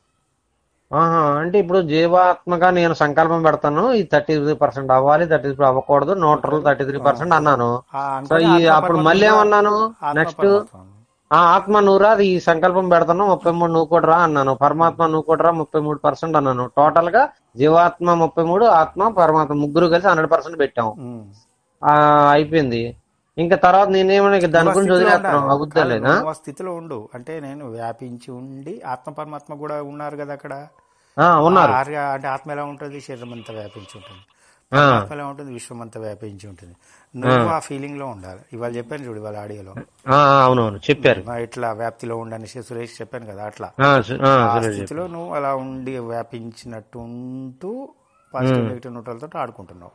ఆహా అంటే ఇప్పుడు జీవాత్మగా నేను సంకల్పం పెడతాను ఈ థర్టీ త్రీ పర్సెంట్ అవ్వాలి థర్టీ త్రీ అవ్వకూడదు న్యూట్రల్ థర్టీ త్రీ పర్సెంట్ అన్నాను ఆ సో అనుకుని ఈ ఆత్మ అప్పుడు పరమాత్మ మళ్ళీ కూడా- ఏమన్నాను ఆత్మ నెక్స్ట్ పరమాత్మ. ఆ ఆత్మ నువ్వురా అది ఈ సంకల్పం పెడతాను ముప్పై మూడు నువ్వు కూడా రా అన్నాను పరమాత్మ నువ్వు కూడా రా ముప్పై మూడు పర్సెంట్ అన్నాను టోటల్ గా జీవాత్మ ముప్పై మూడు ఆత్మ పరమాత్మ ముగ్గురు కలిసి హండ్రెడ్ పర్సెంట్ పెట్టాము ఉమ్. ఆ అయిపోయింది ఇంకా తర్వాత నేనేమన్నా ఇక దాని నువ్వు ఆ గురించి స్థితిలో వదిలేస్తాను ఉండాలి. అవుద్దా కాదు, లేదా నువ్వు ఆ స్థితిలో ఉండు అంటే నేను వ్యాపించి ఉండి ఆత్మ పరమాత్మ కూడా ఉన్నారు కదా అక్కడ ఆ, ఉన్నారు ఆర్య అంటే ఆత్మ ఎలా ఉంటుంది శరీరం అంతా వ్యాపించి ఉంటుంది ఆ, ఆత్మ ఎలా ఉంటుంది విశ్వం అంతా వ్యాపించి ఉంటుంది నువ్వు ఆ ఫీలింగ్ లో ఉండాలి ఇవాళ చెప్పాను చూడు ఇవాళ ఆడియోలో ఆ, అవునవును చెప్పారు ఆ, ఇట్లా వ్యాప్తిలో ఉండని సురేష్ చెప్పాను కదా అట్లా ఆ, సు- ఆ, ఆ సురేష్ చెప్పారు. స్థితిలో నువ్వు అలా ఉండి వ్యాపించినట్టు ఉంటూ పాజిటివ్ నెగిటివ్ న్యూట్రల్తో ఆడుకుంటున్నావు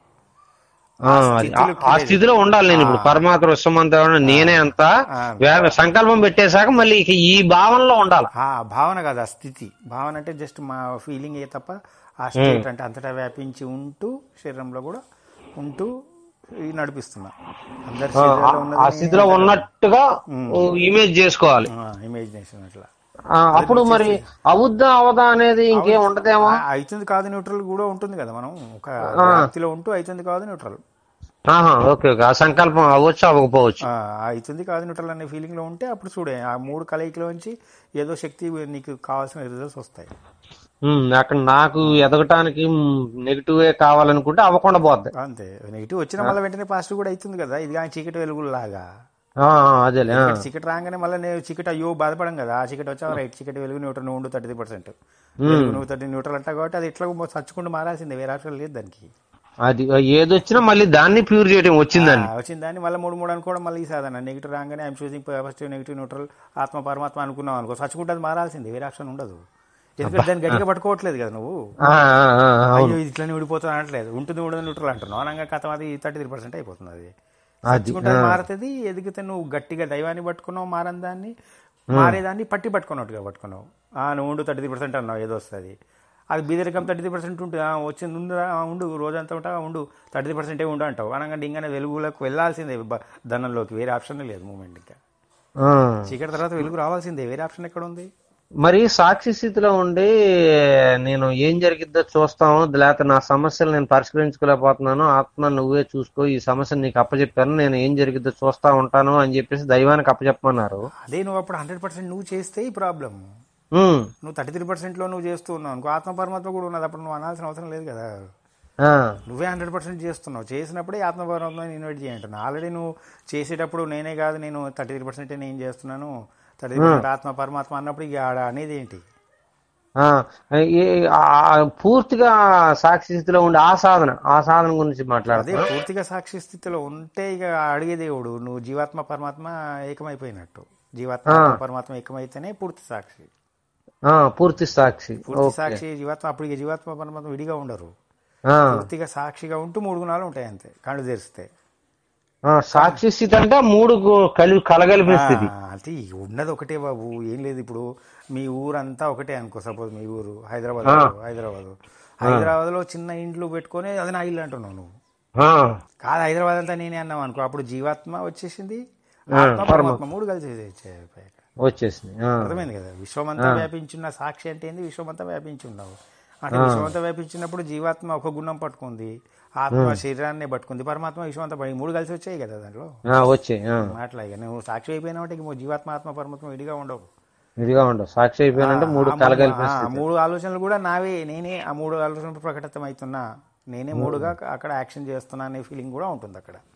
ఆ, అది- ఆ- ఆ స్థితిలో ఉండాలి నేను ఇప్పుడు పరమాత్మ విశ్వమంతా నేనే అంత ఆ. వే- సంకల్పం పెట్టేశాక మళ్ళీ ఇక ఈ భావనలో ఉండాలి ఆ భావన కాదు ఆ స్థితి భావన అంటే జస్ట్ మా ఫీలింగ్ ఏ తప్ప ఆ స్టేట్ అంటే అంతటా వ్యాపించి ఉంటూ శరీరంలో కూడా ఉంటూ ఇది నడిపిస్తున్నా అందరి ఆ, శరీరంలో ఉన్నది ఆ స్థితిలో ఉన్నట్టుగా ఇమేజ్ చేసుకోవాలి ఇమాజినేషన్ అట్లా ఆ, అప్పుడు మరి అవుద్దా అవదా అనేది ఇంకేం ఉండదేమో ఆ, అవుతుంది కాదు న్యూట్రల్ కూడా ఉంటుంది కదా మనం ఒక వ్యాప్తిలో ఉంటూ అవుతుంది కాదు న్యూట్రల్ ఆహా ఓకే ఓకే ఆ సంకల్పం అవ్వచ్చు అవ్వకపోవచ్చు ఆ, అవుతుంది కాదు న్యూట్రల్ అనే ఫీలింగ్ లో ఉంటే అప్పుడు చూడే ఆ మూడు కలయికలోంచి ఏదో శక్తి నీకు కావాల్సిన రిజల్ట్స్ వస్తాయి ఉమ్, అక్కడ నాకు ఎదగటానికి నెగిటివే కావాలనుకుంటే అవ్వకుండా పోద్ది అంతే నెగిటివ్ వచ్చిన మళ్ళీ వెంటనే పాజిటివ్ కూడా అవుతుంది కదా ఇది కానీ చీకటి వెలుగులాగా ఆ, ఆ, అదేలే ఆ. చీకటి రాగానే మళ్ళీ నేను చీకటి అయ్యో బాధపడం కదా ఆ చీకటి వచ్చా రైట్ చీకటి వెలుగు న్యూట్రల్ నువ్వు ఉండు థర్టీ పర్సెంట్ నువ్వు థర్టీ న్యూట్రల్ అంటా కాబట్టి అది ఎట్లా చచ్చుకుంటూ మారాల్సిందే వేరే ఆప్షన్ లేదు దానికి అది ఏదొచ్చినా మళ్ళీ దాన్ని ప్యూర్ చేయడం వచ్చిందని ఆ, వచ్చిన దాన్ని మళ్ళీ మూడు మూడు అనుకోవడం మళ్ళీ ఈ సాధన నెగిటివ్ రాగానే I'm choosing positive negative neutral ఆత్మ పరమాత్మ అనుకున్నాం అనుకో చచ్చుకుంటే అది మారాల్సిందే వేరే ఆప్షన్ ఉండదు ఎందుకంటే దాన్ని గట్టిగా పట్టుకోవట్లేదు కదా నువ్వు ఆ, ఆ, ఆ, అవును అయ్యో ఇది ఇట్లనే విడిపోతుంది అనట్లేదు ఉంటుంది ఉండదు న్యూట్రల్ అంటున్నావు అనగా కథం అది థర్టీ త్రీ పర్సెంట్ అయిపోతుంది అది అది చచ్చుకుంటే అది మారుతుంది ఎదిగితే నువ్వు గట్టిగా దైవాన్ని పట్టుకున్నావు మారని దాన్ని మారేదాన్ని పట్టి పట్టుకున్నట్టుగా పట్టుకున్నావు ఆ నువ్వు ఉండు థర్టీ త్రీ పర్సెంట్ అన్నావు ఏదో వస్తుంది అది బీదరికం థర్టీ త్రీ పర్సెంట్ ఉంటుంది ఆ, వచ్చింది ఉందా ఆ, ఉండు రోజంతా ఉంటా ఉండు థర్టీ త్రీ పర్సెంటే ఉండు అంటావు అనగా ఇంకానే వెలుగులోకి వెళ్ళాల్సిందే బ- ధనంలోకి వేరే ఆప్షన్ లేదు మూమెంట్ ఇంకా ఆ. చీకటి తర్వాత వెలుగు రావాల్సిందే వేరే ఆప్షన్ ఎక్కడ ఉంది మరి సాక్షి స్థితిలో ఉండి నేను ఏం జరిగిద్దో చూస్తాము లేకపోతే నా సమస్యలు నేను పరిష్కరించుకోలేకపోతున్నాను ఆత్మ నువ్వే చూసుకో ఈ సమస్య నీకు అప్పచెప్పాను నేను ఏం జరిగిద్దో చూస్తా ఉంటాను అని చెప్పేసి దైవానికి అప్పచెప్పమన్నారు అదే నువ్వు అప్పుడు హండ్రెడ్ పర్సెంట్ నువ్వు చేస్తే ఈ ప్రాబ్లం ఉమ్, నువ్వు థర్టీ త్రీ పర్సెంట్లో నువ్వు చేస్తూ ఉన్నావు అనుకో ఆత్మ పరమాత్మ కూడా ఉన్నది అప్పుడు నువ్వు అనాల్సిన అవసరం లేదు కదా ఆ, నువ్వే హండ్రెడ్ పర్సెంట్ చేస్తున్నావు చేసినప్పుడే ఆత్మ పరమాత్మని ఇన్వైట్ చేయంటున్నావు ఆల్రెడీ నువ్వు చేసేటప్పుడు నేనే కాదు నేను థర్టీ త్రీ పర్సెంట్ నేను చేస్తున్నాను థర్టీ త్రీ ఆత్మ పరమాత్మ అన్నప్పుడు ఇక ఆడ అనేది ఏంటి ఆ, ఏ- ఆ, పూర్తిగా సాక్షి స్థితిలో ఉండి ఆ సాధన ఆ సాధన గురించి అదే మాట్లాడదు పూర్తిగా సాక్షి స్థితిలో ఉంటే ఇక అడిగే దేవుడు నువ్వు జీవాత్మ పరమాత్మ ఏకమైపోయినట్టు జీవాత్మ ఆత్మ పరమాత్మ ఏకమైతేనే పూర్తి సాక్షి పూర్తి సాక్షి పూర్తి సాక్షి జీవాత్మ అప్పుడు ఇక జీవాత్మ పరమాత్మ విడిగా ఉండరు ఆ, పూర్తిగా సాక్షిగా ఉంటూ మూడు గుణాలు ఉంటాయి అంతే కళ్ళు తెరిస్తే ఆ, సాక్షి స్థితి అంటే మూడు గు- కలి కలగలిపిన స్థితి ఆ, అంటే ఈ ఉన్నది ఒకటే బాబు ఏం లేదు ఇప్పుడు మీ ఊరంతా ఒకటే అనుకో సపోజ్ మీ ఊరు హైదరాబాద్ హైదరాబాద్ హైదరాబాద్ లో చిన్న ఇండ్లు పెట్టుకొని అది నా ఇల్లు అంటున్నావు నువ్వు ఆ, కాదు హైదరాబాద్ అంతా నేనే అన్నావు అనుకో అప్పుడు జీవాత్మ వచ్చేసింది ఆత్మ పరమాత్మ మూడు కలిసి వచ్చాయి వచ్చేసింది ఆ, అర్థమైంది కదా విశ్వమంతా వ్యాపించున్న సాక్షి అంటే ఏంది విశ్వమంతా వ్యాపించున్నావు అంటే విశ్వమంతా వ్యాపించినప్పుడు జీవాత్మ ఒక గుణం పట్టుకుంది ఆత్మ శరీరాన్ని పట్టుకుంది పరమాత్మ విశ్వమంతా పడి- ఈ మూడు కలిసి వచ్చాయి కదా దాంట్లో ఆ, వచ్చాయి ఆ. అట్లా ఇక నువ్వు సాక్షి అయిపోయినావు అంటే ఇంకో జీవాత్మ ఆత్మ పరమాత్మ విడిగా ఉండవు ఇదిగా ఉండవు సాక్షి అయిపోయినంటే మూడు ఆ మూడు- కలగలిపిన ఆ స్థితి మూడు ఆలోచనలు కూడా నావే నేనే ఆ మూడు ఆలోచనలు ప్రకటితం అవుతున్నా నేనే మూడుగా అక్కడ యాక్షన్ చేస్తున్నా అనే ఫీలింగ్ కూడా ఉంటుంది అక్కడ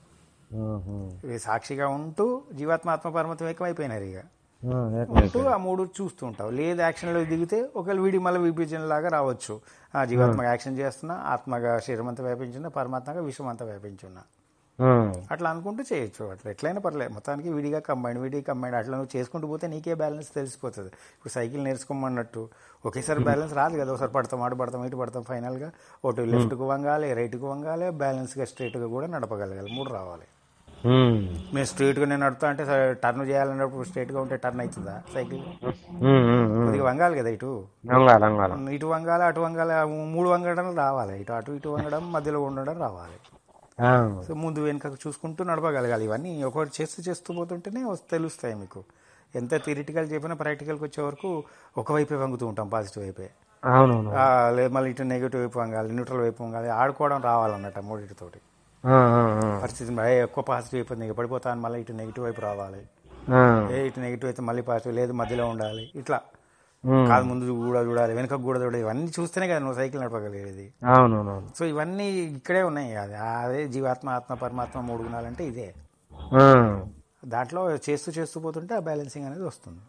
ఆహా. ఇవి సాక్షిగా ఉంటూ జీవాత్మ ఆత్మ పరమత్వం ఏకమైపోయినారు ఇక ఆ, ఏకమైపోయింది. ఉంటూ ఆ మూడు చూస్తూ ఉంటావు లేదు యాక్షన్లో దిగితే ఒకవేళ వీడి మళ్ళీ విభజన లాగా రావచ్చు ఆ జీవాత్మగా యాక్షన్ చేస్తున్నా ఆత్మగా శరీరం అంతా వ్యాపించున్నా పరమాత్మగా విశ్వం అంతా వ్యాపించున్నా ఆ, అట్లా అనుకుంటూ చేయొచ్చు అట్లా ఎట్లయినా పర్లేదు మొత్తానికి విడిగా కంబైన్ విడిగా కంబైన్ అట్లా నువ్వు చేసుకుంటూ పోతే నీకే బ్యాలెన్స్ తెలిసిపోతుంది ఇప్పుడు సైకిల్ నేర్చుకోమన్నట్టు ఒకేసారి బ్యాలెన్స్ రాదు కదా ఒకసారి పడతాం అటు పడతాం ఇటు పడతాం ఫైనల్గా ఒకటి లెఫ్ట్కు వంగాలి రైట్కు వంగాలి బ్యాలెన్స్గా స్ట్రైట్గా కూడా నడపగలగాలి మూడు రావాలి ఉమ్, మేము స్ట్రైట్గా నేను నడుపుతా అంటే టర్న్ చేయాలన్నప్పుడు స్ట్రైట్గా ఉంటే టర్న్ అవుతుందా సైకిల్ ఉమ్, ఉమ్, ఉమ్. కొద్దిగా వంగాలి కదా ఇటు అంగాలి అంగాలి ఇటు వంగాలి అటు వంగాలి ఆ మూడు వంగడం రావాలి ఇటు అటు ఇటు వంగడం మధ్యలో ఉండడం రావాలి ఆ, సో ముందు వెనుకకు చూసుకుంటూ నడపగలగాలి ఇవన్నీ ఒకటి చేస్తూ చేస్తూ పోతుంటేనే వస్- తెలుస్తాయి మీకు ఎంత థిరిటికల్ చెప్పినా ప్రాక్టికల్కి వచ్చే వరకు ఒకవైపే వంగుతూ ఉంటాం పాజిటివ్ వైపే అవునవును ఆ, లేదు మళ్ళీ ఇటు నెగిటివ్ వైపు వంగాలి న్యూట్రల్ వైపు వంగాలి ఆడుకోవడం రావాలన్నట్టు మూడింటితోటి ఆ, ఆ, ఆ. పరిస్థితి ఏ, ఎక్కువ పాజిటివ్ అయిపోయింది ఇక పడిపోతాను మళ్ళీ ఇటు నెగిటివ్ వైపు రావాలి ఆ, ఏ ఇటు నెగిటివ్ అయితే మళ్ళీ పాజిటివ్ లేదు మధ్యలో ఉండాలి ఇట్లా ఉమ్, కాదు ముందు కూడా చూడాలి వెనుక కూడా చూడాలి ఇవన్నీ చూస్తేనే కదా నువ్వు సైకిల్ నడపగలిగేది అవునవునవును సో ఇవన్నీ ఇక్కడే ఉన్నాయి అది అదే జీవాత్మ ఆత్మ పరమాత్మ మూడు గుణాలంటే ఇదే ఆ, దాంట్లో చేస్తూ చేస్తూ పోతుంటే ఆ బ్యాలెన్సింగ్ అనేది వస్తుంది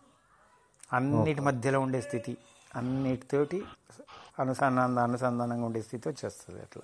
అన్నిటి మధ్యలో ఉండే స్థితి అన్నిటితోటి అనుసంధాన అనుసంధానంగా ఉండే స్థితి వచ్చేస్తుంది అట్లా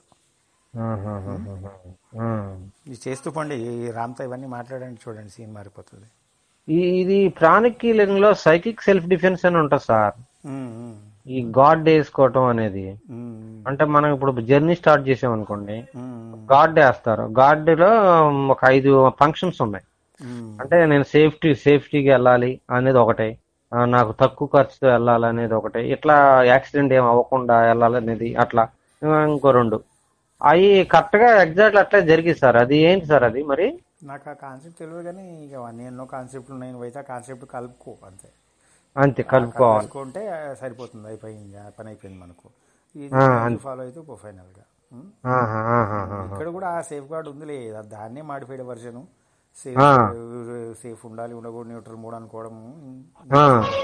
ఆహాహాహాహా. ఆ. ఇది చేస్తూ పండి ఈ రామ్తో ఇవన్నీ మాట్లాడండి చూడండి సీన్ మారిపోతుంది ఈ- ఇది ప్రాణిక్ హీలింగ్ లో సైకిక్ సెల్ఫ్ డిఫెన్స్ అని ఉంటుంది సార్ ఉమ్, ఉమ్, ఈ గాడ్ వేసుకోవటం అనేది ఉమ్, అంటే మనం ఇప్పుడు జర్నీ స్టార్ట్ చేసాం అనుకోండి ఉమ్, గాడ్ వేస్తారు గాడ్ లో ఒక ఐదు ఫంక్షన్స్ ఉన్నాయి ఉమ్, అంటే నేను సేఫ్టీ సేఫ్టీగా వెళ్ళాలి అనేది ఒకటే ఆ, నాకు తక్కువ ఖర్చుతో వెళ్ళాలి అనేది ఒకటే ఇట్లా యాక్సిడెంట్ ఏం అవ్వకుండా వెళ్ళాలి అనేది అట్లా ఆ, ఇంకో రెండు అవి కరెక్ట్ గా ఎగ్జాక్ట్ అట్లా జరిగింది సార్ అది ఏంటి సార్ అది మరి నాకు ఆ కాన్సెప్ట్ తెలియదు కానీ ఇక అవన్నీ ఎన్నో కాన్సెప్ట్లు ఉన్నాయి నువ్వైతే ఆ కాన్సెప్ట్ కలుపుకో అంతే అంతే కలుపుకోవాలి కలుపుకుంటే సరిపోతుంది అయిపోయింది ఆ పని అయిపోయింది మనకు ఆ, ఇది ఫాలో అయితే పో ఫైనల్ గా ఉమ్. ఆహా, ఆహా, ఆహా. ఇక్కడ కూడా ఆ సేఫ్ గార్డ్ ఉందిలే అది దాన్నే మాడిఫైడ్ వర్షన్ సేఫ్ ఆ. సేఫ్ ఉండాలి ఉండకూడదు న్యూట్రల్ మూడు అనుకోవడం ఆ.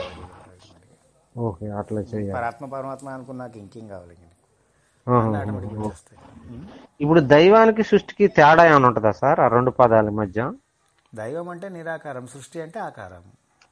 ఓకే అట్లా చెయ్యాలి మరి ఆత్మ పరమాత్మ అనుకున్నాక ఇంకేం కావాలి ఇంక? ఆహా. ఆటోమేటిక్గా వచ్చేస్తాయి ఉమ్. ఇప్పుడు దైవానికి సృష్టికి తేడా ఏమైనా ఉంటుందా సార్ ఆ రెండు పదాల మధ్య దైవం అంటే నిరాకారం సృష్టి అంటే ఆకారం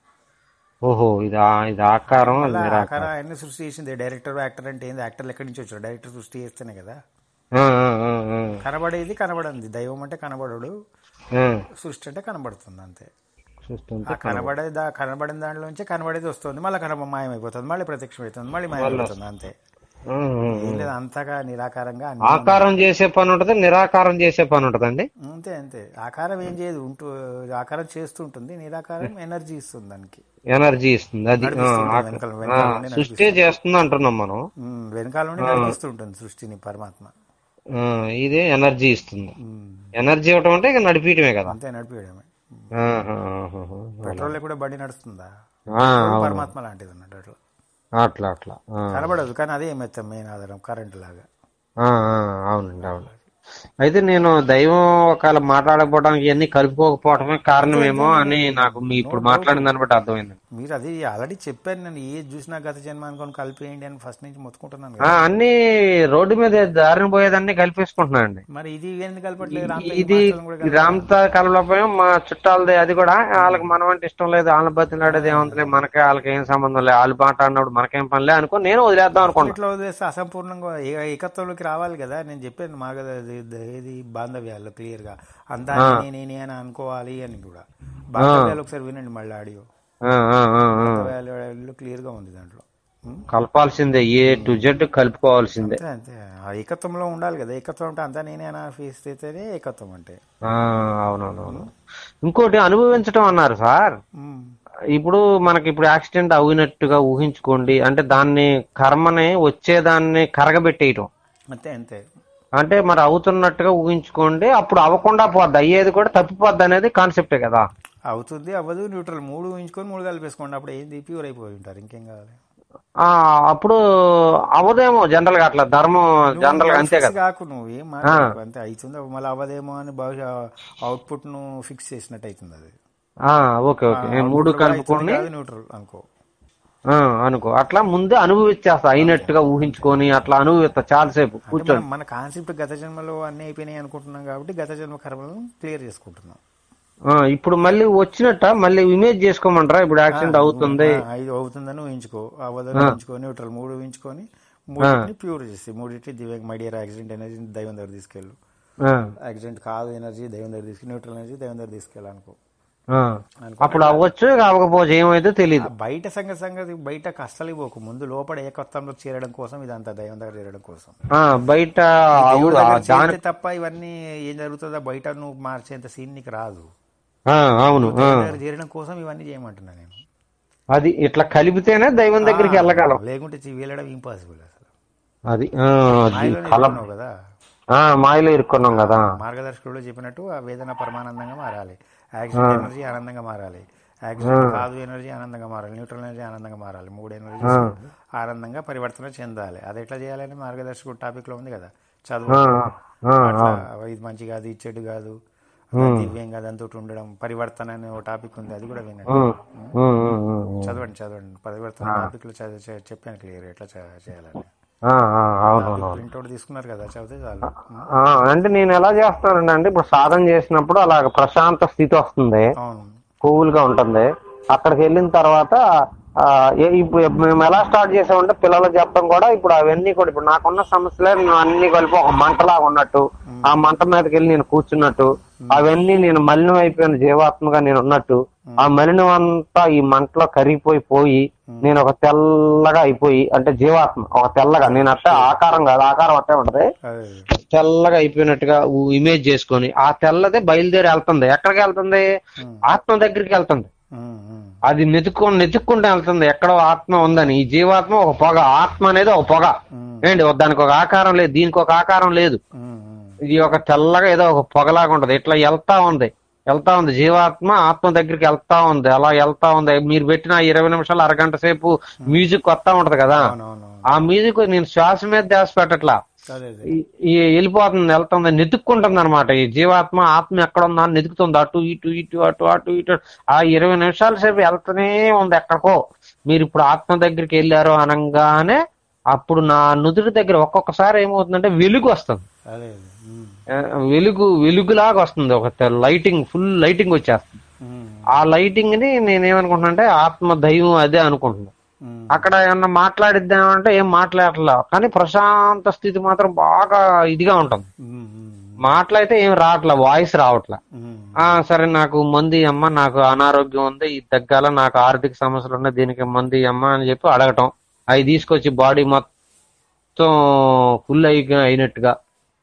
ఓహో ఇది ఆ- ఇది ఆకారం అది మళ్ళా నిరాకారం ఆకారం అన్ని సృష్టి చేసింది డైరెక్టర్ యాక్టర్ అంటే ఏంది యాక్టర్లు ఎక్కడి నుంచి వచ్చారు డైరెక్టర్ సృష్టి చేస్తేనే కదా ఆ, ఆ, ఆ, ఆ. కనబడేది కనబడంది దైవం అంటే కనబడడు ఆ. సృష్టి అంటే కనబడుతుంది అంతే సృష్టి ఆ అంతా కనబడే దా కనబడిన దాంట్లోంచి కనబడేది వస్తుంది మళ్ళీ కనబ మాయమైపోతుంది మళ్ళీ ప్రత్యక్షం అవుతుంది మళ్ళీ మాయమైపోతుంది అంతే ఆ, ఆ, ఆ. ఏం లేదు అంతగా నిరాకారంగా అన్ని ఆకారం చేసే పని ఉంటుంది నిరాకారం చేసే పని ఉంటుందండి అంతే అంతే ఆకారం ఏం చేయదు ఉంటూ ఆకారం చేస్తూ ఉంటుంది నిరాకారం ఎనర్జీ ఇస్తుంది దానికి ఎనర్జీ ఇస్తుంది అది ఆ, నడిపిస్తుంది, ఆక- వెనకాల- ఆ, వెనకాల నుండి సృష్టి చేస్తుంది అంటున్నాం మనం ఉమ్, వెనకాల నుండి నడిపిస్తూ ఉంటుంది సృష్టిని పరమాత్మ ఆ, ఇదే ఎనర్జీ ఇస్తుంది ఉమ్, ఎనర్జీ ఇవ్వటం అంటే ఇక నడిపించడమే కదా అంతే నడిపించడమే ఆహా, ఆహా, పెట్రోల్ కూడా బండి నడుస్తుందా ఆ, అవును. పరమాత్మ లాంటిది అన్నట్టు అట్లా అట్లా అట్లా ఆ, కనబడదు కానీ అదే ఏమైతే మెయిన్ ఆధారం కరెంట్ లాగా ఆ, ఆ, అవునండి అవును అయితే నేను దైవం ఒకవేళ మాట్లాడకపోవడానికి ఇవన్నీ కలుపుకోకపోవడమే కారణమేమో అని నాకు మీ ఇప్పుడు మాట్లాడిన దాన్ని బట్టి అర్థమైంది మీరు అది ఆల్రెడీ చెప్పాను నేను ఏది చూసినా గత జన్మ అనుకొని కలిపేయండి అని ఫస్ట్ నుంచి మొత్తుకుంటున్నాను ఆ, కదా అన్ని రోడ్డు మీద దారిన పోయేదాన్ని కలిపేసుకుంటున్నానండి మరి ఇది ఎందుకు కలపట్లేదు రామ్ ఇది రామ్తా కలపడం మా చుట్టాలది అది కూడా వాళ్ళకి మనం అంటే ఇష్టం లేదు వాళ్ళ బతిలాడేది ఏముంది మనకే వాళ్ళకి ఏం సంబంధం లేదు వాళ్ళు మాట్లాడినప్పుడు మనకేం పనిలే అనుకో నేను వదిలేద్దాం అనుకున్నా ఇట్లా వదిలేస్తే అసంపూర్ణంగా ఏ- ఏకత్వంలోకి రావాలి కదా నేను చెప్పాను మా కదా అది- ఇది- ఏది బాంధవ్యాల్లో క్లియర్ గా అంతా నేనే అని అనుకోవాలి అని కూడా బాంధవ్యాలు ఒకసారి వినండి మళ్ళీ ఆడియో ఆ, ఆ, ఆ, ఆ. బాంధవ్యాలు క్లియర్ గా ఉంది దాంట్లో ఉం? కలపాల్సిందే ఏ టు జెడ్ కలుపుకోవాల్సిందే అంతే అంతే ఆ ఏకత్వంలో ఉండాలి కదా ఏకత్వం అంటే అంతా నేనే అని ఫీస్ అయితేనే ఏకత్వం అంటే ఆ, అవునవునవును ఇంకోటి అనుభవించడం అన్నారు సార్ ఉం. ఇప్పుడు మనకి ఇప్పుడు యాక్సిడెంట్ అయినట్టుగా ఊహించుకోండి అంటే దాన్ని కర్మని వచ్చేదాన్ని కరగబెట్టేయటం అంతే అంతే అంటే మరి అవుతున్నట్టుగా ఊహించుకోండి అప్పుడు అవ్వకుండా పోద్ది అయ్యేది కూడా తప్పిపోద్ది అనేది కాన్సెప్టే కదా అవుతుంది అవ్వదు న్యూట్రల్ మూడు ఊహించుకొని మూడు కలిపేసుకోండి అప్పుడు ఏంది ప్యూర్ అయిపోయి ఉంటారు ఇంకేం కావాలి ఆ అప్పుడు అవదేమో జనరల్ గా అట్లా ధర్మం జనరల్ గా అంతే ఫిక్స్ కదా కాకు నువ్వు ఏం మాట్లాడకు అంతే అవుతుంది మళ్ళీ అవ్వదేమో అని బహుశా అవుట్పుట్ ను ఫిక్స్ చేసినట్టు అవుతుంది అది ఆ ఓకే ఓకే మూడు కలుపుకొని న్యూట్రల్ అనుకో ఆ, అనుకో అట్లా ముందే అనుభవించేస్తా అయినట్టుగా ఊహించుకొని అట్లా అనుభవిస్తా చాలాసేపు అంటే కూర్చొని మనం- మన కాన్సెప్ట్ గత జన్మలో అన్ని అయిపోయినాయి అనుకుంటున్నాం కాబట్టి గత జన్మ కర్మలను క్లియర్ చేసుకుంటున్నాం ఆ, ఇప్పుడు మళ్ళీ వచ్చినట్ట మళ్ళీ ఇమేజ్ చేసుకోమంటారా ఇప్పుడు యాక్సిడెంట్ అవుతుంది ఆ, ఇది అవుతుందని ఊహించుకో అవ్వదని ఊహించుకో న్యూట్రల్ మూడు ఊహించుకొని మూడింటిని ప్యూర్ చేసి మూడింటి దివ్య మైడియర్ యాక్సిడెంట్ ఎనర్జీ దైవం దగ్గర తీసుకెళ్ళు ఆ, యాక్సిడెంట్ కాదు ఎనర్జీ దైవం దగ్గర తీసుకెళ్ళి న్యూట్రల్ ఎనర్జీ దైవం దగ్గర తీసుకెళ్ళాలనుకో ఆ. అప్పుడు అవ్వచ్చు అవ్వకపోవచ్చు ఏమైతే తెలియదు ఆ బయట సంగతి సంగతి బయట కష్టాలు పోకు ముందు లోపల ఏకత్వంలో చేరడం కోసం ఇదంతా దైవం దగ్గర చేరడం కోసం ఆ, బయట దేవుడి ఆ, దగ్గర దాని చేరితే తప్ప ఇవన్నీ ఏం జరుగుతుందో బయట నువ్వు మార్చేంత సీన్ నీకు రాదు ఆ, అవును ఆ. దైవం దగ్గర చేరడం కోసం ఇవన్నీ చేయమంటున్నా నేను అది ఇట్లా కలిపితేనే దైవం దగ్గరికి వెళ్ళగలం లేకుంటే చి- వెళ్ళడం ఇంపాసిబుల్ అసలు అది ఆ, అది మాయలోనే కల ఉన్నావు కదా ఆ, మాయలో ఇరుక్కున్నాం కదా మార్గదర్శకుడు చెప్పినట్టు ఆ వేదన పరమానందంగా మారాలి యాక్సిడెంట్ ఎనర్జీ ఆనందంగా మారాలి యాక్సిడెంట్ కాదు ఎనర్జీ ఆనందంగా మారాలి న్యూట్రల్ ఎనర్జీ ఆనందంగా మారాలి మూడు ఎనర్జీ ఆనందంగా పరివర్తన చెందాలి అది ఎట్లా చేయాలని మార్గదర్శకుడు టాపిక్ లో ఉంది కదా చదువు ఆ, ఆ, అట్లా ఇది మంచి కాదు ఇది చెడు కాదు దివ్యం కాదు అంతా ఉండడం పరివర్తన అనే ఒక టాపిక్ ఉంది అది కూడా వినండి ఉమ్, ఉమ్, ఉమ్, ఉమ్. చదవండి చదవండి పరివర్తన టాపిక్ లో చదివి చె- చెప్పాను క్లియర్ ఎట్లా చే- చేయాలని ఆ, ఆ, అవునవును ప్రింట్అవుట్ తీసుకున్నారు కదా చదివితే చాలు ఆ, అంటే నేను ఎలా చేస్తానంటే అంటే ఇప్పుడు సాధన చేసినప్పుడు అలాగ ప్రశాంత స్థితి వస్తుంది అవును కూల్ గా ఉంటుంది అక్కడికి వెళ్ళిన తర్వాత ఆ, ఏ- ఇప్పుడు మేము ఎలా స్టార్ట్ చేసామంటే పిల్లలకు చెప్పడం కూడా ఇప్పుడు అవన్నీ కూడా ఇప్పుడు నాకున్న సమస్యలే నేను అన్ని కలిపి ఒక మంటలాగా ఉన్నట్టు ఆ మంట మీదకి వెళ్ళి నేను కూర్చున్నట్టు అవన్నీ నేను మలినం అయిపోయిన జీవాత్మగా నేను ఉన్నట్టు ఆ మలినం అంతా ఈ మంటలో కరిగిపోయి పోయి నేను ఒక తెల్లగా అయిపోయి అంటే జీవాత్మ ఒక తెల్లగా నేను అట్టే ఆకారం కాదు ఆకారం అట్టే ఉంటది అదే తెల్లగా అయిపోయినట్టుగా ఊ- ఇమేజ్ చేసుకొని ఆ తెల్లదే బయలుదేరి వెళ్తుంది ఎక్కడికి వెళ్తుంది ఆత్మ దగ్గరికి వెళ్తుంది ఉమ్, ఉమ్, అది నెతుక్కొని నెతుక్కుంటూ వెళ్తుంది ఎక్కడో ఆత్మ ఉందని ఈ జీవాత్మ ఒక పొగ ఆత్మ అనేది ఒక పొగ ఏంటి దానికి ఒక ఆకారం లేదు దీనికి ఒక ఆకారం లేదు ఉమ్, ఉమ్. ఇది ఒక తెల్లగా ఏదో ఒక పొగలాగా ఉంటది ఇట్లా వెళ్తా ఉంది వెళ్తా ఉంది జీవాత్మ ఆత్మ దగ్గరికి వెళ్తా ఉంది అలా వెళ్తా ఉంది మీరు పెట్టిన ఆ ఇరవై నిమిషాలు అరగంట సేపు మ్యూజిక్ వస్తా ఉంటది కదా అవునవును ఆ మ్యూజిక్ నేను శ్వాస మీద ధ్యాస పెట్టట్లా అదే అదే ఈ- ఈ వెళ్ళిపోతుంది వెళ్తుంది నెతుక్కుంటుంది అనమాట ఈ జీవాత్మ ఆత్మ ఎక్కడ ఉందా అని నెతుకుతుంది అటు ఇటు ఇటు అటు అటు ఇటు ఆ ఇరవై నిమిషాల సేపు వెళ్తూనే ఉంది ఎక్కడికో మీరు ఇప్పుడు ఆత్మ దగ్గరికి వెళ్ళారు అనగానే అప్పుడు నా నుదుటి దగ్గర ఒక్కొక్కసారి ఏమవుతుందంటే వెలుగు వస్తుంది అదే అదే ఉమ్, ఆ, వెలుగు వెలుగులాగా వస్తుంది ఒక లైటింగ్ ఫుల్ లైటింగ్ వచ్చేస్తుంది ఉమ్, ఆ లైటింగ్ ని నేనేమనుకుంటున్నా అంటే ఆత్మ దైవం అదే అనుకుంటున్నా ఉమ్. అక్కడ ఏమన్నా మాట్లాడిద్దామంటే ఏం మాట్లాడట్లా కానీ ప్రశాంత స్థితి మాత్రం బాగా ఇదిగా ఉంటుంది ఉమ్, ఉమ్, మాటలైతే ఏం రావట్లా వాయిస్ రావట్లా ఉమ్, ఆ సరే నాకు మంది అమ్మ నాకు అనారోగ్యం ఉంది ఇది తగ్గాల నాకు ఆర్థిక సమస్యలు ఉన్నాయి దీనికి మంది అమ్మ అని చెప్పి అడగటం అవి తీసుకొచ్చి బాడీ మొత్తం ఫుల్ అయి అయినట్టుగా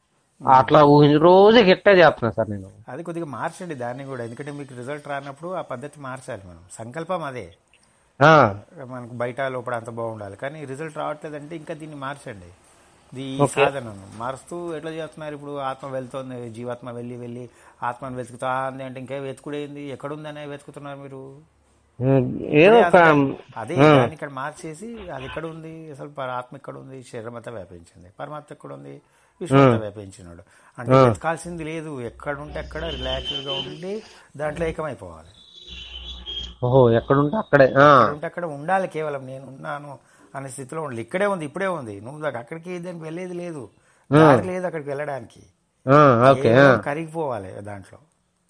అట్లా ఊహించి రోజు గిట్టే చేస్తున్నా సార్ నేను అది కొద్దిగా మార్చండి దాన్ని కూడా ఎందుకంటే మీకు రిజల్ట్ రానప్పుడు ఆ పద్ధతి మార్చాలి మనం సంకల్పం అదే ఆ, మనకు బయట లోపల అంత బాగుండాలి కానీ రిజల్ట్ రావట్లేదంటే ఇంకా దీన్ని మార్చండి ఈ సాధనను మారుస్తూ ఎట్లా చేస్తున్నారు ఇప్పుడు ఆత్మ వెళ్తోంది జీవాత్మ వెళ్ళి వెళ్ళి ఆత్మను వెతుకుతా ఉంది అంటే ఇంకా వెతుకుడేంది ఎక్కడుందనే వెతుకుతున్నారు మీరు ఏదో ఒక అదే దాన్ని ఇక్కడ మార్చేసి అది ఎక్కడ ఉంది అసలు పర- ఆత్మ ఎక్కడ ఉంది శరీరం అంతా వ్యాపించింది పరమాత్మ ఎక్కడ ఉంది విశ్వం అంతా వ్యాపించినాడు అంటే వెతకాల్సింది లేదు ఎక్కడ ఉంటే అక్కడ రిలాక్స్డ్ గా ఉండి దాంట్లో ఏకమైపోవాలి ఓహో ఎక్కడుంటే అక్కడే ఆ, ఎక్కడ ఉంటే అక్కడ ఉండాలి కేవలం నేను ఉన్నాను అనే స్థితిలో ఉండాలి ఇక్కడే ఉంది ఇప్పుడే ఉంది నువ్వు దాకా అక్కడికి దానికి వెళ్ళేది లేదు దారి లేదు అక్కడికి వెళ్ళడానికి ఆ, ఓకే ఆ, కేవలం కరిగిపోవాలి దాంట్లో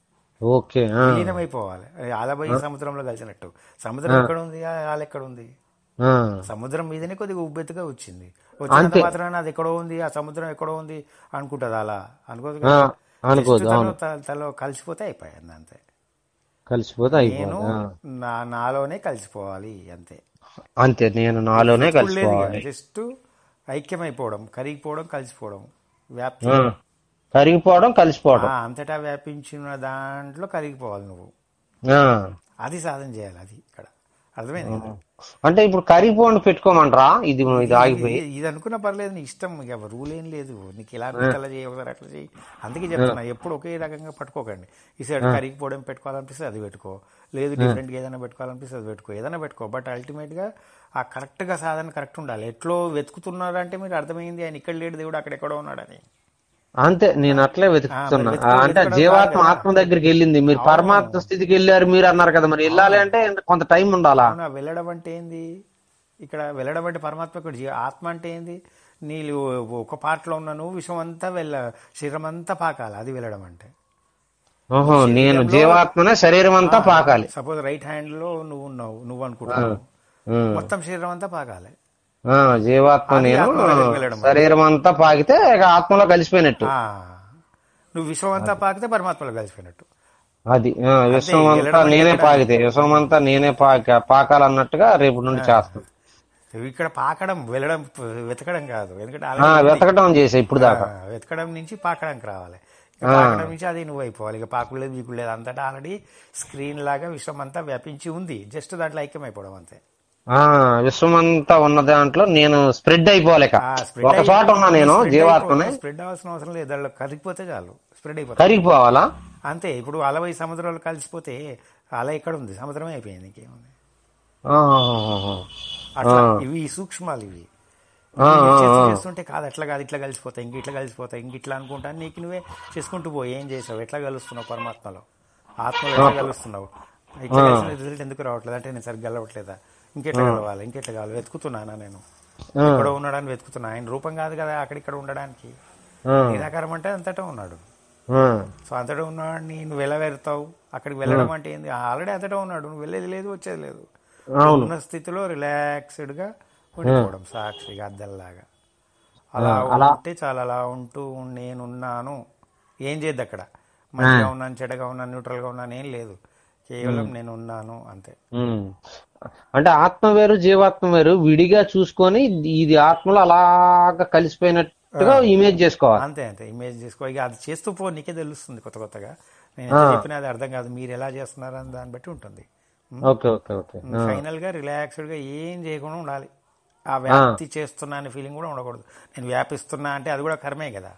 ఓకే ఆ, విలీనమైపోవాలి ఆలబోయి సముద్రంలో కలిసినట్టు సముద్రం ఎక్కడ ఉంది ఆల ఎక్కడ ఉంది ఆ, సముద్రం మీదనే కొద్దిగా ఉబ్బెత్తుగా వచ్చింది వచ్చినంత మాత్రాన అది ఎక్కడో ఉంది ఆ సముద్రం ఎక్కడో ఉంది అనుకుంటది అలా అనుకోదు ఆ, కదా. అనుకోదు Just అవును తనలో- తనలో కలిసిపోతే అయిపోయింది అంతే కలిసిపోతే నేను అయిపోతుంది ఆ. నా నాలోనే కలిసిపోవాలి అంతే అంతే నేను నాలోనే కలిసిపోవాలి జస్ట్ ఐక్యమైపోవడం కరిగిపోవడం కలిసిపోవడం వ్యాప్తి ఆ, కరిగిపోవడం కలిసిపోవడం ఆ, అంతటా వ్యాపించిన దాంట్లో కరిగిపోవాలి నువ్వు ఆ. అది సాధన చేయాలి అది ఇక్కడ అర్థమైంది కదా? అంటే ఇప్పుడు కరిగిపోండి పెట్టుకోమంటారా ఇది ఇది ఆగిపోయి ఇది- ఇది అనుకున్న పర్లేదు నీ ఇష్టం ఇక రూల్ ఏం లేదు నీకు ఇలా అనిపిస్తే అలా చేయి ఒకసారి అట్లా చేయి అందుకే చెప్తున్నా ఎప్పుడు ఒకే రకంగా పట్టుకోకండి ఈ సైడ్ కరిగిపోవడం పెట్టుకోవాలనిపిస్తే అది పెట్టుకో లేదు డిఫరెంట్గా ఏదైనా పెట్టుకోవాలనిపిస్తే అది పెట్టుకో ఏదైనా పెట్టుకో బట్ అల్టిమేట్ గా ఆ కరెక్ట్ గా సాధన కరెక్ట్ ఉండాలి ఎట్లో వెతుకుతున్నారంటే మీరు అర్థమైంది ఆయన ఇక్కడ లేడు దేవుడు అక్కడ ఎక్కడో ఉన్నాడని అంతే నేను అట్లే వెతుకుతున్నా వెతుకు- ఆ, అంటే వెతకడం జీవాత్మ కాదు కదా. ఆత్మ దగ్గరికి వెళ్ళింది మీరు పరమాత్మ స్థితికి వెళ్ళారు మీరు అన్నారు కదా మరి వెళ్ళాలి అంటే కొంత టైం ఉండాలా అవునా వెళ్ళడం అంటే ఏంది ఇక్కడ వెళ్ళడం అంటే పరమాత్మ ఇక్కడ జీ- ఆత్మ అంటే ఏంది నీళ్ళు ఒక పార్ట్లో ఉన్న నువ్వు విషం అంతా వెళ్ళ శరీరం అంతా పాకాలి అది వెళ్ళడం అంటే ఓహో నేను జీవాత్మనే శరీరం అంతా పాకాలి సపోజ్ రైట్ హ్యాండ్ లో నువ్వు ఉన్నావు నువ్వు అనుకుంటున్నావు ఉమ్. మొత్తం శరీరం అంతా పాకాలి ఆ, జీవాత్మ అది నేను ఆత్మ దగ్గరికి వెళ్ళడం. శరీరం అంతా పాకితే ఇక ఆత్మలో కలిసిపోయినట్టు ఆ, నువ్వు విశ్వం అంతా పాకితే పరమాత్మలో కలిసిపోయినట్టు అది ఆ, విశ్వం అంతా వెళ్ళడం నేనే అంటే పాకితే విశ్వం అంతా నేనే పాక పాకాలన్నట్టుగా రేపు నుండి చేస్తాను ఇక్కడ పాకడం వెళ్ళడం వెతకడం కాదు ఎందుకంటే ఆ, already ఉంది. వెతకటం చేసా ఇప్పుడు దాకా ఆ, వెతకడం నుంచి పాకడానికి రావాలి ఇక పాకడం నుంచి అది నువ్వు అయిపోవాలి ఇక పాకులేదు మీకు అంతటా ఆల్రెడీ స్క్రీన్ లాగా విశ్వం అంతా వ్యాపించి ఉంది జస్ట్ దాంట్లో ఐక్యం అయిపోవడం అంతే ఆ విశ్వం అంతా ఉన్న దాంట్లో నేను స్ప్రెడ్ అయిపోవాలి ఇక. ఆ, spread ఒక చోట ఉన్నా నేను spread జీవాత్మని అయిపో- స్ప్రెడ్ అవ్వాల్సిన అవసరం లేదు దాంట్లో కరిగిపోతే చాలు స్ప్రెడ్ అయిపోతుంది కరిగిపోవాలా అంతే ఇప్పుడు అలవై సముద్రాలు కలిసిపోతే అల ఎక్కడ ఉంది సముద్రమే అయిపోయింది ఇంకేముంది ఆహాహాహా. అట్లా ఆ. ఇవి సూక్ష్మాలు ఇవి ఆ, ఇవి ఆ, చేస్తూ ఆ. చేస్తుంటే కాదు అట్లా కాదు ఇట్లా కలిసిపోతాయి ఇంక ఇట్లా కలిసిపోతాయి ఇంక ఇట్లా అనుకుంటా నీకు నువ్వే చేసుకుంటూ పోయి ఏం చేసావు ఎట్లా కలుస్తున్నావు పరమాత్మలో ఆత్మలో ఎట్లా కలుస్తున్నావు ఇట్లా కలిసిన రిజల్ట్ ఎందుకు రావట్లేదు అంటే నేను సరిగ్గా కలవట్లేదా ఇంకెట్లా కలవాలి ఇంకెట్లా కావాలి వెతుకుతున్నానా నేను ఆ, ఎక్కడో ఉన్నాడని వెతుకుతున్నా ఆయన రూపం కాదు కదా అక్కడిక్కడ ఉండడానికి ఆ, నిరాకారం అంటే అంతటా ఉన్నాడు ఆ. సో అంతటా ఉన్నవాడిని నువ్వు ఎలా వెళ్తావు అక్కడికి వెళ్ళడం అంటే ఏంది ఆల్రెడీ అంతటా ఉన్నాడు నువ్వు వెళ్ళేది లేదు వచ్చేది లేదు అవును ఉన్న స్థితిలో రిలాక్స్డ్ గా ఉండిపోవడం సాక్షిగా అద్దల్లాగా అలా అలా. ఉంటే చాలా అలా ఉంటూ నేనున్నాను ఏం చేయద్దు అక్కడ మంచిగా ఉన్నాను చెడ్డగా ఉన్నాను న్యూట్రల్ గా ఉన్నాను ఏం లేదు కేవలం నేను ఉన్నాను అంతే ఉమ్. అంటే ఆత్మ వేరు జీవాత్మ వేరు విడిగా చూసుకొని ఇది ఆత్మలో అలాగా కలిసిపోయినట్టుగా ఇమేజ్ చేసుకోవాలి అంతే అంతే ఇమేజ్ చేసుకో ఇక అది చేస్తూ పో నీకే తెలుస్తుంది కొత్త కొత్తగా నేను ఎంత చెప్పినా అది అర్థం కాదు మీరు ఎలా చేస్తున్నారని దాన్ని బట్టి ఉంటుంది ఓకే ఓకే ఓకే ఫైనల్ గా రిలాక్స్డ్ గా ఏం చేయకుండా ఉండాలి ఆ వ్యాప్తి చేస్తున్నా అనే ఫీలింగ్ కూడా ఉండకూడదు నేను వ్యాపిస్తున్నా అంటే అది కూడా కర్మే కదా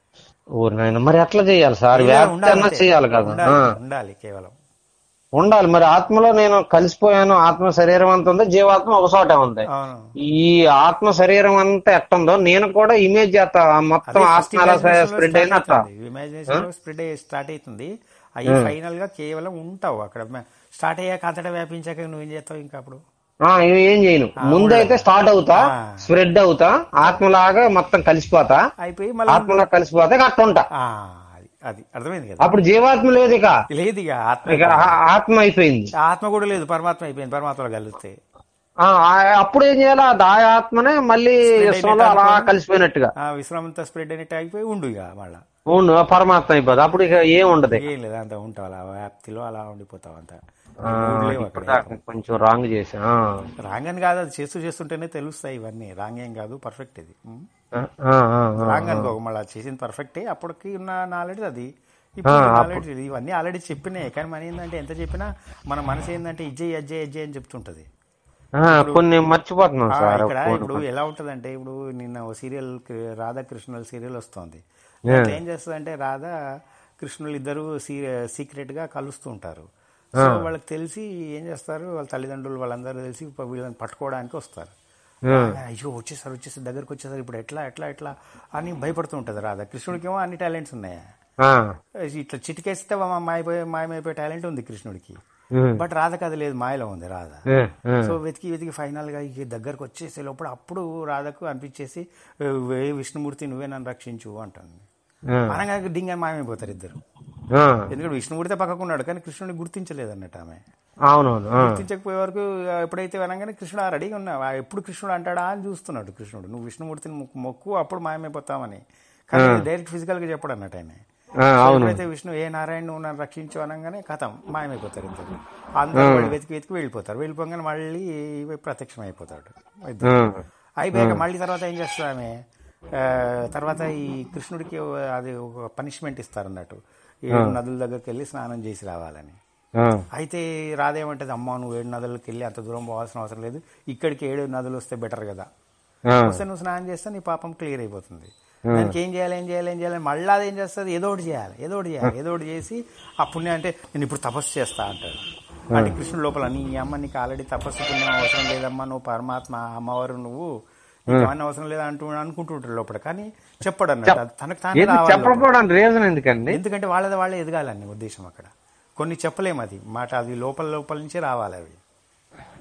ఊరి నాయన మరి ఎట్లా చేయాలి సార్ వ్యాప్తి అన్నా అంతే. చేయాలి కదా ఉండాలి, ఆ. ఉండాలి కేవలం ఉండాలి మరి ఆత్మలో నేను కలిసిపోయాను ఆత్మ శరీరం అంత ఉంది జీవాత్మ ఒక చోటే ఉంది అవును ఈ ఆత్మ శరీరం అంతా ఎట్టుందో నేను కూడా ఇమేజ్ చేస్తా ఆ మొత్తం ఆత్మ ఎలా స్ప్రెడ్ అయిన అట్లా ఇమాజినేషన్ లో స్ప్రెడ్ అయ్యి స్టార్ట్ అవుతుంది అవి ఫైనల్ గా కేవలం ఉంటావు అక్కడ స్టార్ట్ అయ్యాక అంతటా వ్యాపించాక నువ్వేం చేస్తావు ఇంకా అప్పుడు ఆ, ఇవి ఏం చేయను ముందైతే స్టార్ట్ అవుతా ఆ. స్ప్రెడ్ అవుతా ఆత్మలాగా మొత్తం కలిసిపోతా అయిపోయి మళ్ళీ ఆత్మలా కలిసిపోతే ఇక అట్టుంటా ఆ, అది అది అర్థమైంది కదా అప్పుడు జీవాత్మ లేదు ఇక లేదు ఇక ఆత్మ ఇక ఆ- ఆత్మ అయిపోయింది ఆత్మ కూడా లేదు పరమాత్మ అయిపోయింది పరమాత్మలో కలిస్తే ఆ, ఆ- అప్పుడు ఏం చేయాలి ఆ ఆత్మనే మళ్ళీ విశ్వంలో అలా కలిసిపోయినట్టుగా ఆ విశ్రామంతా స్ప్రెడ్ అయినట్టు అయిపోయి ఉండు ఇక మళ్ళా అవును ఆ పరమాత్మ అయిపోదు అప్పుడు ఇక ఏం ఉండదు ఇక. ఏం లేదు అంత ఉంటావు అలా వ్యాప్తిలో అలా ఉండిపోతావు అంత ఆ, లేవు ఇప్పుడు అక్కడ దాకా కొంచెం రాంగ్ చేసా ఆ. రాంగ్ అని కాదు అది చేస్తూ చేస్తుంటేనే తెలుస్తాయి ఇవన్నీ రాంగ్ ఏం కాదు పర్ఫెక్ట్ ఇది ఉం? ఆ, ఆ, ఆ, ఆ. రాంగ్ అనుకో మళ్ళీ చేసింది పర్ఫెక్టే అప్పటికి ఉన్న నాలెడ్జ్ అది ఇప్పుడు నాలెడ్జ్ ఇది ఇవన్నీ ఆల్రెడీ చెప్పినాయి కానీ మన ఏంటంటే ఎంత చెప్పినా మన మనసు ఏంటంటే ఇజ్జే అజ్జే అజ్జే అని చెప్తుంటది ఆ, కొన్ని మర్చిపోతున్నాం ఆ, సార్ ఇక్కడ ఇప్పుడు ఎలా ఉంటదంటే ఇప్పుడు నిన్న ఓ సీరియల్ రాధాకృష్ణుల సీరియల్ వస్తుంది ఏం చేస్తుందంటే రాధా కృష్ణులు ఇద్దరు సీక్రెట్ గా కలుస్తూ ఉంటారు సో వాళ్ళకి తెలిసి ఏం చేస్తారు వాళ్ళ తల్లిదండ్రులు వాళ్ళందరూ తెలిసి వీళ్ళని పట్టుకోవడానికి వస్తారు అయ్యో వచ్చేసారు వచ్చేసారు దగ్గరకు వచ్చేసారు ఇప్పుడు ఎట్లా ఎట్లా ఎట్లా అని భయపడుతూ ఉంటది రాధా కృష్ణుడికేమో అన్ని టాలెంట్స్ ఉన్నాయి ఆ, ఇట్లా చిటికేస్తే మా- మాయపోయే మాయమైపోయే టాలెంట్ ఉంది కృష్ణుడికి ఉమ్, బట్ రాధకు అది లేదు మాయలో ఉంది రాధ ఉమ్, ఉమ్. సో వెతికి వెతికి ఫైనల్ గా ఈ దగ్గరకు వచ్చేసే లోపల అప్పుడు రాధకు అనిపించేసి "ఏ విష్ణుమూర్తి నువ్వే నన్ను రక్షించు అంటుంది ఆ, అనగా డింగ్ అని మాయమైపోతారు ఇద్దరు ఆ, ఎందుకంటే విష్ణుమూర్తి పక్కకున్నాడు కానీ కృష్ణుడిని గుర్తించలేదు అన్నట్టు ఆమె అవునవును ఆ, గుర్తించకపోయే వరకు ఆ, ఎప్పుడైతే అనగానే కృష్ణుడు ఆ రెడీగా ఉన్నావు ఆ, ఎప్పుడు కృష్ణుడు అంటాడా అని చూస్తున్నాడు కృష్ణుడు నువ్వు విష్ణుమూర్తిని మొక్కు- మొక్కు అప్పుడు మాయమైపోతామని కానీ డైరెక్ట్ ఫిజికల్ గా చెప్పడు అన్నట్టు ఆయన ఆ, అవును ఎప్పుడైతే విష్ణు ఏ నారాయణ నువ్వు నన్ను రక్షించు అనగానే కథం మాయమైపోతారు ఇద్దరు అందరూ వాళ్ళు వెతికి వెతికి వెళ్ళిపోతారు వెళ్ళిపోగానే మళ్ళీ ప్రత్యక్షం అయిపోతాడు ఇద్దరు. ఆ, అయిపోయాక మళ్ళీ తర్వాత ఏం చేస్తుంది ఆమె ఆ, తర్వాత ఈ కృష్ణుడికి అది ఒక పనిష్మెంట్ ఇస్తారు అన్నట్టు ఏడు నదుల దగ్గరికి వెళ్ళి స్నానం చేసి రావాలని ఆ, అయితే రాదేమంటది అమ్మ నువ్వు ఏడు నదులకు వెళ్ళి అంత దూరం పోవాల్సిన అవసరం లేదు ఇక్కడికి ఏడు నదులు వస్తే బెటర్ కదా ఆ, వస్తే నువ్వు స్నానం చేస్తే నీ పాపం క్లియర్ అయిపోతుంది దానికి ఏం చేయాలి ఏం చేయాలి ఏం చేయాలి మళ్ళీ అది ఏం చేస్తుంది ఏదో ఒకటి చేయాలి ఏదో ఒకటి చేయాలి ఏదో ఒకటి చేసి ఆ పుణ్యం అంటే నేను ఇప్పుడు తపస్సు చేస్తా అంటాడు అంటే కృష్ణుడు లోపల నీ అమ్మ నీకు ఆల్రెడీ తపస్సు పుణ్యం అవసరం లేదమ్మా నువ్వు పరమాత్మ అమ్మవారు నువ్వు నీకు ఏమన్నా అవసరం లేదా అంటూ అనుకుంటుంటాడు లోపల కానీ చెప్పడు అన్నట్టు అది తనకు తానే ఎందుకు రావాలి లోపల. చెప్పకపోవడానికి రీజన్ ఎందుకండి ఎందుకంటే వాళ్ళది వాళ్ళే ఎదగాలని ఉద్దేశం అక్కడ కొన్ని చెప్పలేము అది మాట అది లోపల లోపల నుంచే రావాలి అవి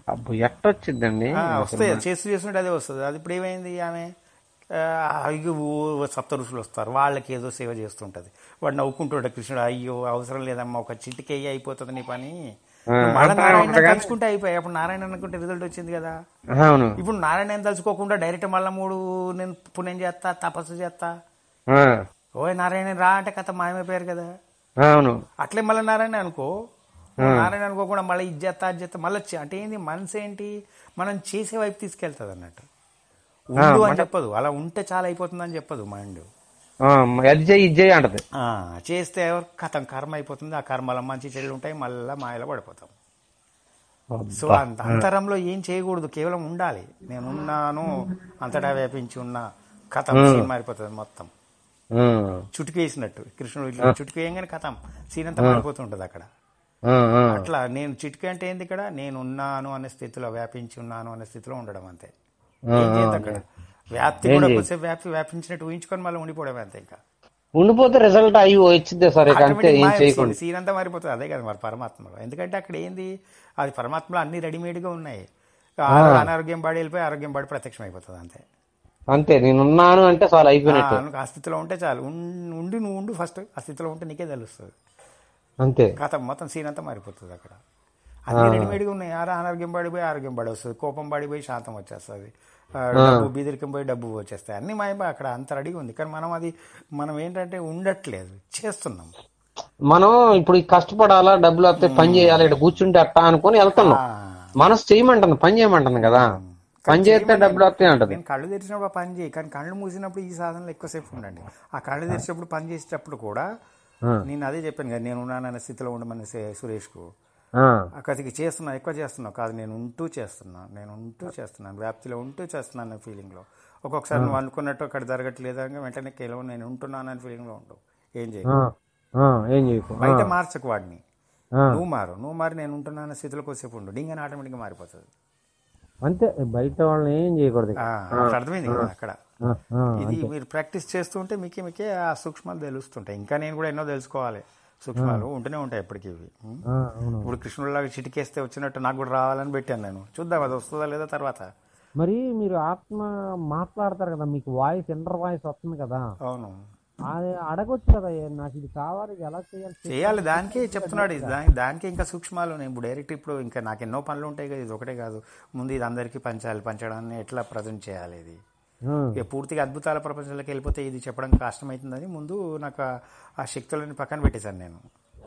అబ్బో ఎట్టొచ్చిందండి ఆ, వస్తాయి చేస్తూ చేస్తుంటే అదే వస్తుంది అది ఇప్పుడు ఏమైంది ఆమె ఆ, అయ్యో ఓ సప్త ఋషులు వస్తారు వాళ్ళకి ఏదో సేవ చేస్తుంటది వాడు నవ్వుకుంటుంటాడు కృష్ణుడు అయ్యో అవసరం లేదమ్మా ఒక చిటికెయ్యి అయిపోతుంది నీ పని నువ్వు మళ్ళా అంతా నారాయణ ఉంటది కానీ- తలుచుకుంటే అయిపోయాయి అప్పుడు నారాయణ అనుకుంటే రిజల్ట్ వచ్చింది కదా అవును ఇప్పుడు నారాయణ తలుచుకోకుండా డైరెక్ట్ మళ్ళా మూడు నేను పుణ్యం చేస్తా తపస్సు చేస్తా ఆ, ఓ నారాయణ రా అంటే కథ మాయమైపోయారు కదా అవును అట్లే మళ్ళీ నారాయణ అనుకో నారాయణ అనుకోకుండా మళ్ళీ ఇది చేస్తా అది చేస్తా మళ్ళీ చే- అంటే ఏంది మనసు ఏంటి మనం చేసే వైపు తీసుకెళ్తుంది అన్నట్టు ఉండు అని చెప్పదు అలా ఉంటే చాలా అయిపోతుందని చెప్పదు మైండ్ ఆ, అది చేయి ఇది చేయి అంటది ఆ, చేస్తే ఎవరు కథం కర్మ అయిపోతుంది ఆ కర్మలో మంచి చెడులు ఉంటాయి మళ్ళీ మాయలో పడిపోతాం సో అంత అంతరంలో ఏం చేయకూడదు కేవలం ఉండాలి నేను ఉన్నాను అంతటా వ్యాపించి ఉన్న కథం సీన్ మారిపోతుంది మొత్తం ఆ, చుట్టుకు వేసినట్టు కృష్ణుడు ఇట్లా చుట్టుకు వేయగానే కథం సీన్ అంతా మారిపోతుంటది అక్కడ ఆ, ఆ. అట్లా నేను చిటిక అంటే ఏంది ఇక్కడ నేను ఉన్నాను అనే స్థితిలో వ్యాపించి ఉన్నాను అనే స్థితిలో ఉండడం అంతే ఏం చేయదు అక్కడ వ్యాప్తి కూడా కొద్దిసేపు వ్యాప్తి వ్యాపించినట్టు ఊహించుకొని మళ్ళీ ఉండిపోవడం అంతే ఇంకా ఉండిపోతే రిజల్ట్ అయ్యి వచ్చిందే సరే ఇక అంతే ఏం చేయకుండా సీన్ అంతా మారిపోతుంది అదే కదా మరి పరమాత్మలో ఎందుకంటే అక్కడ ఏంది అది పరమాత్మలో అన్ని రెడీమేడ్ గా ఉన్నాయి ఆ అనారోగ్యం బాడీ వెళ్ళిపోయి ఆరోగ్యం బాడీ ప్రత్యక్షం అయిపోతుంది అంతే అంతే నేను ఉన్నాను అంటే చాలా అయిపోయినట్టు ఆ, నువ్వు ఆ స్థితిలో ఉంటే చాలు ఉన్- ఉండి నువ్వు ఉండు ఫస్ట్ ఆ స్థితిలో ఉంటే నీకే తెలుస్తుంది అంతే కథ మొత్తం సీన్ అంతా మారిపోతుంది అక్కడ అన్ని రెడీమేడ్గా ఉన్నాయి ఆర అనారోగ్యం పడిపోయి ఆరోగ్యం పడి వస్తుంది కోపం పడిపోయి శాంతం వచ్చేస్తుంది ఆ, డబ్బు బీదరికం పోయి డబ్బు వచ్చేస్తాయి అన్ని మాయపోయి అక్కడ అంత రెడీగా ఉంది కానీ మనం అది మనం ఏంటంటే ఉండట్లేదు చేస్తున్నాం మనం ఇప్పుడు ఈ కష్టపడాలా డబ్బులు వస్తే పని చేయాలి ఇక్కడ కూర్చుంటే అట్టా అనుకొని వెళ్తున్నాం ఆ, మనసు చేయమంటుంది పని చేయమంటుంది కదా పని చేస్తే డబ్బులు వస్తాయి అంటది నేను కళ్ళు తెరిచినప్పుడు ఆ పని చేయి కానీ కళ్ళు మూసినప్పుడు ఈ సాధనలో ఎక్కువసేపు ఉండండి ఆ కళ్ళు తెరిచినప్పుడు పని చేసేటప్పుడు కూడా ఆ. నేను అదే చెప్పాను కదా నేను ఉన్నానన్న స్థితిలో ఉండమని సే- సురేష్కు ఆ, అక్కడికి చేస్తున్నా ఎక్కువ చేస్తున్నావు కాదు నేను ఉంటూ చేస్తున్నా నేను ఉంటూ చేస్తున్నాను వ్యాప్తిలో ఉంటూ చేస్తున్నాను అనే ఫీలింగ్లో ఒక్కొక్కసారి నువ్వు అనుకున్నట్టు అక్కడ జరగట్లేదు అని వెంటనే కేవలం నేను ఉంటున్నాను అనే ఫీలింగ్లో ఉండవు ఏం చేయ ఆ, ఆ, ఏం చేయకు ఆ, బయట మార్చకు వాడిని ఆ. నువ్వు మారు నువ్వు మారి నేను ఉంటున్నాను అనే స్థితిలో కొద్దిసేపు ఉండు డింగ్ ఆటోమేటిక్గా మారిపోతుంది అంతే బయట వాళ్ళని ఏం చేయకూడదు ఇక. ఆ, అట్లా అర్థమైంది కదా అక్కడ ఆ, ఆ, ఇది మీరు ప్రాక్టీస్ చేస్తూ ఉంటే మీకే మీకే ఆ సూక్ష్మాలు తెలుస్తుంటాయి ఇంకా నేను కూడా ఎన్నో తెలుసుకోవాలి సూక్ష్మాలు ఉంటూనే ఉంటాయి ఎప్పటికీ ఇవి ఉం? ఆ, అవును ఇప్పుడు కృష్ణుడిలాగా చిటికేస్తే వచ్చినట్టు నాకు కూడా రావాలని పెట్టాను నేను చూద్దాం అది వస్తుందా లేదా తర్వాత మరి మీరు ఆత్మ మాట్లాడతారు కదా మీకు వాయిస్ ఇంటర్ వాయిస్ వస్తుంది కదా అవును అది అడగొచ్చు కదా ఏ, నాకు ఇది కావాలి ఇది ఎలా చేయాలి చేయాలి దానికే చెప్తున్నాడు ఇది దాని దానికే ఇంకా సూక్ష్మాలు నేను ఇప్పుడు డైరెక్ట్ ఇప్పుడు ఇంకా నాకు ఎన్నో పనులు ఉంటాయి కదా ఇది ఒకటే కాదు ముందు ఇది అందరికీ పంచాలి పంచడాన్ని ఎట్లా ప్రజెంట్ చేయాలి ఇది ఆ, ఇక పూర్తిగా అద్భుతాల ప్రపంచంలోకి వెళ్ళిపోతే ఇది చెప్పడం కష్టమవుతుందని ముందు నాకు ఆ- ఆ శక్తులని పక్కన పెట్టేశాను నేను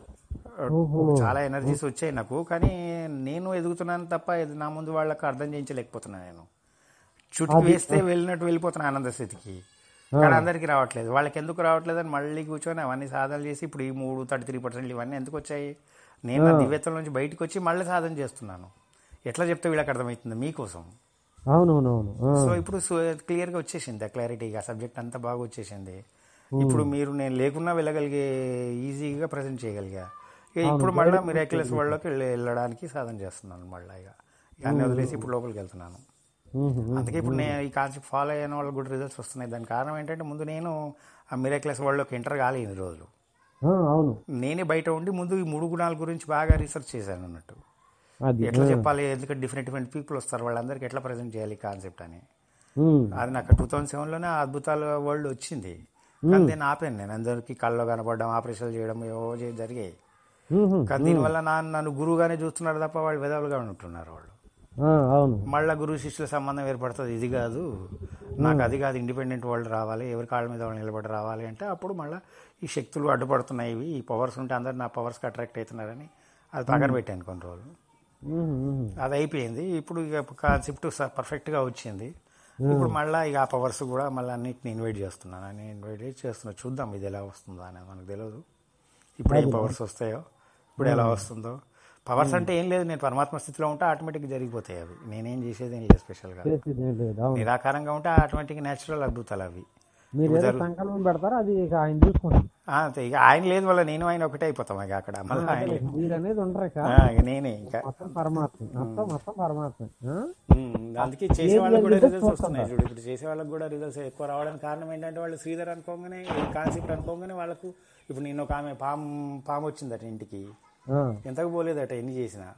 ఓహో. చాలా ఎనర్జీస్ వచ్చాయి నాకు కానీ నేను ఎదుగుతున్నాను తప్ప ఇది నా ముందు వాళ్ళకి అర్థం చేయించలేకపోతున్నాను నేను చుట్టుకు వేస్తే వెళ్ళినట్టు వెళ్ళిపోతున్నాను ఆనంద స్థితికి కానీ అందరికీ రావట్లేదు వాళ్ళకి ఎందుకు రావట్లేదు అని మళ్ళీ కూర్చొని అవన్నీ సాధనలు చేసి ఇప్పుడు ఈ మూడు థర్టీ త్రీ పర్సెంట్ ఇవన్నీ ఎందుకు వచ్చాయి నేను నా దివ్యత్వం నుంచి బయటకు వచ్చి మళ్ళీ సాధన చేస్తున్నాను ఎట్లా చెప్తే వీళ్ళకి అర్థమవుతుంది మీకోసం అవునవునవును ఆ, సో ఇప్పుడు క్లియర్గా వచ్చేసింది ఆ క్లారిటీగా సబ్జెక్ట్ అంతా బాగా వచ్చేసింది ఇప్పుడు మీరు నేను లేకున్నా వెళ్ళగలిగే ఈజీగా ప్రజెంట్ చేయగలిగా ఇక ఇప్పుడు మళ్ళీ మిరాక్యులస్ వరల్డ్లోకి వెళ్ళి వెళ్ళడానికి సాధన చేస్తున్నాను మళ్ళీ ఇక ఇక అన్ని వదిలేసి ఇప్పుడు లోపలికి వెళ్తున్నాను ఉహు, అందుకే ఇప్పుడు నేను ఈ కాన్సెప్ట్ ఫాలో అయిన వాళ్ళకి కూడా రిజల్ట్స్ వస్తున్నాయి దానికి కారణం ఏంటంటే ముందు నేను ఆ మిరాక్యులస్ వరల్డ్లోకి ఎంటర్ కాలేదు ఇన్ని రోజులు ఆ, అవును నేనే బయట ఉండి ముందు ఈ మూడు గుణాల గురించి బాగా రీసెర్చ్ చేశాను అన్నట్టు అది ఎట్లా చెప్పాలి ఎందుకంటే డిఫరెంట్ డిఫరెంట్ పీపుల్ వస్తారు వాళ్ళందరికీ ఎట్లా ప్రజెంట్ చేయాలి కాన్సెప్ట్ అని ఉమ్, అది నాకు టూ థౌసండ్ సెవెన్లోనే ఆ అద్భుతాల వరల్డ్ వచ్చింది కానీ నేను ఆపాను నేను అందరికి కళ్ళు కనపడడం ఆపరేషన్లు చేయడం ఏవో చే- జరిగాయి ఉహు, కానీ దీనివల్ల నా నన్ను గురువుగానే చూస్తున్నారు తప్ప వాళ్ళు విధాలుగా ఉంటున్నారు వాళ్ళు ఆ, అవును మళ్ళీ గురువు శిష్యుల సంబంధం ఏర్పడుతుంది ఇది కాదు నాకు అది కాదు ఇండిపెండెంట్ వరల్డ్ రావాలి ఎవరి కాళ్ళ మీద వాళ్ళు నిలబడి రావాలి అంటే అప్పుడు మళ్ళీ ఈ శక్తులు అడ్డుపడుతున్నాయి ఇవి ఈ పవర్స్ ఉంటే అందరు నా పవర్స్కి అట్రాక్ట్ అవుతున్నారని అది పక్కన పెట్టాను కొన్ని రోజులు ఉహు, ఉహు. అది అయిపోయింది ఇప్పుడు ఇక కాన్సెప్ట్ పర్ఫెక్ట్గా వచ్చింది ఇప్పుడు మళ్ళీ ఇక ఆ పవర్స్ కూడా మళ్ళీ అన్నిటిని ఇన్వైట్ చేస్తున్నాను అని ఇన్వైట్ చేస్తున్నా చూద్దాం ఇది ఎలా వస్తుందో అనేది మనకు తెలియదు ఇప్పుడు ఏ పవర్స్ వస్తాయో ఇప్పుడు ఎలా వస్తుందో పవర్స్ అంటే ఏం లేదు నేను పరమాత్మ స్థితిలో ఉంటే ఆటోమేటిక్గా జరిగిపోతాయి అవి నేనేం చేసేది ఏం లేదు స్పెషల్గా చేసేది ఏం లేదు అవును నిరాకారంగా ఉంటే ఆటోమేటిక్ న్యాచురల్ అద్భుతాలు అవి మీరు ఏదో సంకల్పం పెడతారో అది ఇక ఆయన చూసుకుంటారు ఆ, అంతే ఇక ఆయన లేదు వల్ల నేను ఆయన ఒకటే అయిపోతాం ఇక అక్కడ మళ్ళీ ఆయన లేదు. మీరు అనేది ఉండరు ఇక ఆ, ఇక నేనే ఇంకా మొత్తం పరమాత్మ మొత్తం మొత్తం పరమాత్మ ఆ? ఉమ్, అందుకే చేసే వాళ్ళకి కూడా రిజల్ట్స్ వస్తున్నాయి చూడు ఇప్పుడు చేసే వాళ్ళకి కూడా రిజల్ట్స్ ఎక్కువ రావడానికి కారణం ఏంటంటే వాళ్ళు శ్రీధర్ అనుకోగానే ఈ కాన్సెప్ట్ అనుకోగానే వాళ్ళకు ఇప్పుడు నేను ఒక ఆమె పాము పాము వచ్చిందట ఇంటికి ఆ, ఎంతకు పోలేదట ఎన్ని చేసినా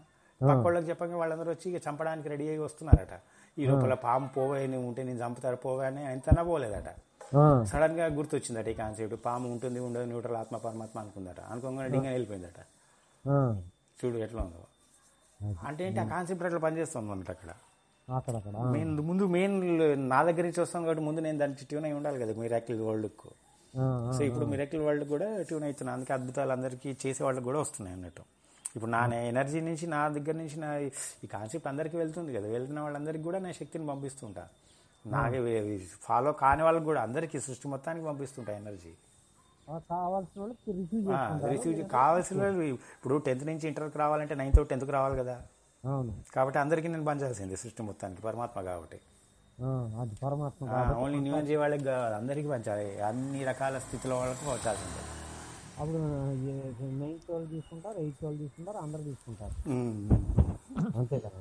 పక్క వాళ్ళకి చెప్పగా వాళ్ళందరూ వచ్చి ఇక చంపడానికి రెడీ అయ్యి వస్తున్నారట ఈ లోపల పాము పోవే నువ్వు ఉంటే నేను చంపుతారు పోవే అని ఆయన పోలేదట ఆ, సడన్ గా గుర్తొచ్చిందట ఈ కాన్సెప్ట్ పాము ఉంటుంది ఉండదు న్యూట్రల్ ఆత్మ పరమాత్మ అనుకుందట అనుకోగానే డింగా వెళ్ళిపోయిందట ఆ, చూడు ఎట్లా ఉందో అంటే ఏంటి ఆ కాన్సెప్ట్ అట్లా పనిచేస్తుంది అన్నమాట అక్కడ అక్కడక్కడ మెయిన్ ముందు మెయిన్ నా దగ్గర నుంచి వస్తాను కాబట్టి ముందు నేను దానికి ట్యూన్ అయి ఉండాలి కదా మిరాకిల్ వరల్డ్కు ఆ, ఆ, సో ఇప్పుడు మిరాకిల్ వరల్డ్ కూడా ట్యూన్ అవుతున్నాను అందుకే అద్భుతాలు అందరికీ చేసే వాళ్ళకి కూడా వస్తున్నాయి అన్నట్టు ఇప్పుడు నా ఎనర్జీ నుంచి నా దగ్గర నుంచి నా ఈ కాన్సెప్ట్ అందరికీ వెళ్తుంది కదా వెళ్తున్న వాళ్ళందరికీ కూడా నేను శక్తిని పంపిస్తుంటా నాకే ఫాలో కాని వాళ్ళకి కూడా అందరికీ సృష్టి మొత్తానికి పంపిస్తుంటా ఎనర్జీ ఆ, కావాల్సిన వాళ్ళకి రిసీవ్ చేసుకుంటారు రిసీవ్ కావాల్సిన వాళ్ళు ఇప్పుడు టెన్త్ నుంచి ఇంటర్కి రావాలంటే నైన్త్ టెన్త్కి రావాలి కదా అవును కాబట్టి అందరికీ నేను పంచాల్సింది సృష్టి మొత్తానికి పరమాత్మ కాబట్టి ఆ, అది పరమాత్మ ఓన్లీ న్యూ ఏజ్ వాళ్ళకి కాదు అందరికీ పంచాలి అన్ని రకాల స్థితిలో వాళ్ళకి పంచాల్సిందే అప్పుడు నైన్త్ వాళ్ళు తీసుకుంటారు ఎయిత్ వాళ్ళు తీసుకుంటారు అందరు తీసుకుంటారు అంతే కదా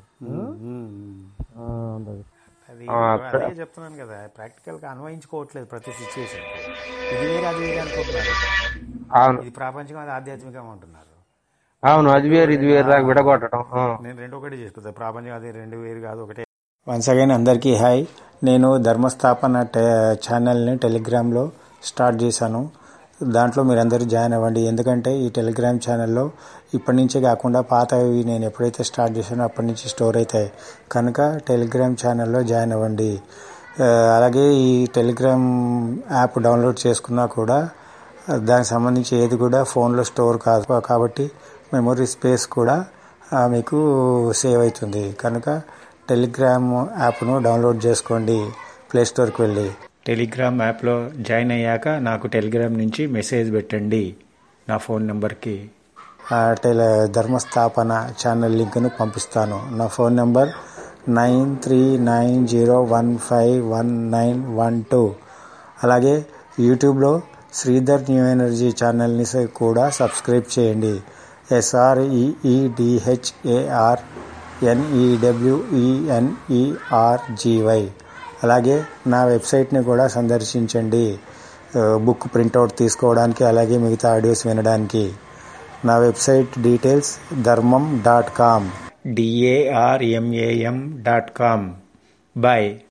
ఆ, అందరు అది అదే చెప్తున్నాను కదా ప్రాక్టికల్ గా అన్వయించుకోవట్లేదు ప్రతి సిచ్యువేషన్ ఇది వేరే అది వేరే అనుకుంటున్నారు అవును ఇది ప్రాపంచికం అది ఆధ్యాత్మికం అంటున్నారు అవును అది వేరు ఇది వేరు దాకా విడగొట్టడం ఆ. నేను రెండు ఒకటి చేసుకుంటా ప్రాపంచం అది రెండు వేరు కాదు ఒకటే వన్స్ అగైన్ అందరికీ హాయ్ నేను ధర్మస్థాపన ఛానల్ని టెలిగ్రామ్లో స్టార్ట్ చేశాను దాంట్లో మీరందరూ జాయిన్ అవ్వండి ఎందుకంటే ఈ టెలిగ్రామ్ ఛానల్లో ఇప్పటి నుంచే కాకుండా పాతవి నేను ఎప్పుడైతే స్టార్ట్ చేశానో అప్పటి నుంచి స్టోర్ అవుతాయి కనుక టెలిగ్రామ్ ఛానల్లో జాయిన్ అవ్వండి ఆ, అలాగే ఈ టెలిగ్రామ్ యాప్ డౌన్లోడ్ చేసుకున్నా కూడా దానికి సంబంధించి ఏది కూడా ఫోన్లో స్టోర్ కాదు కాబట్టి మెమొరీ స్పేస్ కూడా ఆ, మీకు సేవ్ అవుతుంది కనుక టెలిగ్రామ్ యాప్ను డౌన్లోడ్ చేసుకోండి ప్లే స్టోర్కి వెళ్ళి టెలిగ్రామ్ యాప్లో జాయిన్ అయ్యాక నాకు టెలిగ్రామ్ నుంచి మెసేజ్ పెట్టండి నా ఫోన్ నెంబర్కి టెలి ధర్మస్థాపన ఛానల్ లింక్ను పంపిస్తాను నా phone number nine three nine zero one five one nine one two అలాగే యూట్యూబ్లో శ్రీధర్ న్యూ ఎనర్జీ ఛానల్ని స- కూడా సబ్స్క్రైబ్ చేయండి ఎస్ఆర్ఈఈడిహెచ్ఏఆర్ ఎన్ఈడబ్ల్యూఈఎన్ఈఆర్జీవై అలాగే నా వెబ్సైట్ని కూడా సందర్శించండి ఆ, బుక్ ప్రింట్అవుట్ తీసుకోవడానికి అలాగే మిగతా ఆడియోస్ వినడానికి నా website details Dharmam dot com D A R M A M dot com bye